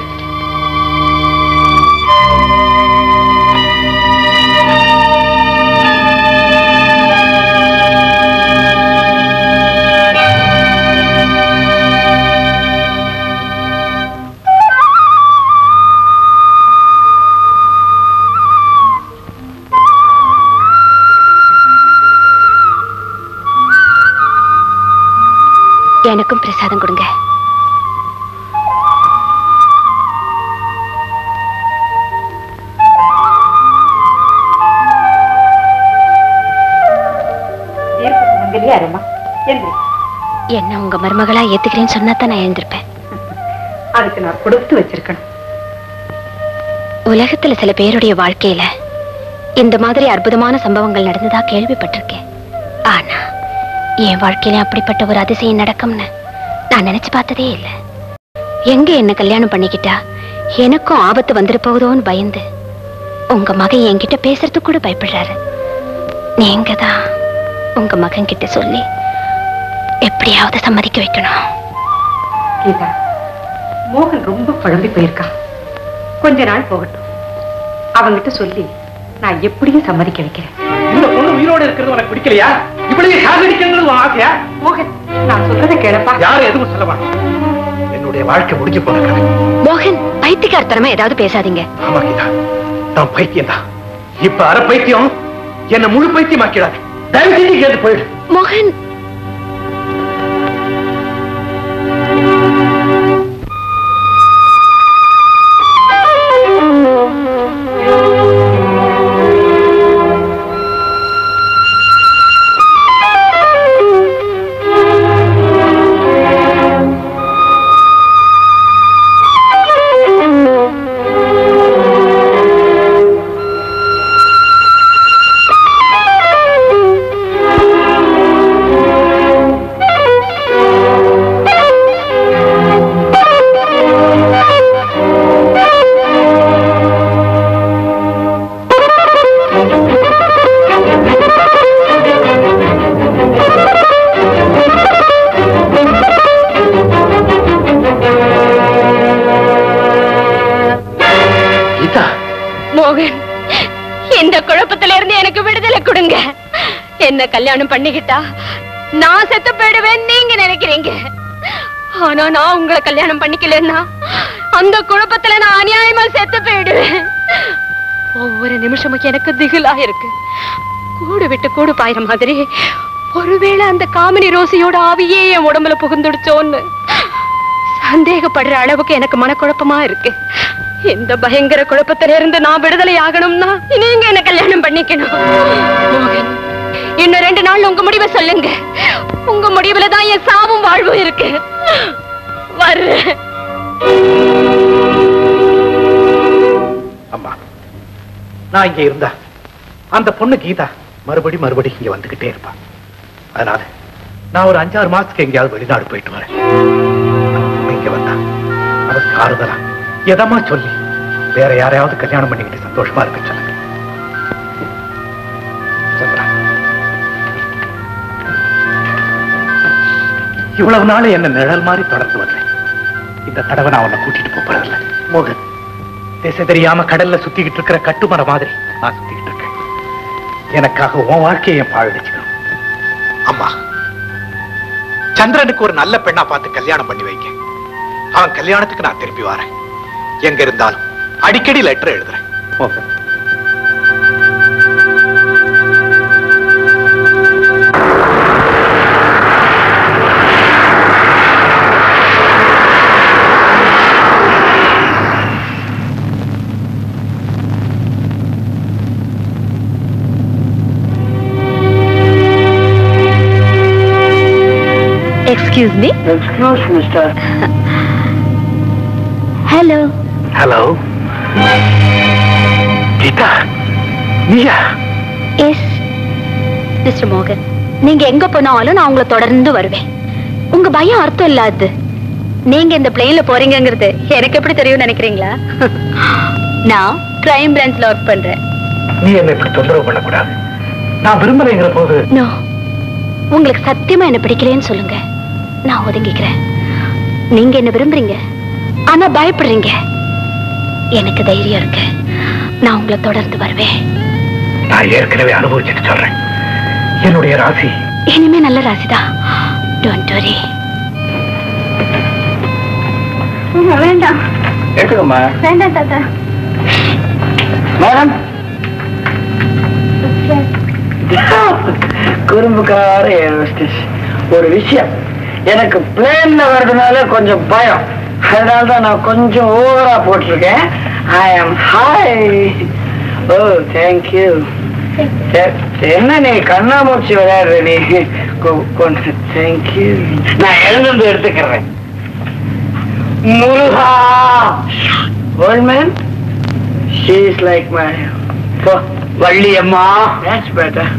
எனக்கும் பிரசாதம் கொடுங்க என்ன உங்க மருமகளா ஏத்துக்கிறேன்னு சொன்னா தான் நான் எழுந்திருப்பேன் அதுக்கு நான் கொடுத்து வச்சிருக்கணும் உலகத்துல சில பேருடைய வாழ்க்கையில இந்த மாதிரி அற்புதமான சம்பவங்கள் நடந்ததா கேள்விப்பட்டிருக்கேன் ஆனா என் வாழ்க்கையில அப்படிப்பட்ட ஒரு அதிசயம் நடக்கும்னு நான் நினைச்சு பார்த்ததே இல்லை எங்க என்ன கல்யாணம் பண்ணிக்கிட்டா எனக்கும் ஆபத்து வந்துட போகுதோன்னு பயந்து உங்க மகன் என்கிட்ட பேசுறதுக்கு கூட பயப்படுறாரு நீங்க தான் உங்க மகன் கிட்ட சொல்லி எப்படியாவது சம்மதிக்க வைக்கணும் கீதா மோகன் ரொம்ப குழம்பி போயிருக்கான் கொஞ்ச நாள் போகட்டும் அவங்கிட்ட சொல்லி நான் எப்படியும் சம்மதிக்க வைக்கிறேன் இந்த பொண்ணு உயிரோட இருக்கிறது உனக்கு பிடிக்கலையா இவ்வளவு சாகடிக்கணும் உன் ஆசையா மோகன் நான் சொல்றதை கேளப்பா யாரும் எதுவும் சொல்ல மாட்டோம் என்னுடைய வாழ்க்கை முடிஞ்சு போன கதை மோகன் பைத்தியக்காரத்தனமா ஏதாவது பேசாதீங்க ஆமா கீதா நான் பைத்தியம் தான் இப்ப அரை பைத்தியம் என்ன முழு பைத்தியம் ஆக்கிடாது தயவு செஞ்சு கேட்டு போயிடு மோகன் கீதா மோகன் இந்த குழப்பத்துல இருந்து எனக்கு விடுதலை கொடுங்க என்ன கல்யாணம் பண்ணிக்கிட்டா நான் செத்து போயிடுவேன் நீங்க நினைக்கிறீங்க ஆனா நான் உங்களை கல்யாணம் பண்ணிக்கலன்னா அந்த குழப்பத்துல நான் அநியாயமா செத்து போயிடுவேன் ஒவ்வொரு நிமிஷமும் எனக்கு திகிலா இருக்கு கூடு விட்டு கூடு பாயிற மாதிரி ஒருவேளை அந்த காமினி ரோசியோட ஆவியே என் உடம்புல புகுந்துடுச்சோன்னு சந்தேகப்படுற அளவுக்கு எனக்கு மனக்குழப்பமா இருக்கு இந்த பயங்கர குழப்பத்தில இருந்து நான் விடுதலை ஆகணும்னா நீங்க என்ன கல்யாணம் பண்ணிக்கணும் மோகன் இன்னும் ரெண்டு நாள் உங்க முடிவை சொல்லுங்க உங்க முடிவுல தான் என் சாவும் வாழ்வும் இருக்கு வர்றேன் அம்மா நான் இங்க இருந்தா அந்த பொண்ணு கீதா மறுபடி மறுபடி இங்க வந்துகிட்டே இருப்பா அதனால நான் ஒரு அஞ்சாறு மாசத்துக்கு எங்கேயாவது வெளிநாடு போயிட்டு வரேன் அந்த பொண்ணு இங்க வந்தா அவருக்கு ஆறுதலா எதமா சொல்லி வேற யாரையாவது கல்யாணம் பண்ணிக்கிட்டு சந்தோஷமா இருக்க சொல்லுங்க சந்திரா. இவ்வளவு நாள் என்ன நிழல் மாதிரி தொடர்ந்து வந்தேன் இந்த தடவை நான் உன்னை கூட்டிட்டு போப் போறதில்ல மோகன் திசை தெரியாம கடல்ல சுத்திக்கிட்டு இருக்கிற கட்டுமரம் மாதிரி நான் சுத்திக்கிட்டு இருக்கேன் எனக்காக உன் வாழ்க்கையை என் பாழடிச்சுக்கணும் சந்திரனுக்கு ஒரு நல்ல பெண்ணா பார்த்து கல்யாணம் பண்ணி வைங்க அவன் கல்யாணத்துக்கு நான் திரும்பி வரேன் எங்க இருந்தாலும் அடிக்கடி லெட்டர் எழுதுறேன் excuse me excuse mister hello hello Geetha நீயா எஸ் மிஸ்டர் மோகன் நீங்க எங்க போனாலும் நான் உங்களை தொடர்ந்து வருவேன் உங்க பயம் அர்த்தம் இல்லாது நீங்க இந்த பிளேன்ல போறீங்கங்கிறது எனக்கு எப்படி தெரியும் நினைக்கிறீங்களா நான் கிரைம் பிரான்ச்ல ஒர்க் பண்றேன் நீ என்ன இப்படி தொந்தரவு பண்ணக்கூடாது நான் விரும்பலைங்கிற போது நோ உங்களுக்கு சத்தியமா என்ன பிடிக்கலைன்னு சொல்லுங்க நான் ஒதுங்கிக்கிறேன் நீங்க என்ன விரும்புறீங்க ஆனா பயப்படுறீங்க எனக்கு தைரியம் இருக்கு நான் உங்களை தொடர்ந்து வருவேன் நான் ஏற்கனவே அனுபவிச்சுட்டு சொல்றேன் என்னுடைய ராசி இனிமே நல்ல ராசிதான் டோன்ட் வரி வேண்டாம் எடுத்துக்கம்மா வேண்டாம் தாத்தா மேடம் குறும்புக்கார ஏரோஸ்டஸ் ஒரு விஷயம் எனக்கு பிளேன்ல வர்றதுனால கொஞ்சம் பயம் அதனால தான் நான் கொஞ்சம் ஓவரா போட்டிருக்கேன் ஐ ஆம் ஹாய் ஓ தேங்க்யூ என்ன நீ கண்ணாமூச்சி விளையாடுற நீ தேங்க்யூ நான் எழுந்து எடுத்துக்கிறேன் முருகா old man she is like my Valli அம்மா தட்ஸ் பெட்டர்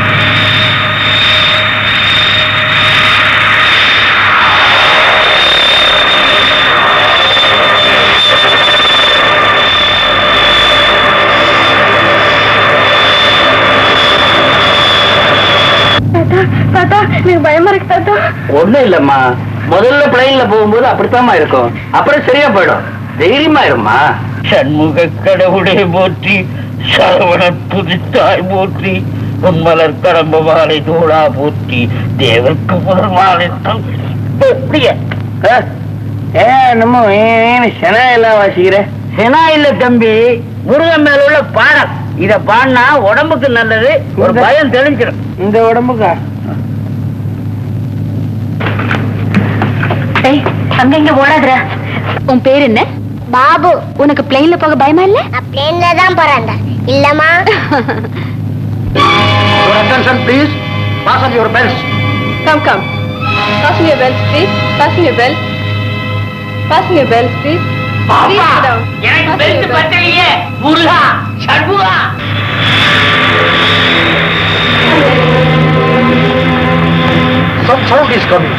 தாத்தா எனக்கு பயமா இருக்கு தாத்தா ஒண்ணும் இல்லம்மா முதல்ல பிளைன்ல போகும்போது அப்படித்தாம்மா இருக்கும் அப்புறம் சரியா போயிடும் தைரியமா இருமா சண்முக கடவுளை போற்றி சரவண புதித்தாய் போற்றி உன்மலர் கடம்ப மாலை தோழா போற்றி தேவர்க்கு முதல் மாலை ஏ நம்ம ஏன்னு செனா எல்லாம் வாசிக்கிற செனா இல்ல தம்பி முருகன் மேல உள்ள பாடம் இத பாடினா உடம்புக்கு நல்லது ஒரு பயம் தெளிஞ்சிடும் இந்த உடம்புக்கா ஏய் அங்க இங்க ஓடாதுடா உன் பேர் என்ன பாபு உனக்கு பிளேன்ல போக பயமா இல்ல நான் பிளேன்ல தான் போறேன் இல்லம்மா Your attention, please. Fasten your belts. Come, come. Fasten your belts, please. Fasten your belts. Fasten your belts, please. Please sit down. எனக்கு Fasten பெல்ட் your belts. பத்தலையே முருகா சண்முகா Some sound is coming.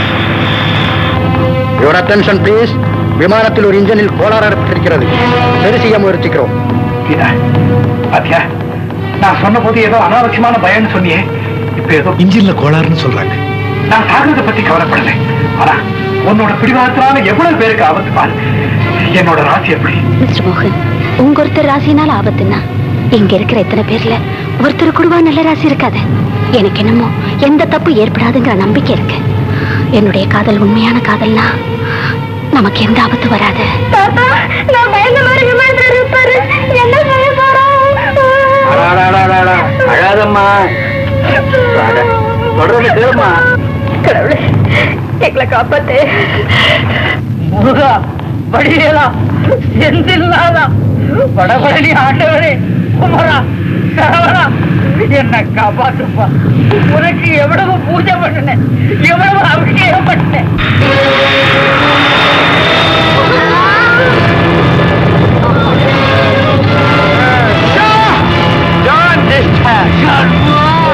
Your attention, please. விமானத்தில் ஒரு இன்ஜினில் கோளாறு ஏற்பட்டிருக்கிறது சரி செய்ய முயற்சிக்கிறோம் கீதா பாத்தியா நான் சொன்ன போது ஏதோ அனாவசியமான பயம்னு சொன்னியே இப்ப ஏதோ இன்ஜின்ல கோளாறுன்னு சொல்றாங்க நான் சாகிறத பத்தி கவலைப்படல ஆனா உன்னோட பிடிவாதத்தினால எவ்வளவு பேருக்கு ஆபத்து பாரு என்னோட ராசி எப்படி மிஸ்டர் மோகன் உங்க ஒருத்தர் ராசினால ஆபத்துன்னா இங்க இருக்கிற எத்தனை பேர்ல ஒருத்தர் கூடவா நல்ல ராசி இருக்காது எனக்கு என்னமோ எந்த தப்பு ஏற்படாதுங்கிற நம்பிக்கை இருக்கு என்னுடைய காதல் உண்மையான காதல்னா நமக்கு எந்த ஆபத்து வராது தாத்தா நான் பயந்த மாதிரி விமானத்துல இருப்பாரு என்ன செய்ய அடாடாடாடாடா, அழாதம்மா அட, சொல்றது கேளுமா கடவுளே எங்களை காப்பாத்தே முருகா வழியலா செந்தில்லாதா வடபழனி ஆண்டவரே குமரா சரவணா என்ன காப்பாத்துப்பா உனக்கு எவ்வளவு பூஜை பண்ணினேன் எவ்வளவு அபிஷேகம் பண்ணினேன் John, this time.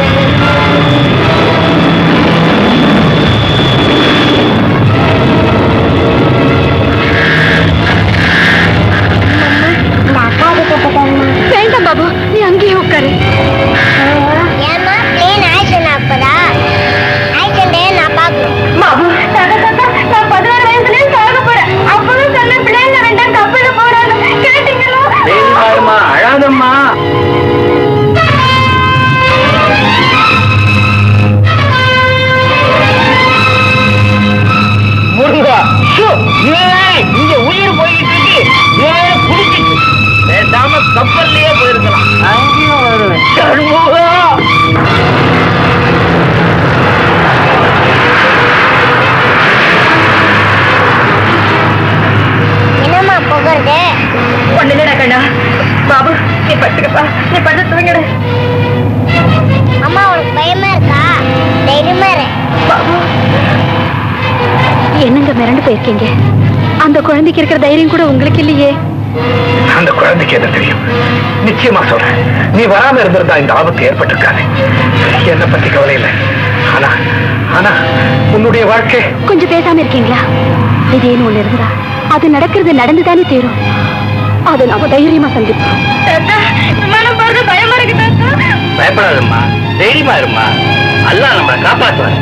வேண்டாம் பாபு நீ அங்கேயே உட்காரு ஏமா பிளேன் ஆக்ஷன் அப்பதா ஆக்ஷன் நான் பாக்கணும் பாபு தாத்தா தாத்தா நான் பதினாறு வயசுல சாக போறேன் அப்பதான் சொன்ன பிளேன்ல கப்பல்லையே போயிருக்கலாம் அங்கேயும் வருவேன் சண்முகம் என்னம்மா புகழ்து ஒண்ணு இல்லடா கண்ணா பாபு நீ படுத்துக்கப்பா நீ படுத்து தூங்கிடு அம்மா உனக்கு பயமா இருக்கா தைரியமா இரு என்னங்க மிரண்டு போயிருக்கீங்க அந்த குழந்தைக்கு இருக்கிற தைரியம் கூட உங்களுக்கு இல்லையே அந்த குழந்தைக்கு என்ன தெரியும் நிச்சயமா சொல்றேன் நீ வராம இருந்திருந்தா இந்த ஆபத்து ஏற்பட்டிருக்காது என்ன பத்தி கவலை இல்லை ஆனா ஆனா உன்னுடைய வாழ்க்கை கொஞ்சம் பேசாம இருக்கீங்களா திடீர்னு ஒண்ணு இருந்தா அது நடக்கிறது நடந்துதானே தீரும் அதை நாம தைரியமா சந்திப்போம் விமானம் போறது பயமா இருக்கு தாத்தா பயப்படாதம்மா தைரியமா இருமா அல்லா நம்மளை காப்பாற்றுவார்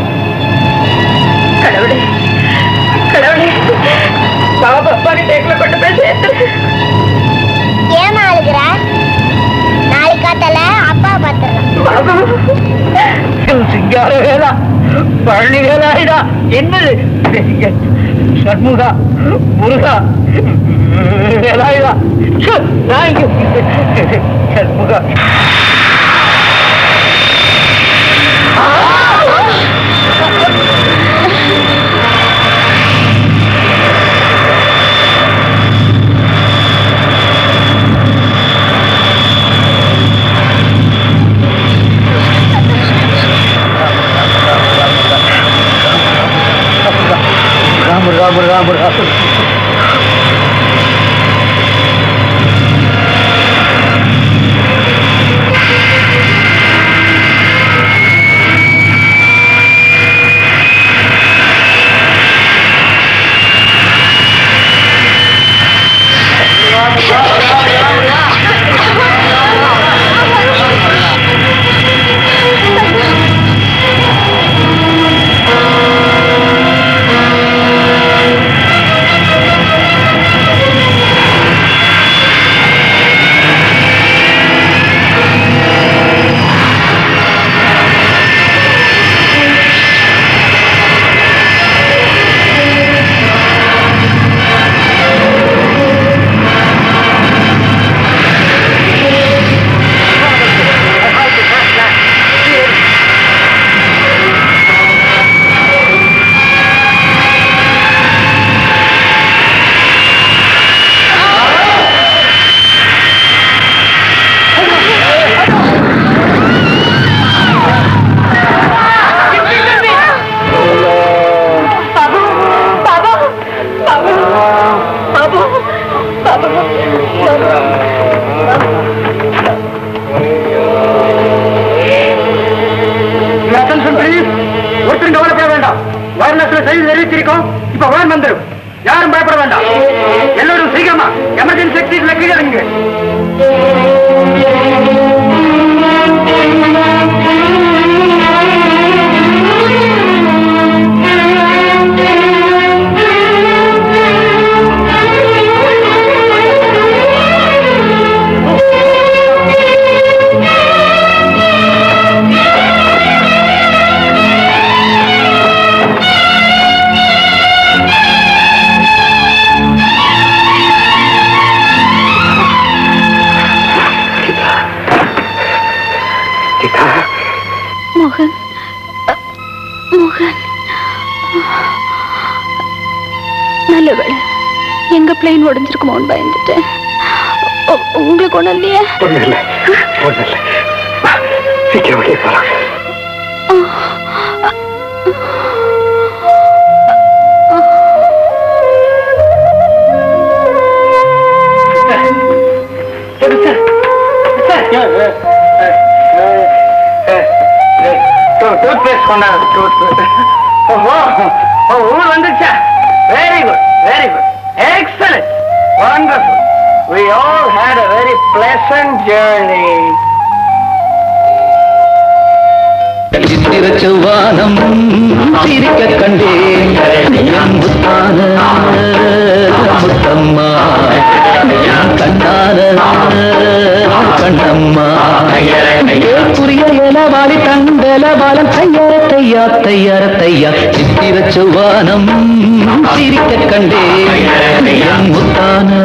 கடவுளே கடவுளே பாபா பாரு டேக்ல கொண்டு போய் சேர்த்து ஏமா அழுகுற நாளைக்கு காத்தால அப்பா பாத்துறலாம் சிங்கார வேலா பழனி வேலாயிடா என்னது சண்முகா முருகா வேலாயுதா ச்சே, நான் இங்க சண்முகா ராம ராம ராம ராம ஒருத்தரும் கவலைப்பட வேண்டாம் வயர்லெஸ்ல செய்தி தெரிவிச்சிருக்கோம் இப்ப வேன் வந்துடும் யாரும் பயப்பட வேண்டாம் எல்லோரும் சீக்கிரமா எமர்ஜென்சி எக்ஸிட்ல கீழே இறங்குங்க மோகன் அ, மோகன் நல்ல வேளை எங்க பிளேன் உடஞ்சிருக்குமோன்னு பயந்துட்டேன் உ- உங்களுக்கு ஒண்ணும் இல்லையா ஒண்ணு இல்லை ஒண்ணு இல்லை சீக்கிரம் வெளியே போலாம் டூத்பேஸ்ட் கொண்டாங்க டூத்பேஸ்ட் ஓ ஊர் வந்துச்சா very good very good excellent wonderful we all had a very pleasant journey சித்திர செவ்வானம் சிரிக்க கண்டேன் என் முத்தான முத்தம்மா என் கண்ணான கண்ணம்மா புரிய இலவாடி தண்டல பாலம் தையார தையா தையார தையா சித்திர செவ்வானம் சிரிக்க கண்டேன் என் முத்தான